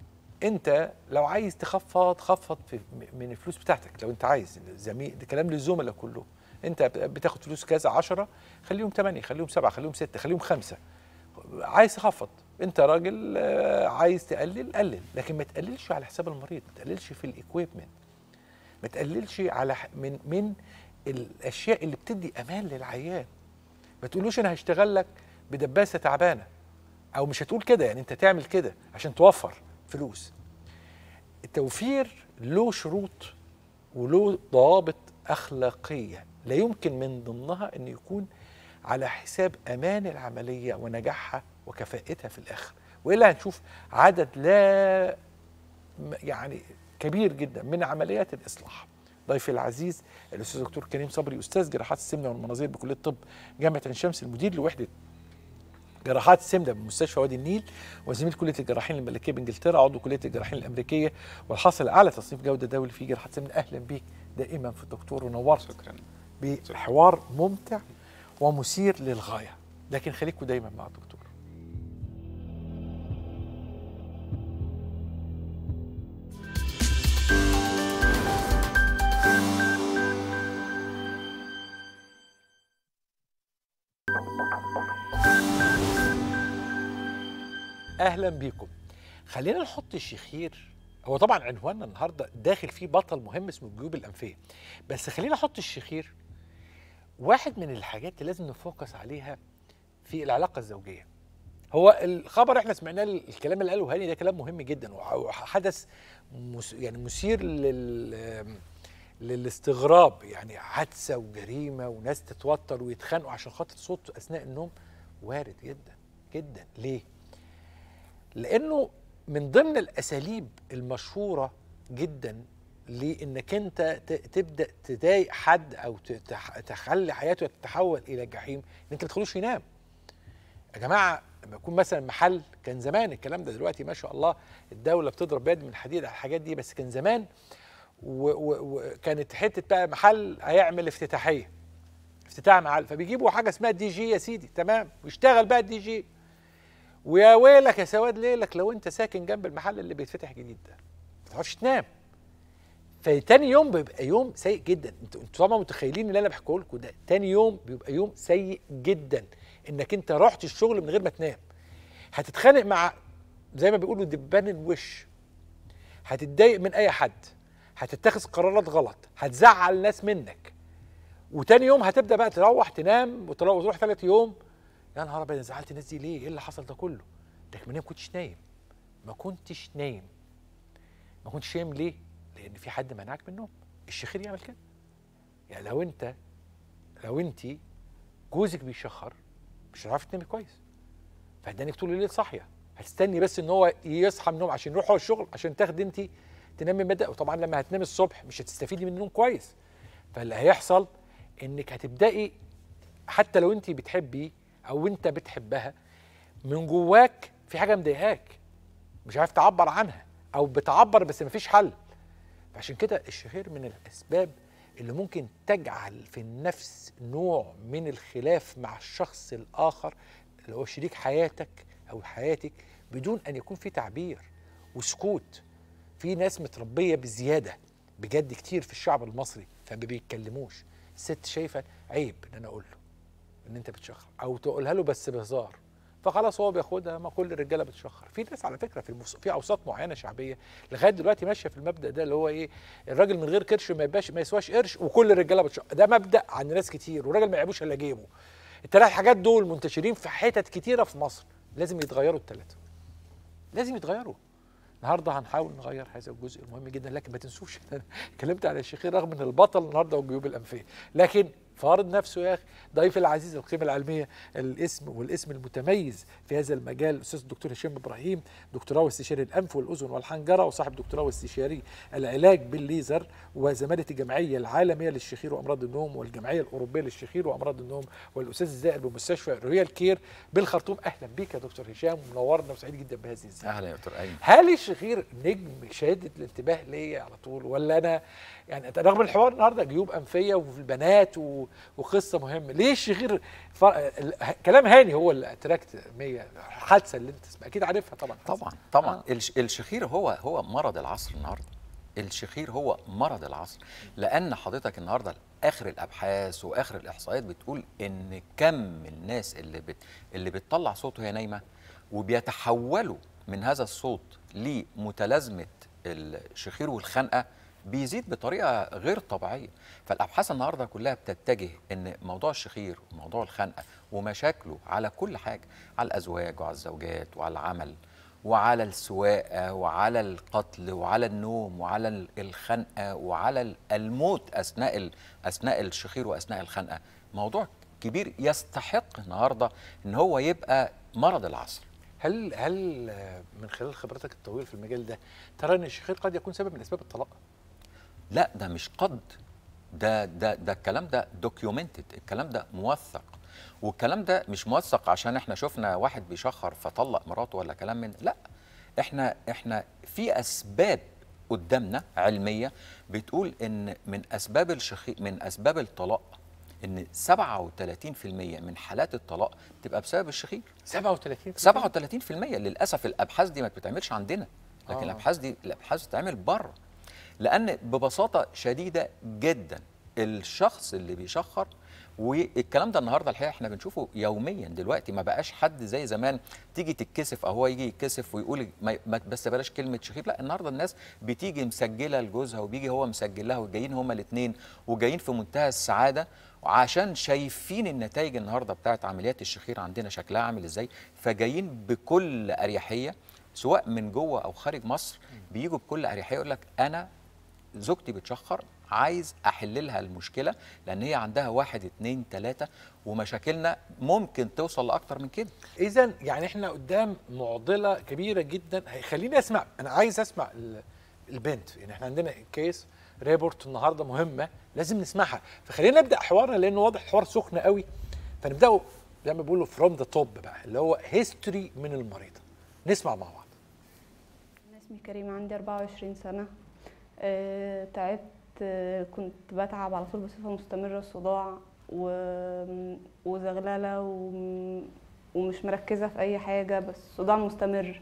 Speaker 1: انت لو عايز تخفض خفض في من الفلوس بتاعتك لو انت عايز زميل ده كلام للزملاء كلهم انت بتاخد فلوس كذا 10 خليهم 8 خليهم 7 خليهم 6 خليهم 5 عايز تخفض انت راجل آه، عايز تقلل قلل لكن ما تقللش على حساب المريض ما تقللش في الايكويبمنت ما تقللش على ح- من من الاشياء اللي بتدي امان للعيان ما تقولوش انا هشتغل لك بدباسه تعبانه او مش هتقول كده يعني انت تعمل كده عشان توفر فلوس التوفير له شروط وله ضوابط اخلاقيه لا يمكن من ضمنها ان يكون على حساب امان العمليه ونجاحها وكفاءتها في الاخر والا هنشوف عدد لا م- يعني كبير جدا من عمليات الاصلاح ضيفي العزيز الاستاذ الدكتور كريم صبري استاذ جراحات السمنه والمناظير بكليه الطب جامعه عين شمس المدير لوحده جراحات السمنه بمستشفى وادي النيل وزميل كليه الجراحين الملكيه بانجلترا عضو كليه الجراحين الامريكيه والحاصل على تصنيف جوده دولي في جراحات السمنه اهلا بيك دائما في الدكتور ونورت
Speaker 5: شكرا
Speaker 1: بحوار ممتع ومثير للغايه لكن خليكم دايما مع الدكتور اهلا بيكم خلينا نحط الشخير هو طبعا عنواننا النهارده داخل فيه بطل مهم اسمه الجيوب الانفيه بس خلينا نحط الشخير واحد من الحاجات اللي لازم نفوكس عليها في العلاقه الزوجيه هو الخبر احنا سمعناه الكلام اللي قاله هاني ده كلام مهم جدا وحدث مس يعني مثير لل للاستغراب يعني حادثه وجريمه وناس تتوتر ويتخانقوا عشان خاطر صوت اثناء النوم وارد جدا جدا ليه؟ لانه من ضمن الاساليب المشهوره جدا لانك انت ت- تبدا تضايق حد او ت- تح- تخلي حياته تتحول الى جحيم ان انت ما تخلوش ينام يا جماعه لما يكون مثلا محل كان زمان الكلام ده دلوقتي ما شاء الله الدوله بتضرب بيد من الحديد على الحاجات دي بس كان زمان و- و- وكانت حته بقى محل هيعمل افتتاحيه افتتاح محل فبيجيبوا حاجه اسمها دي جي يا سيدي تمام ويشتغل بقى الدي جي ويا ويلك يا سواد ليلك لو انت ساكن جنب المحل اللي بيتفتح جديد ده ما تعرفش تنام فتاني يوم بيبقى يوم سيء جدا انتوا انتوا طبعا متخيلين اللي انا بحكيه لكم ده تاني يوم بيبقى يوم سيء جدا انك انت رحت الشغل من غير ما تنام هتتخانق مع زي ما بيقولوا دبان الوش هتتضايق من اي حد هتتخذ قرارات غلط هتزعل ناس منك وتاني يوم هتبدا بقى تروح تنام وتروح وتروح ثالث يوم يا نهار ابيض أنا زعلت الناس دي ليه؟ ايه اللي حصل ده كله؟ ده كمان ما كنتش نايم ما كنتش نايم ما كنتش نايم ليه؟ لان في حد منعك من النوم الشخير يعمل كده يعني لو انت لو انت جوزك بيشخر مش هتعرفي تنامي كويس فهتدانك طول الليل صاحيه هتستني بس ان هو يصحى من النوم عشان يروح هو الشغل عشان تاخدي انت تنامي مدى وطبعا لما هتنامي الصبح مش هتستفيدي من النوم كويس فاللي هيحصل انك هتبداي حتى لو انت بتحبي او انت بتحبها من جواك في حاجه مضايقاك مش عارف تعبر عنها او بتعبر بس مفيش حل فعشان كده الشهير من الاسباب اللي ممكن تجعل في النفس نوع من الخلاف مع الشخص الاخر اللي هو شريك حياتك او حياتك بدون ان يكون في تعبير وسكوت في ناس متربيه بزياده بجد كتير في الشعب المصري فما بيتكلموش الست شايفه عيب ان انا اقول له ان انت بتشخر او تقولها له بس بهزار فخلاص هو بياخدها ما كل الرجاله بتشخر في ناس على فكره في المس... في اوساط معينه شعبيه لغايه دلوقتي ماشيه في المبدا ده اللي هو ايه الراجل من غير كرش ما يبقاش ما يسواش قرش وكل الرجاله بتشخر ده مبدا عند ناس كتير والراجل ما يعيبوش الا جيبه الثلاث حاجات دول منتشرين في حتت كتيره في مصر لازم يتغيروا الثلاثه لازم يتغيروا النهارده هنحاول نغير هذا الجزء المهم جدا لكن ما تنسوش إن انا اتكلمت على الشيخين رغم ان البطل النهارده هو الجيوب الانفيه لكن فارض نفسه يا اخي ضيف العزيز القيمه العلميه الاسم والاسم المتميز في هذا المجال الاستاذ الدكتور هشام ابراهيم دكتوراه واستشاري الانف والاذن والحنجره وصاحب دكتوراه واستشاري العلاج بالليزر وزماله الجمعيه العالميه للشخير وامراض النوم والجمعيه الاوروبيه للشخير وامراض النوم والاستاذ الزائر بمستشفى رويال كير بالخرطوم اهلا بيك يا دكتور هشام منورنا وسعيد جدا بهذه الزياره
Speaker 6: اهلا يا دكتور ايمن
Speaker 1: هل الشخير نجم شادد الانتباه ليا على طول ولا انا يعني رغم الحوار النهارده جيوب انفيه وفي البنات و... وقصه مهمه ليه الشخير ف... ال- كلام هاني هو اللي اتراكت 100 حادثه اللي انت اكيد عارفها طبعا
Speaker 6: طبعا طبعا الش- الشخير هو هو مرض العصر النهارده الشخير هو مرض العصر لان حضرتك النهارده اخر الابحاث واخر الاحصائيات بتقول ان كم الناس اللي بت اللي بتطلع صوت وهي نايمه وبيتحولوا من هذا الصوت لمتلازمه الشخير والخنقه بيزيد بطريقه غير طبيعيه فالابحاث النهارده كلها بتتجه ان موضوع الشخير وموضوع الخنقه ومشاكله على كل حاجه على الازواج وعلى الزوجات وعلى العمل وعلى السواقه وعلى القتل وعلى النوم وعلى ال- الخنقه وعلى ال- الموت اثناء ال- اثناء الشخير واثناء الخنقه موضوع كبير يستحق النهارده ان هو يبقى مرض العصر
Speaker 1: هل هل آه، من خلال خبرتك الطويله في المجال ده ترى ان الشخير قد يكون سبب من اسباب الطلاق
Speaker 6: لا ده مش قد ده ده ده الكلام ده دوكيومنتد الكلام ده موثق والكلام ده مش موثق عشان احنا شفنا واحد بيشخر فطلق مراته ولا كلام من لا احنا احنا في اسباب قدامنا علميه بتقول ان من اسباب الشخي من اسباب الطلاق ان 37% من حالات الطلاق بتبقى بسبب الشخير
Speaker 1: 37
Speaker 6: 37% للاسف الابحاث دي ما بتتعملش عندنا لكن
Speaker 1: آه.
Speaker 6: آه. الابحاث دي الابحاث بتتعمل بره لان ببساطه شديده جدا الشخص اللي بيشخر والكلام ده النهارده الحقيقه احنا بنشوفه يوميا دلوقتي ما بقاش حد زي زمان تيجي تتكسف او هو يجي يتكسف ويقول ما ما- بس بلاش كلمه شخير لا النهارده الناس بتيجي مسجله لجوزها وبيجي هو مسجل لها وجايين هما الاثنين وجايين في منتهى السعاده عشان شايفين النتائج النهارده بتاعت عمليات الشخير عندنا شكلها عامل ازاي فجايين بكل اريحيه سواء من جوه او خارج مصر بيجوا بكل اريحيه يقول لك انا زوجتي بتشخر عايز احل لها المشكله لان هي عندها واحد اتنين تلاته ومشاكلنا ممكن توصل لاكتر من كده
Speaker 1: اذا يعني احنا قدام معضله كبيره جدا خليني اسمع انا عايز اسمع ال- البنت يعني احنا عندنا كيس ريبورت النهارده مهمه لازم نسمعها فخلينا نبدا حوارنا لانه واضح الحوار سخن قوي فنبداه زي ما بيقولوا فروم ذا توب بقى اللي هو هيستوري من المريضه نسمع مع بعض
Speaker 7: أنا اسمي كريمة عندي 24 سنة آه، تعبت آه، كنت بتعب على طول بصفة مستمرة صداع و... وزغللة و... ومش مركزة في أي حاجة بس صداع مستمر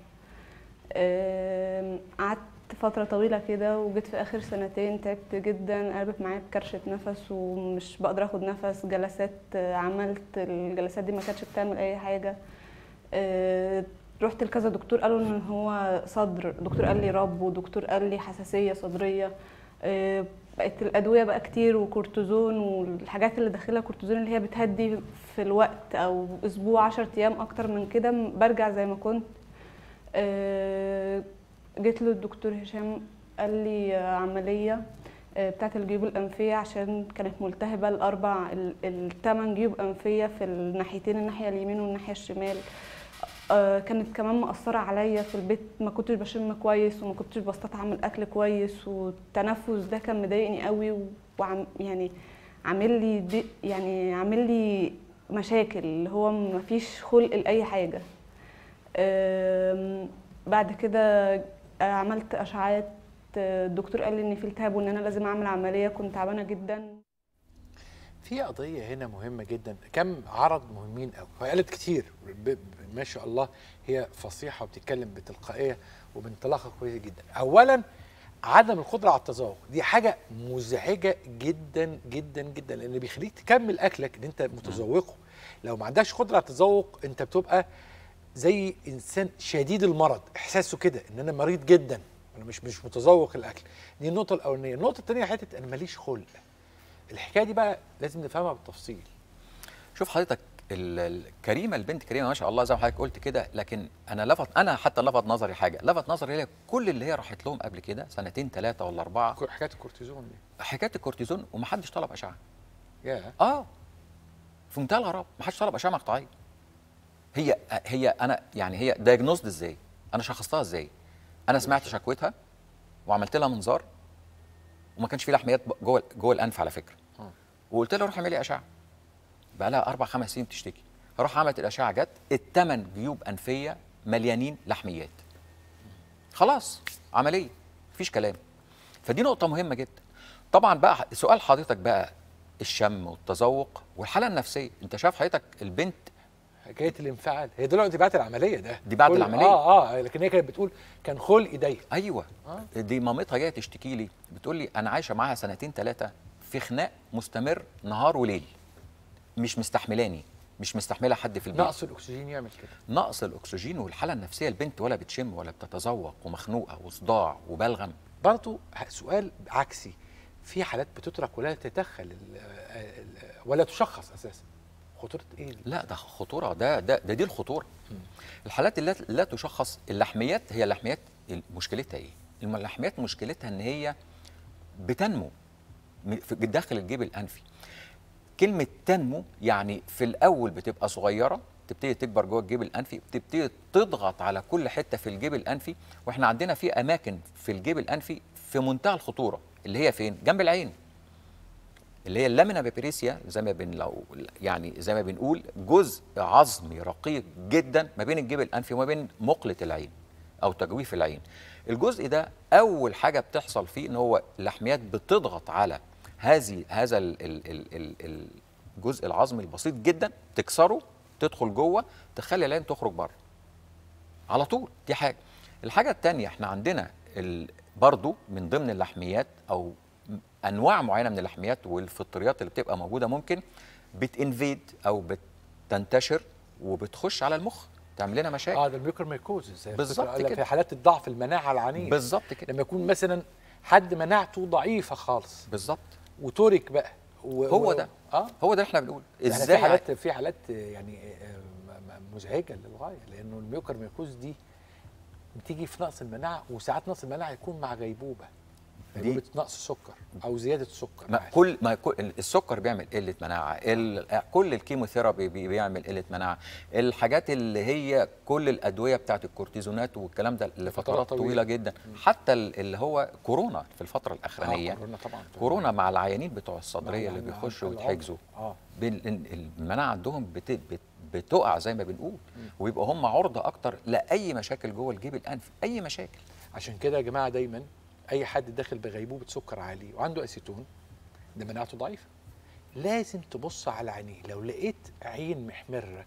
Speaker 7: آم، قعدت فترة طويلة كده وجيت في آخر سنتين تعبت جدا قلبت معايا بكرشة نفس ومش بقدر اخد نفس جلسات آه، عملت الجلسات دي ما كانتش بتعمل أي حاجة آه، رحت لكذا دكتور قالوا ان هو صدر دكتور قال لي رب ودكتور قال لي حساسيه صدريه آه، بقت الادويه بقى كتير وكورتيزون والحاجات اللي داخلها كورتيزون اللي هي بتهدي في الوقت او اسبوع 10 ايام اكتر من كده م- برجع زي ما كنت آه، جيت له الدكتور هشام قال لي آه، عمليه آه، بتاعت الجيوب الانفيه عشان كانت ملتهبه الاربع ال- الثمان جيوب انفيه في الناحيتين الناحيه اليمين والناحيه الشمال آه، كانت كمان مأثرة عليا في البيت ما كنتش بشم كويس وما كنتش بستطعم الأكل كويس والتنفس ده كان مضايقني قوي وعم يعني عامل لي دي يعني عامل لي مشاكل اللي هو مفيش خلق لاي حاجه أم، بعد كده عملت اشعاعات الدكتور قال لي ان في التهاب وان انا لازم اعمل عمليه كنت تعبانه جدا
Speaker 1: في قضية هنا مهمة جدا كم عرض مهمين قوي هي قالت كتير ب... ب... ما شاء الله هي فصيحة وبتتكلم بتلقائية وبانطلاقة كويسة جدا أولا عدم القدرة على التذوق دي حاجة مزعجة جدا جدا جدا لأن بيخليك تكمل أكلك إن أنت متذوقه لو ما عندكش قدرة على التذوق أنت بتبقى زي إنسان شديد المرض إحساسه كده إن أنا مريض جدا أنا مش مش متذوق الأكل دي النقطة الأولانية النقطة الثانية حتة أنا ماليش خلق الحكايه دي بقى لازم نفهمها بالتفصيل
Speaker 6: شوف حضرتك ال- ال- كريمه البنت كريمه ما شاء الله زي ما حضرتك قلت كده لكن انا لفت انا حتى لفت نظري حاجه لفت نظري هي كل اللي هي راحت لهم قبل كده سنتين ثلاثه ولا اربعه
Speaker 1: كو- حكايه الكورتيزون دي
Speaker 6: حكايه الكورتيزون ومحدش طلب اشعه
Speaker 1: يا
Speaker 6: اه في منتهى الغرابه محدش طلب اشعه مقطعيه هي هي انا يعني هي دايجنوزد ازاي انا شخصتها ازاي انا سمعت شكوتها وعملت لها منظار وما كانش في لحميات ب- جوه جوه الانف على فكره وقلت لها روح اعملي اشعه بقى لها اربع خمس سنين بتشتكي راح عملت الاشعه جت الثمان جيوب انفيه مليانين لحميات خلاص عمليه مفيش كلام فدي نقطه مهمه جدا طبعا بقى سؤال حضرتك بقى الشم والتذوق والحاله النفسيه انت شايف حضرتك البنت
Speaker 1: حكايه الانفعال هي دلوقتي بعد العمليه ده
Speaker 6: دي بعد
Speaker 1: كل-
Speaker 6: العملية.
Speaker 1: اه اه لكن هي كانت بتقول كان خلق ضيق
Speaker 6: ايوه
Speaker 1: آه.
Speaker 6: دي مامتها جايه تشتكي لي بتقول لي انا عايشه معاها سنتين ثلاثه في خناق مستمر نهار وليل مش مستحملاني مش مستحمله حد في البيت
Speaker 1: نقص الاكسجين يعمل كده
Speaker 6: نقص الاكسجين والحاله النفسيه البنت ولا بتشم ولا بتتذوق ومخنوقه وصداع وبلغم
Speaker 1: برضو ه- سؤال عكسي في حالات بتترك ولا تتدخل ال- ال- ولا تشخص اساسا خطوره ايه
Speaker 6: لا ده خطوره ده ده, ده دي الخطوره الحالات اللي لا- لا تشخص اللحميات هي اللحميات مشكلتها ايه اللحميات مشكلتها ان هي بتنمو م- في داخل الجيب الانفي كلمه تنمو يعني في الاول بتبقى صغيره تبتدي تكبر جوه الجيب الانفي بتبتدي تضغط على كل حته في الجيب الانفي واحنا عندنا في اماكن في الجيب الانفي في منتهى الخطوره اللي هي فين جنب العين اللي هي اللامينا بيبريسيا زي ما بن لو يعني زي ما بنقول جزء عظمي رقيق جدا ما بين الجيب الانفي وما بين مقله العين او تجويف العين الجزء ده اول حاجه بتحصل فيه ان هو اللحميات بتضغط على هذه هذا ال ال ال ال الجزء العظمي البسيط جدا تكسره تدخل جوه تخلي العين تخرج بره على طول دي حاجه الحاجه الثانيه احنا عندنا ال- برضو من ضمن اللحميات او م- انواع معينه من اللحميات والفطريات اللي بتبقى موجوده ممكن بتنفيد او بتنتشر وبتخش على المخ تعمل لنا مشاكل
Speaker 1: اه ده الميوكرميكوزس زي
Speaker 6: بالظبط
Speaker 1: الفكرة.
Speaker 6: كده.
Speaker 1: في حالات الضعف المناعه العنيف
Speaker 6: بالظبط كده
Speaker 1: لما يكون مثلا حد مناعته ضعيفه خالص
Speaker 6: بالظبط
Speaker 1: وتورك بقى و...
Speaker 6: هو
Speaker 1: و-
Speaker 6: ده
Speaker 1: اه
Speaker 6: هو ده اللي احنا بنقول
Speaker 1: ازاي
Speaker 6: ازاي
Speaker 1: في حالات في حالات يعني آه، م- م- مزعجه للغايه لانه الميوكرميكوز دي بتيجي في نقص المناعه وساعات نقص المناعه يكون مع غيبوبه غيبوبه نقص السكر او زياده السكر
Speaker 6: ما
Speaker 1: معاك.
Speaker 6: كل ما كل السكر بيعمل قله مناعه ال- كل الكيموثيرابي بي- بيعمل قله مناعه الحاجات اللي هي كل الادويه بتاعت الكورتيزونات والكلام ده لفترات
Speaker 1: طويلة.
Speaker 6: طويله جدا حتى ال- اللي هو كورونا في الفتره
Speaker 1: آه
Speaker 6: الاخرانيه
Speaker 1: كورونا طبعا
Speaker 6: كورونا مع العيانين بتوع الصدريه
Speaker 1: مع-
Speaker 6: اللي
Speaker 1: مع-
Speaker 6: بيخشوا
Speaker 1: مع
Speaker 6: ويتحجزوا
Speaker 1: اه
Speaker 6: بال- ال- المناعه عندهم بت بت بتقع زي ما بنقول ويبقى هم عرضه اكتر لاي مشاكل جوه الجيب الانفي اي مشاكل
Speaker 1: عشان كده يا جماعه دايما اي حد داخل بغيبوبه سكر عالي وعنده اسيتون ده مناعته ضعيفه لازم تبص على عينيه لو لقيت عين محمره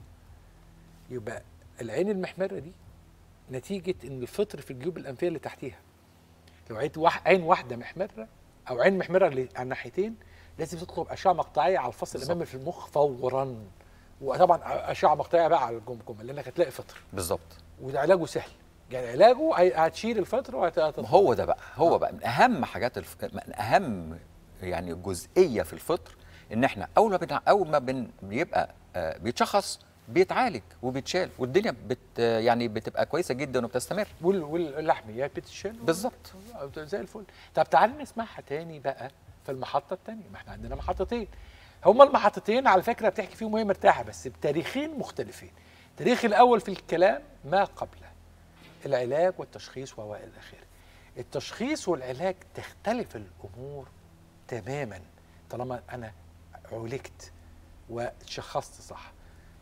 Speaker 1: يبقى العين المحمره دي نتيجه ان الفطر في الجيوب الانفيه اللي تحتيها لو عيت واحد عين واحده محمره او عين محمره اللي على الناحيتين لازم تطلب اشعه مقطعيه على الفصل الامامي في المخ فورا وطبعا اشعه مقطعيه بقى على الجمجمه لانك هتلاقي فطر
Speaker 6: بالظبط
Speaker 1: وده علاجه سهل يعني علاجه هي- هتشيل الفطر
Speaker 6: ما
Speaker 1: وهت
Speaker 6: هو ده بقى هو بقى من اهم حاجات الف... من اهم يعني جزئيه في الفطر ان احنا اول ما بنع... اول ما بن... بيبقى آه بيتشخص بيتعالج وبيتشال والدنيا بت... آه، يعني بتبقى كويسه جدا وبتستمر
Speaker 1: وال- واللحميات بتتشال
Speaker 6: بالظبط.
Speaker 1: زي الفل طب تعالى نسمعها تاني بقى في المحطه التانيه ما احنا عندنا محطتين هما المحطتين على فكره بتحكي فيهم وهي مرتاحه بس بتاريخين مختلفين التاريخ الاول في الكلام ما قبله العلاج والتشخيص والى اخره التشخيص والعلاج تختلف الامور تماما طالما انا عولجت وتشخصت صح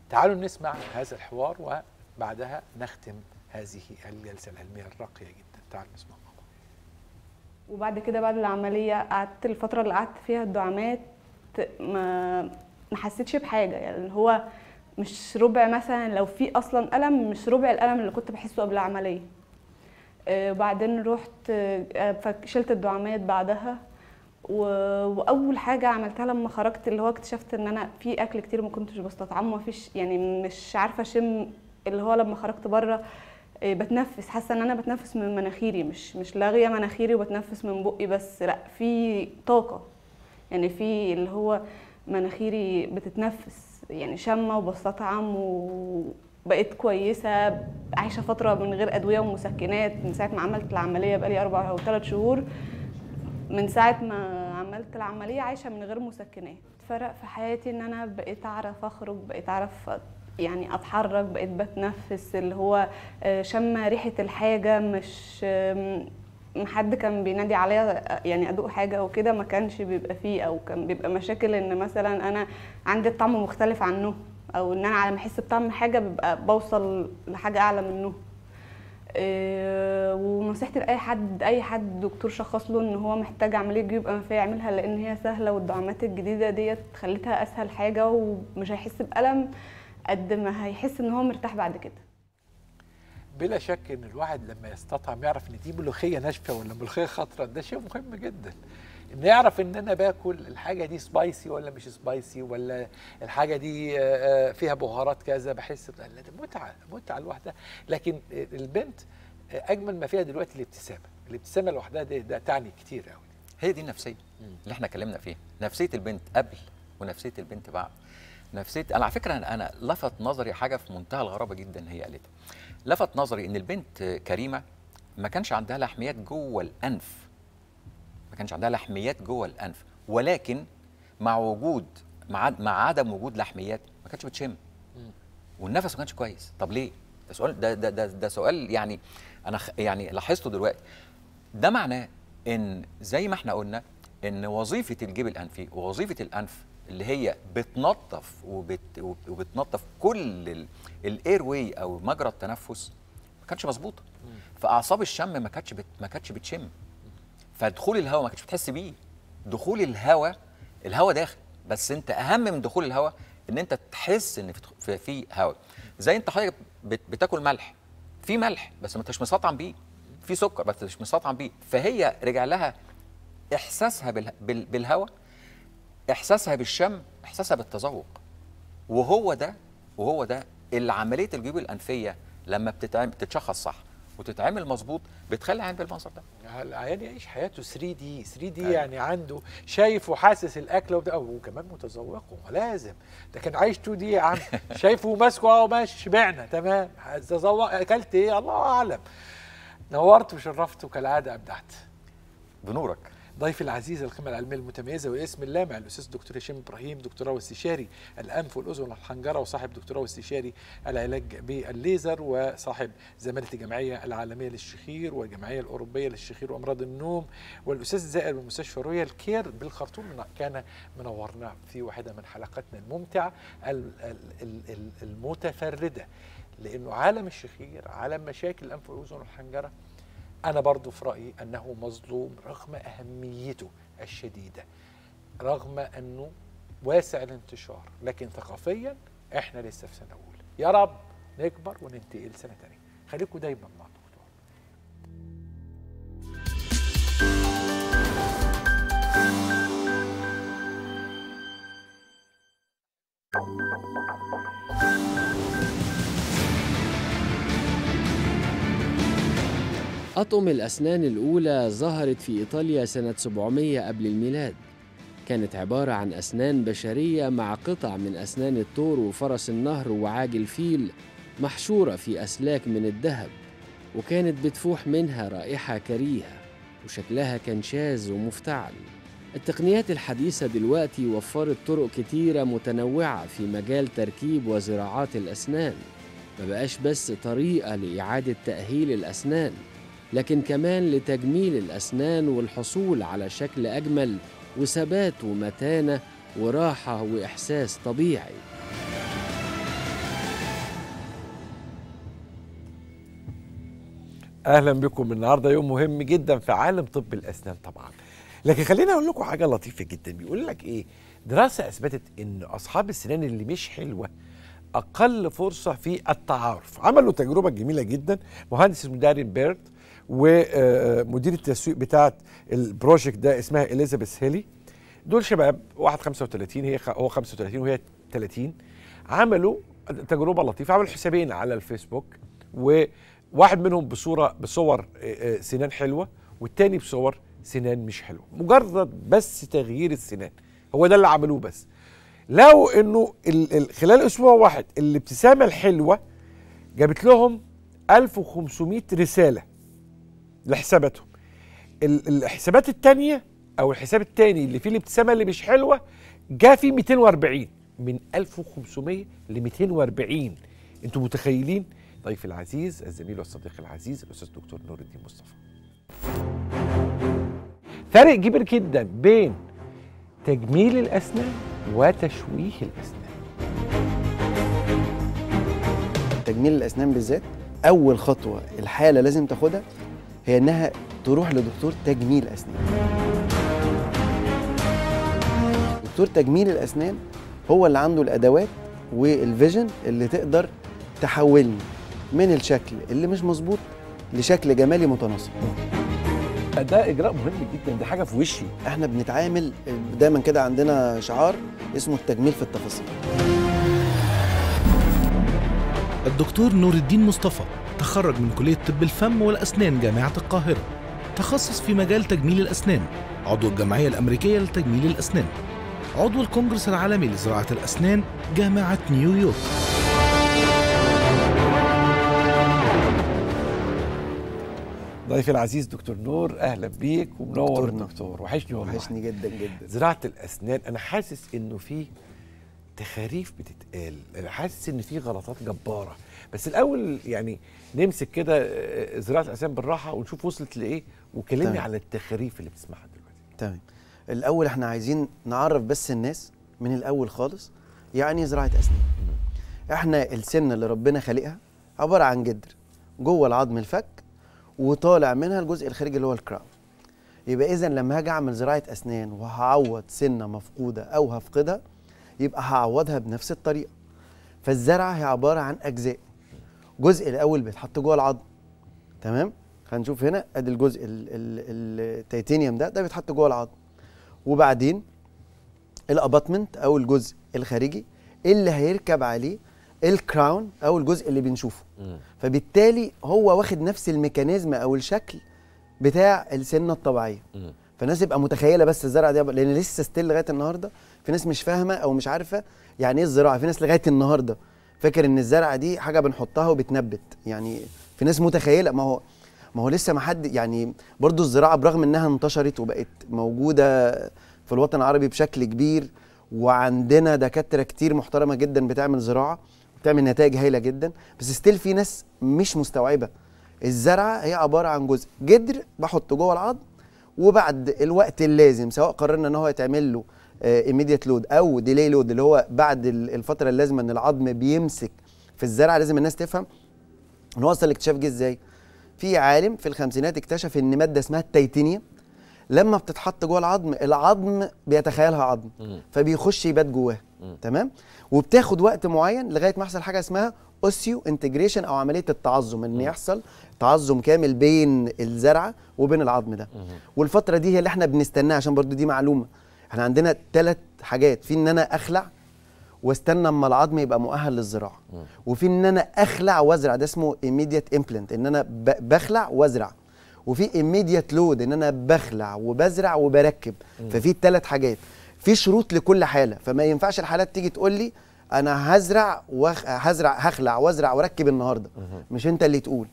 Speaker 1: تعالوا نسمع هذا الحوار وبعدها نختم هذه الجلسه العلميه الراقيه جدا تعالوا نسمع مع بعض.
Speaker 7: وبعد كده بعد العملية قعدت الفترة اللي قعدت فيها الدعامات ما ما حسيتش بحاجة يعني اللي هو مش ربع مثلا لو في أصلا ألم مش ربع الألم اللي كنت بحسه قبل العملية آه، وبعدين رحت آه، فك- شلت الدعامات بعدها و- واول حاجه عملتها لما خرجت اللي هو اكتشفت ان انا في اكل كتير ما كنتش بستطعمه مفيش يعني مش عارفه اشم اللي هو لما خرجت بره إيه، بتنفس حاسه ان انا بتنفس من مناخيري مش مش لاغيه مناخيري وبتنفس من بقي بس لا في طاقه يعني في اللي هو مناخيري بتتنفس يعني شامه وبستطعم وبقيت كويسه عايشه فتره من غير ادويه ومسكنات من ساعه ما عملت العمليه بقالي اربع او ثلاث شهور من ساعه ما عملت العمليه عايشه من غير مسكنات فرق في حياتي ان انا بقيت اعرف اخرج بقيت اعرف يعني اتحرك بقيت بتنفس اللي هو آه، شم ريحه الحاجه مش آم، ما حد كان بينادي عليا يعني ادوق حاجه او كده ما كانش بيبقى فيه او كان بيبقى مشاكل ان مثلا انا عندي الطعم مختلف عنه او ان انا على ما احس بطعم حاجه ببقى بوصل لحاجه اعلى منه إيه، ونصيحتي لاي حد اي حد دكتور شخص له ان هو محتاج عمليه جيوب انفيه يعملها لان هي سهله والدعامات الجديده ديت خلتها اسهل حاجه ومش هيحس بالم قد ما هيحس ان هو مرتاح بعد كده
Speaker 1: بلا شك ان الواحد لما يستطعم يعرف ان دي ملوخيه ناشفه ولا ملوخيه خضراء ده شيء مهم جدا ان يعرف ان انا باكل الحاجه دي سبايسي ولا مش سبايسي ولا الحاجه دي آه، آه، فيها بهارات كذا بحس لا ده متعه متعه لوحدها لكن آه، البنت آه، اجمل ما فيها دلوقتي الابتسامه الابتسامه لوحدها ده, ده تعني كتير قوي
Speaker 6: هي دي النفسيه اللي احنا اتكلمنا فيها نفسيه البنت قبل ونفسيه البنت بعد نفسيه انا على فكره انا أنا لفت نظري حاجه في منتهى الغرابه جدا هي قالتها لفت نظري ان البنت كريمه ما كانش عندها لحميات جوه الانف ما كانش عندها لحميات جوه الانف ولكن مع وجود مع عد- مع عدم وجود لحميات ما كانتش بتشم والنفس ما كانش كويس طب ليه ده سؤال ده ده ده, ده سؤال يعني انا خ- يعني لاحظته دلوقتي ده معناه ان زي ما احنا قلنا ان وظيفه الجيب الانفي ووظيفه الانف اللي هي بتنظف وبت وبتنظف كل الاير واي او مجرى التنفس ما كانتش مظبوطه فاعصاب الشم ما كانتش بت ما كانتش بتشم فدخول الهواء ما كانتش بتحس بيه دخول الهواء الهواء داخل بس انت اهم من دخول الهواء ان انت تحس ان في في- في هواء زي انت حضرتك بت- بتاكل ملح في ملح بس ما انتش مستطعم بيه في سكر بس مش مستطعم بيه فهي رجع لها احساسها بال- بال- بالهواء احساسها بالشم احساسها بالتذوق وهو ده وهو ده اللي عمليه الجيوب الانفيه لما بتتعمل بتتشخص صح وتتعمل مظبوط بتخلي العين بالمنظر ده
Speaker 1: العيان يعيش حياته 3 دي 3 دي يعني عنده شايف وحاسس الاكل وبتاع وكمان متذوقه لازم ده كان عايش 2 دي يا عم شايفه وماسكه اهو ماشي شبعنا تمام تذوق اكلت ايه الله اعلم نورت وشرفت وكالعاده ابدعت
Speaker 6: بنورك
Speaker 1: ضيفي العزيز القيمة العلمية المتميزة والاسم اللامع الأستاذ الدكتور هشام إبراهيم دكتوراه واستشاري الأنف والأذن والحنجرة وصاحب دكتوراه واستشاري العلاج بالليزر وصاحب زمالة الجمعية العالمية للشخير والجمعية الأوروبية للشخير وأمراض النوم والأستاذ زائر من مستشفى رويال كير بالخرطوم كان منورنا في واحدة من حلقاتنا الممتعة ال- ال- ال- ال- المتفردة لأنه عالم الشخير عالم مشاكل الأنف والأذن والحنجرة أنا برضو في رأيي أنه مظلوم رغم أهميته الشديدة رغم أنه واسع الانتشار لكن ثقافيا إحنا لسه في سنة أولى يا رب نكبر وننتقل سنة تانية خليكم دايما مع الدكتور
Speaker 8: أطقم الأسنان الأولى ظهرت في إيطاليا سنة 700 قبل الميلاد كانت عبارة عن أسنان بشرية مع قطع من أسنان الثور وفرس النهر وعاج الفيل محشورة في أسلاك من الذهب وكانت بتفوح منها رائحة كريهة وشكلها كان شاذ ومفتعل التقنيات الحديثة دلوقتي وفرت طرق كتيرة متنوعة في مجال تركيب وزراعات الأسنان ما بقاش بس طريقة لإعادة تأهيل الأسنان لكن كمان لتجميل الأسنان والحصول على شكل أجمل وثبات ومتانة وراحة وإحساس طبيعي
Speaker 1: اهلا بكم النهارده يوم مهم جدا في عالم طب الاسنان طبعا لكن خليني اقول لكم حاجه لطيفه جدا بيقول لك ايه دراسه اثبتت ان اصحاب السنان اللي مش حلوه اقل فرصه في التعارف عملوا تجربه جميله جدا مهندس اسمه دارين بيرد ومدير التسويق بتاعه البروجكت ده اسمها اليزابيث هيلي دول شباب واحد 35 هي خ- هو 35 وهي 30 عملوا تجربه لطيفه عملوا حسابين على الفيسبوك وواحد منهم بصوره بصور آه، آه، سنان حلوه والتاني بصور سنان مش حلوه مجرد بس تغيير السنان هو ده اللي عملوه بس لو انه ال- ال- خلال اسبوع واحد الابتسامه الحلوه جابت لهم 1500 رساله لحساباتهم ال- الحسابات التانية او الحساب التاني اللي فيه الابتسامه اللي مش حلوه جا فيه 240 من 1500 ل 240 انتوا متخيلين ضيفي العزيز الزميل والصديق العزيز الاستاذ دكتور نور الدين مصطفى فرق كبير جدا بين تجميل الاسنان وتشويه الاسنان
Speaker 9: تجميل الاسنان بالذات اول خطوه الحاله لازم تاخدها هي انها تروح لدكتور تجميل اسنان دكتور تجميل الاسنان هو اللي عنده الادوات والفيجن اللي تقدر تحولني من الشكل اللي مش مظبوط لشكل جمالي متناسق
Speaker 1: ده اجراء مهم جدا دي حاجه في وشي
Speaker 9: احنا بنتعامل دايما كده عندنا شعار اسمه التجميل في التفاصيل
Speaker 10: الدكتور نور الدين مصطفى تخرج من كلية طب الفم والأسنان جامعة القاهرة تخصص في مجال تجميل الأسنان عضو الجمعية الأمريكية لتجميل الأسنان عضو الكونجرس العالمي لزراعة الأسنان جامعة نيويورك
Speaker 1: ضيفي العزيز دكتور نور اهلا بيك ومنور
Speaker 9: دكتور نور.
Speaker 1: دكتور وحشني والله
Speaker 9: وحشني جدا جدا
Speaker 1: زراعه الاسنان انا حاسس انه في تخاريف بتتقال انا حاسس ان في غلطات جباره بس الاول يعني نمسك كده آه، زراعه الاسنان بالراحه ونشوف وصلت لايه وكلمني
Speaker 9: تمام.
Speaker 1: على التخاريف اللي بتسمعها دلوقتي
Speaker 9: تمام الاول احنا عايزين نعرف بس الناس من الاول خالص يعني زراعه اسنان احنا السن اللي ربنا خالقها عباره عن جدر جوه العظم الفك وطالع منها الجزء الخارجي اللي هو الكراون يبقى اذا لما هاجي اعمل زراعه اسنان وهعوض سنه مفقوده او هفقدها يبقى هعوضها بنفس الطريقه فالزرعه هي عباره عن اجزاء جزء الاول بيتحط جوه العظم تمام هنشوف هنا ادي الجزء ال- ال- التيتانيوم ده ده بيتحط جوه العظم وبعدين الاباتمنت او الجزء الخارجي اللي هيركب عليه الكراون او الجزء اللي بنشوفه فبالتالي هو واخد نفس الميكانيزم او الشكل بتاع السنه الطبيعيه فالناس يبقى متخيله بس الزرعه دي لان لسه ستيل لغايه النهارده في ناس مش فاهمه او مش عارفه يعني ايه الزراعه في ناس لغايه النهارده فاكر ان الزرعه دي حاجه بنحطها وبتنبت يعني في ناس متخيله ما هو ما هو لسه ما حد يعني برضو الزراعه برغم انها انتشرت وبقت موجوده في الوطن العربي بشكل كبير وعندنا دكاتره كتير محترمه جدا بتعمل زراعه بتعمل نتائج هايله جدا بس ستيل في ناس مش مستوعبه الزرعه هي عباره عن جزء جدر بحطه جوه العظم وبعد الوقت اللازم سواء قررنا ان هو يتعمل له ايميديت لود او ديلي لود اللي هو بعد ال- الفتره اللازمه ان العظم بيمسك في الزرعه لازم الناس تفهم ان هو اصلا الاكتشاف جه ازاي في عالم في الخمسينات اكتشف ان ماده اسمها التيتانيوم لما بتتحط جوه العظم العظم بيتخيلها عظم فبيخش يبات جواه تمام وبتاخد وقت معين لغايه ما يحصل حاجه اسمها اوسيو انتجريشن او عمليه التعظم ان يحصل تعظم كامل بين الزرعه وبين العظم ده والفتره دي هي اللي احنا بنستناها عشان برضو دي معلومه احنا عندنا ثلاث حاجات في ان انا اخلع واستنى اما العظم يبقى مؤهل للزراعه وفي ان انا اخلع وازرع ده اسمه immediate implant ان انا ب- بخلع وازرع وفي immediate load ان انا بخلع وبزرع وبركب ففي الثلاث حاجات في شروط لكل حاله فما ينفعش الحالات تيجي تقول لي انا هزرع وخ... هزرع هخلع وازرع واركب النهارده مش انت اللي تقول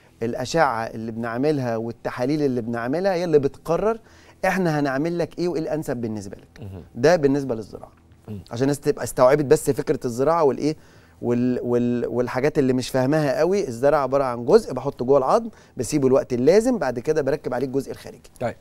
Speaker 9: الاشعه اللي بنعملها والتحاليل اللي بنعملها هي اللي بتقرر احنا هنعمل لك ايه وايه الانسب بالنسبه لك ده بالنسبه للزراعه عشان الناس تبقى استوعبت بس فكره الزراعه والايه وال وال والحاجات اللي مش فاهماها قوي الزرع عباره عن جزء بحطه جوه العظم بسيبه الوقت اللازم بعد كده بركب عليه الجزء الخارجي
Speaker 1: طيب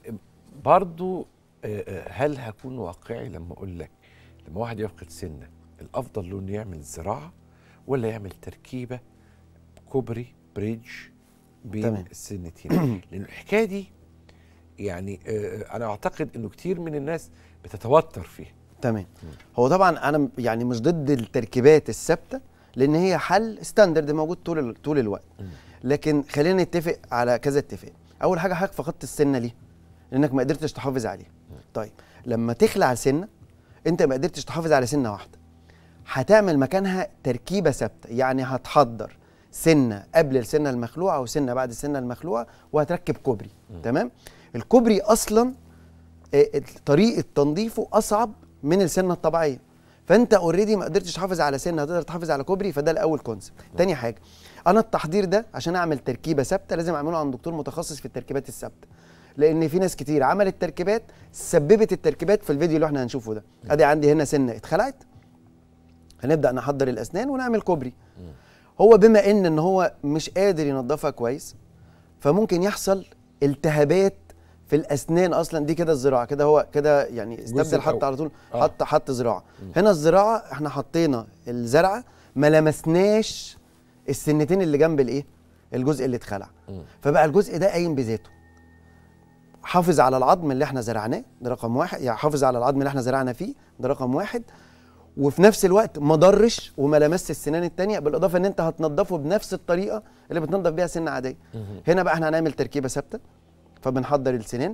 Speaker 1: برضو آه، آه، هل هكون واقعي لما اقول لك لما واحد يفقد سنه الافضل له انه يعمل زراعه ولا يعمل تركيبه كوبري بريدج
Speaker 11: بين
Speaker 9: تمام.
Speaker 11: السنتين لان الحكايه دي يعني آه، انا اعتقد انه كتير من الناس بتتوتر فيها
Speaker 9: تمام هو طبعا انا م- يعني مش ضد التركيبات الثابته لان هي حل ستاندرد موجود طول ال- طول الوقت لكن خلينا نتفق على كذا اتفاق اول حاجه حضرتك فقدت السنه ليه لانك ما قدرتش تحافظ عليها طيب لما تخلع سنه انت ما قدرتش تحافظ على سنه واحده هتعمل مكانها تركيبه ثابته يعني هتحضر سنه قبل السنه المخلوعه وسنه بعد السنه المخلوعه وهتركب كوبري تمام الكوبري اصلا آه، طريقه تنظيفه اصعب من السنه الطبيعيه فانت اوريدي ما قدرتش تحافظ على سنه هتقدر تحافظ على كوبري فده الاول كونسبت تاني حاجه انا التحضير ده عشان اعمل تركيبه ثابته لازم اعمله عند دكتور متخصص في التركيبات الثابته لان في ناس كتير عملت تركيبات سببت التركيبات في الفيديو اللي احنا هنشوفه ده ادي عندي هنا سنه اتخلعت هنبدا نحضر الاسنان ونعمل كوبري هو بما ان ان هو مش قادر ينظفها كويس فممكن يحصل التهابات في الاسنان اصلا دي كده الزراعه كده هو كده يعني استبدل حط
Speaker 11: الأول.
Speaker 9: على طول
Speaker 11: آه.
Speaker 9: حط حط زراعه هنا الزراعه احنا حطينا الزرعه ما لمسناش السنتين اللي جنب الايه الجزء اللي اتخلع فبقى الجزء ده قايم بذاته حافظ على العظم اللي احنا زرعناه ده رقم واحد يعني حافظ على العظم اللي احنا زرعنا فيه ده رقم واحد وفي نفس الوقت ما ضرش وما لمسش السنان التانية بالاضافه ان انت هتنضفه بنفس الطريقه اللي بتنضف بيها سنه عاديه هنا بقى احنا هنعمل تركيبه ثابته فبنحضر السنان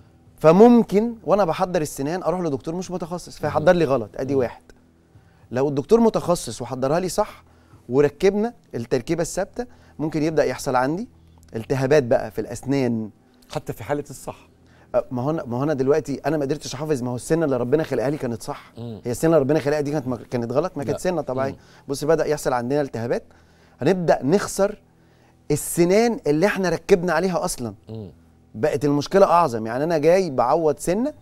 Speaker 9: فممكن وانا بحضر السنان اروح لدكتور مش متخصص فيحضر لي غلط ادي واحد لو الدكتور متخصص وحضرها لي صح وركبنا التركيبه الثابته ممكن يبدا يحصل عندي التهابات بقى في الاسنان
Speaker 11: حتى في حاله الصح
Speaker 9: أه، ما هو أنا- ما هو انا دلوقتي انا ما قدرتش احافظ ما هو السنه اللي ربنا خلقها لي كانت صح
Speaker 11: مم.
Speaker 9: هي السنه اللي ربنا خلقها دي كانت ما- كانت غلط ما كانت
Speaker 11: لا.
Speaker 9: سنه طبيعيه
Speaker 11: مم.
Speaker 9: بص بدا يحصل عندنا التهابات هنبدا نخسر السنان اللي احنا ركبنا عليها اصلا
Speaker 11: مم.
Speaker 9: بقت المشكله اعظم يعني انا جاي بعوض سنه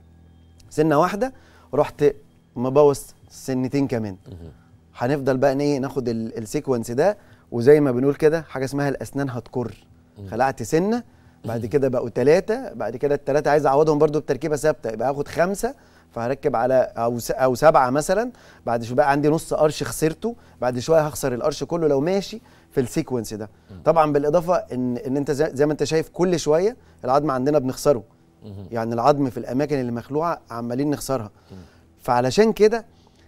Speaker 9: سنه واحده رحت مبوظ سنتين كمان هنفضل بقى ايه ناخد ال- السيكونس ده وزي ما بنقول كده حاجه اسمها الاسنان هتكر خلعت سنه بعد كده بقوا ثلاثه بعد كده الثلاثه عايز اعوضهم برضو بتركيبه ثابته يبقى هاخد خمسه فهركب على او س- او سبعه مثلا بعد شويه بقى عندي نص قرش خسرته بعد شويه هخسر القرش كله لو ماشي في السيكونس ده طبعا بالاضافه ان ان انت زي, زي ما انت شايف كل شويه العظم عندنا بنخسره يعني العظم في الاماكن اللي مخلوعه عمالين نخسرها فعلشان كده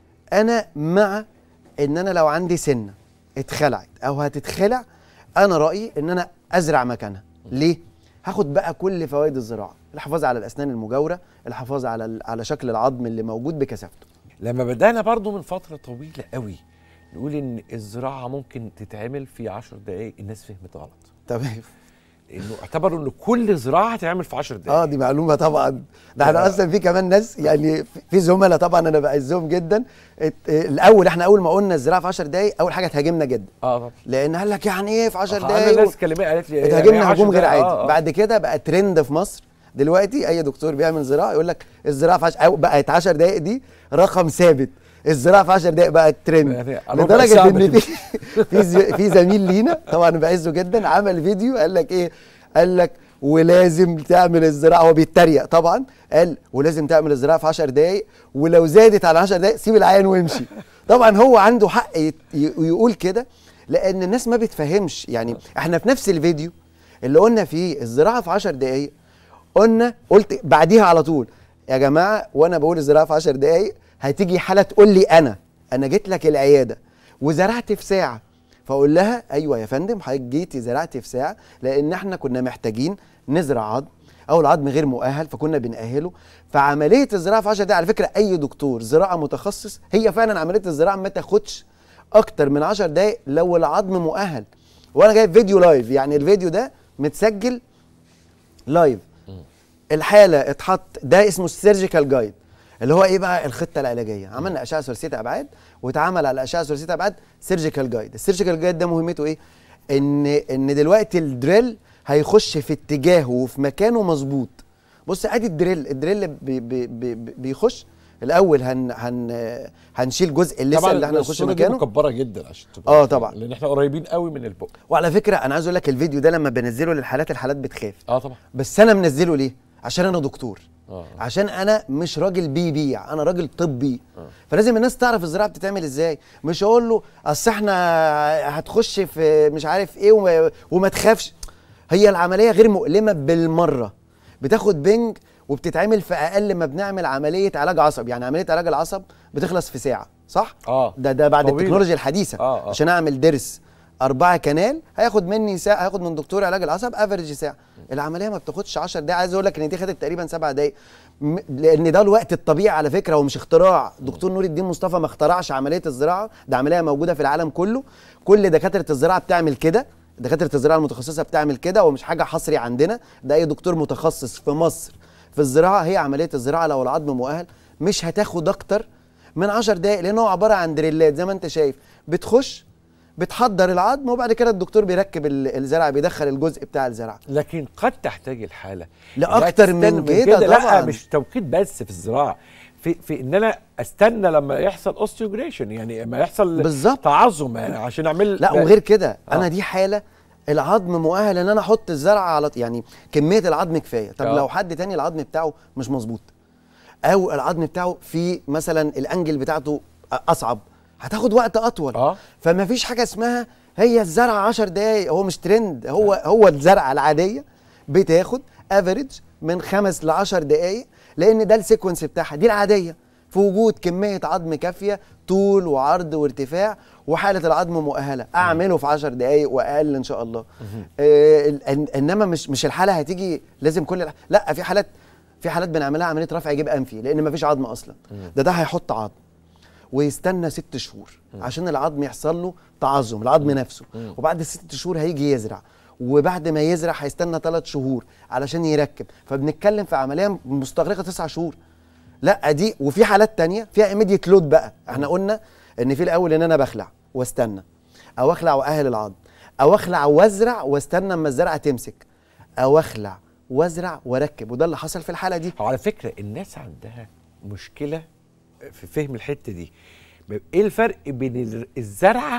Speaker 9: انا مع ان انا لو عندي سنه اتخلعت او هتتخلع انا رايي ان انا ازرع مكانها ليه هاخد بقى كل فوائد الزراعه الحفاظ على الاسنان المجاوره الحفاظ على ال- على شكل العظم اللي موجود بكثافته
Speaker 11: لما بدانا برضو من فتره طويله قوي نقول ان الزراعه ممكن تتعمل في 10 دقائق الناس فهمت غلط
Speaker 9: تمام
Speaker 11: لانه اعتبروا ان كل زراعه هتتعمل في 10 دقائق
Speaker 9: اه دي معلومه طبعا ده احنا اصلا في كمان ناس يعني في- في زملاء طبعا انا بعزهم جدا ات- الاول احنا اول ما قلنا الزراعه في 10 دقائق اول حاجه تهاجمنا جدا
Speaker 11: اه طبعا
Speaker 9: لان قال لك يعني ايه في 10
Speaker 11: انا
Speaker 9: دقائق
Speaker 11: ناس كلمات قالت لي
Speaker 9: اتهاجمنا
Speaker 11: يعني
Speaker 9: هجوم
Speaker 11: 10
Speaker 9: غير
Speaker 11: دقايق.
Speaker 9: عادي
Speaker 11: آه، آه.
Speaker 9: بعد كده بقى ترند في مصر دلوقتي اي دكتور بيعمل زراعه يقول لك الزراعه في 10 أو بقت 10 دقائق دي رقم ثابت الزراعه في 10 دقائق بقت ترند
Speaker 11: يعني ربع
Speaker 9: لدرجه
Speaker 11: ساعة
Speaker 9: ان
Speaker 11: بت-
Speaker 9: في في ز- في زميل لينا طبعا بعزه جدا عمل فيديو قال لك ايه قال لك ولازم تعمل الزراعه هو بيتريق طبعا قال ولازم تعمل الزراعه في 10 دقائق ولو زادت على 10 دقائق سيب العيان وامشي طبعا هو عنده حق يت- ي- يقول كده لان الناس ما بتفهمش يعني احنا في نفس الفيديو اللي قلنا فيه الزراعه في 10 دقائق قلنا قلت بعديها على طول يا جماعه وانا بقول الزراعه في 10 دقائق هتيجي حاله تقول لي انا انا جيت لك العياده وزرعت في ساعه فاقول لها ايوه يا فندم حضرتك جيتي زرعتي في ساعه لان احنا كنا محتاجين نزرع عظم او العظم غير مؤهل فكنا بنأهله فعمليه الزراعه في 10 دقائق على فكره اي دكتور زراعه متخصص هي فعلا عمليه الزراعه ما تاخدش اكتر من 10 دقائق لو العظم مؤهل وانا جايب فيديو لايف يعني الفيديو ده متسجل لايف الحاله اتحط ده اسمه السيرجيكال جايد اللي هو ايه بقى الخطه العلاجيه عملنا اشعه ثلاثيه ابعاد واتعمل على اشعه ثلاثيه ابعاد سيرجيكال جايد السيرجيكال جايد ده مهمته ايه ان ان دلوقتي الدريل هيخش في اتجاهه وفي مكانه مظبوط بص ادي الدريل الدريل بي بي بي بي بيخش الاول هن هن هنشيل جزء اللثه
Speaker 11: طبعا
Speaker 9: اللي احنا هنخش
Speaker 11: الصورة دي
Speaker 9: مكانه
Speaker 11: مكبره جدا عشان تبقى
Speaker 9: اه طبعا
Speaker 11: لان احنا قريبين قوي من البق
Speaker 9: وعلى فكره انا عايز اقول لك الفيديو ده لما بنزله للحالات الحالات بتخاف
Speaker 11: اه طبعا
Speaker 9: بس انا منزله ليه عشان انا دكتور
Speaker 11: اه
Speaker 9: عشان انا مش راجل بيبيع انا راجل طبي فلازم الناس تعرف الزراعه بتتعمل ازاي مش اقول له اصل احنا هتخش في مش عارف ايه وما, وما تخافش هي العمليه غير مؤلمه بالمره بتاخد بنج وبتتعمل في اقل ما بنعمل عمليه علاج عصب يعني عمليه علاج العصب بتخلص في ساعه صح
Speaker 11: اه
Speaker 9: ده ده بعد
Speaker 11: طويلة.
Speaker 9: التكنولوجيا الحديثه
Speaker 11: آه، آه.
Speaker 9: عشان اعمل ضرس أربعة كنال هياخد مني ساعة هياخد من دكتور علاج العصب افريج ساعة العملية ما بتاخدش 10 دقايق عايز اقول لك ان دي خدت تقريبا سبع دقايق م- لان ده الوقت الطبيعي على فكرة ومش اختراع دكتور نور الدين مصطفى ما اخترعش عملية الزراعة ده عملية موجودة في العالم كله كل دكاترة الزراعة بتعمل كده دكاترة الزراعة المتخصصة بتعمل كده ومش حاجة حصري عندنا ده اي دكتور متخصص في مصر في الزراعة هي عملية الزراعة لو العظم مؤهل مش هتاخد اكتر من 10 دقائق لان هو عباره عن دريلات زي ما انت شايف بتخش بتحضر العظم وبعد كده الدكتور بيركب ال- الزرع بيدخل الجزء بتاع الزرع
Speaker 11: لكن قد تحتاج الحاله
Speaker 9: لأكتر
Speaker 11: لا
Speaker 9: من
Speaker 11: تستنى
Speaker 9: كده
Speaker 11: لا
Speaker 9: طبعاً.
Speaker 11: مش توقيت بس في الزراعه في في ان انا استنى لما يحصل اوستيوجريشن يعني لما يحصل
Speaker 9: بالظبط
Speaker 11: تعظم يعني عشان اعمل
Speaker 9: لا وغير كده
Speaker 11: آه.
Speaker 9: انا دي حاله العظم مؤهل ان انا احط الزرع على يعني كميه العظم كفايه طب
Speaker 11: آه.
Speaker 9: لو حد تاني العظم بتاعه مش مظبوط او العظم بتاعه في مثلا الانجل بتاعته اصعب هتاخد وقت اطول
Speaker 11: اه
Speaker 9: فما فيش حاجه اسمها هي الزرعه 10 دقايق هو مش ترند هو هو الزرعه العاديه بتاخد افريج من خمس ل 10 دقايق لان ده السيكونس بتاعها دي العاديه في وجود كميه عظم كافيه طول وعرض وارتفاع وحاله العظم مؤهله اعمله في 10 دقايق واقل ان شاء الله آه ال- إن- انما مش مش الحاله هتيجي لازم كل الح- لا في حالات في حالات بنعملها عمليه رفع جيب انفي لان مفيش عظم اصلا ده ده هيحط عظم ويستنى ست شهور عشان العظم يحصل له تعظم العظم نفسه وبعد الست شهور هيجي يزرع وبعد ما يزرع هيستنى ثلاث شهور علشان يركب فبنتكلم في عمليه مستغرقه تسع شهور لا دي وفي حالات تانية فيها ايميديت لود بقى احنا قلنا ان في الاول ان انا بخلع واستنى او اخلع واهل العظم او اخلع وازرع واستنى اما الزرعه تمسك او اخلع وازرع واركب وده اللي حصل في الحاله دي
Speaker 11: على فكره الناس عندها مشكله في فهم الحته دي ايه الفرق بين ال- الزرعه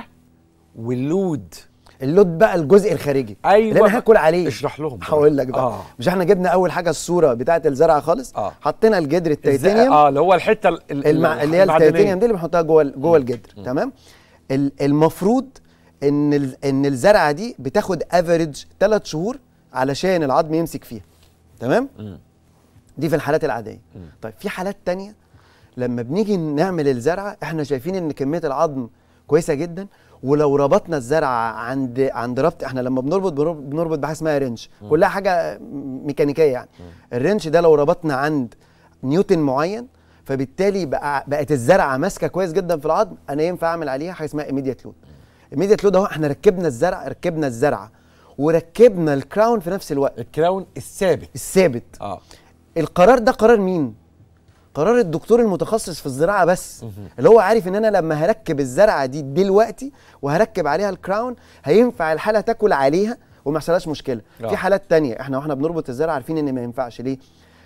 Speaker 11: واللود
Speaker 9: اللود بقى الجزء الخارجي
Speaker 11: ايوه
Speaker 9: اللي انا هاكل عليه
Speaker 11: اشرح لهم بقى.
Speaker 9: هقول لك بقى
Speaker 11: آه.
Speaker 9: مش احنا جبنا اول حاجه الصوره بتاعه الزرعه خالص
Speaker 11: آه.
Speaker 9: حطينا الجدر
Speaker 11: الز-
Speaker 9: التيتانيوم
Speaker 11: اه اللي هو الحته ال- ال-
Speaker 9: المع... اللي هي
Speaker 11: المعدنية.
Speaker 9: التيتانيوم دي اللي بنحطها جوه ال- جوه الجدر تمام ال- المفروض ان ال... ان الزرعه دي بتاخد افريج ثلاث شهور علشان العظم يمسك فيها تمام
Speaker 11: مم.
Speaker 9: دي في الحالات العاديه طيب في حالات تانية لما بنيجي نعمل الزرعه احنا شايفين ان كميه العظم كويسه جدا ولو ربطنا الزرعه عند عند ربط احنا لما بنربط بنربط- بنربط بحاجه اسمها رنش كلها حاجه ميكانيكيه يعني الرنش ده لو ربطنا عند نيوتن معين فبالتالي بقى بقت الزرعه ماسكه كويس جدا في العظم انا ينفع اعمل عليها حاجه اسمها ايميديت لود ايميديت لود اهو احنا ركبنا الزرع ركبنا الزرعه وركبنا الكراون في نفس الوقت
Speaker 11: الكراون الثابت
Speaker 9: الثابت
Speaker 11: اه
Speaker 9: القرار ده قرار مين قرار الدكتور المتخصص في الزراعه بس اللي هو عارف ان انا لما هركب الزرعه دي دلوقتي وهركب عليها الكراون هينفع الحاله تاكل عليها وما يحصلهاش مشكله
Speaker 11: آه.
Speaker 9: في حالات تانية احنا واحنا بنربط الزرعه عارفين ان ما ينفعش ليه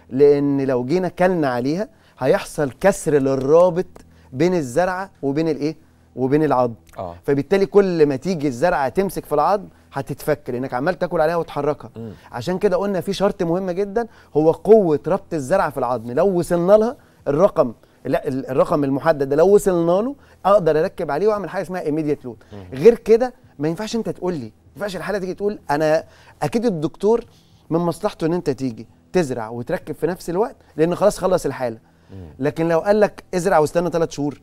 Speaker 9: لان لو جينا كلنا عليها هيحصل كسر للرابط بين الزرعه وبين الايه وبين العظم
Speaker 11: اه
Speaker 9: فبالتالي كل ما تيجي الزرعه تمسك في العظم هتتفك لانك عمال تاكل عليها وتحركها
Speaker 11: مم.
Speaker 9: عشان كده قلنا في شرط مهم جدا هو قوه ربط الزرعه في العظم لو وصلنا لها الرقم لا ال- الرقم المحدد ده لو وصلنا له اقدر اركب عليه واعمل حاجه اسمها ايميديت لود غير كده ما ينفعش انت تقول لي ما ينفعش الحاله تيجي تقول انا اكيد الدكتور من مصلحته ان انت تيجي تزرع وتركب في نفس الوقت لان خلاص خلص الحاله لكن لو قال لك ازرع واستنى ثلاث شهور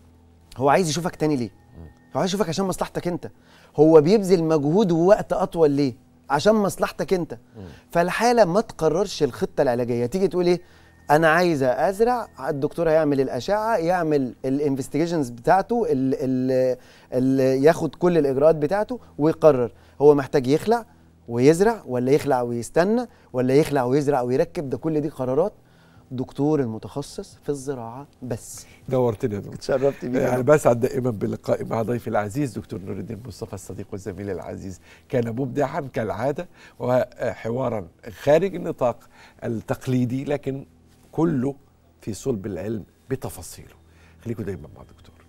Speaker 9: هو عايز يشوفك تاني ليه؟ هو عايز يشوفك عشان مصلحتك انت هو بيبذل مجهود ووقت اطول ليه؟ عشان مصلحتك انت فالحاله ما تقررش الخطه العلاجيه تيجي تقول ايه انا عايزه ازرع الدكتور هيعمل الاشعه يعمل الانفستيجيشنز بتاعته ال ال ال ياخد كل الاجراءات بتاعته ويقرر هو محتاج يخلع ويزرع ولا يخلع ويستنى ولا يخلع ويزرع ويركب ده كل دي قرارات دكتور المتخصص في الزراعه بس
Speaker 11: نورتني يا دكتور
Speaker 9: اتشرفت بيك يا
Speaker 11: يعني
Speaker 9: رب.
Speaker 11: بسعد دائما بلقائي مع ضيفي العزيز دكتور نور الدين مصطفى الصديق والزميل العزيز كان مبدعا كالعاده وحوارا خارج النطاق التقليدي لكن كله في صلب العلم بتفاصيله خليكم دايما مع دكتور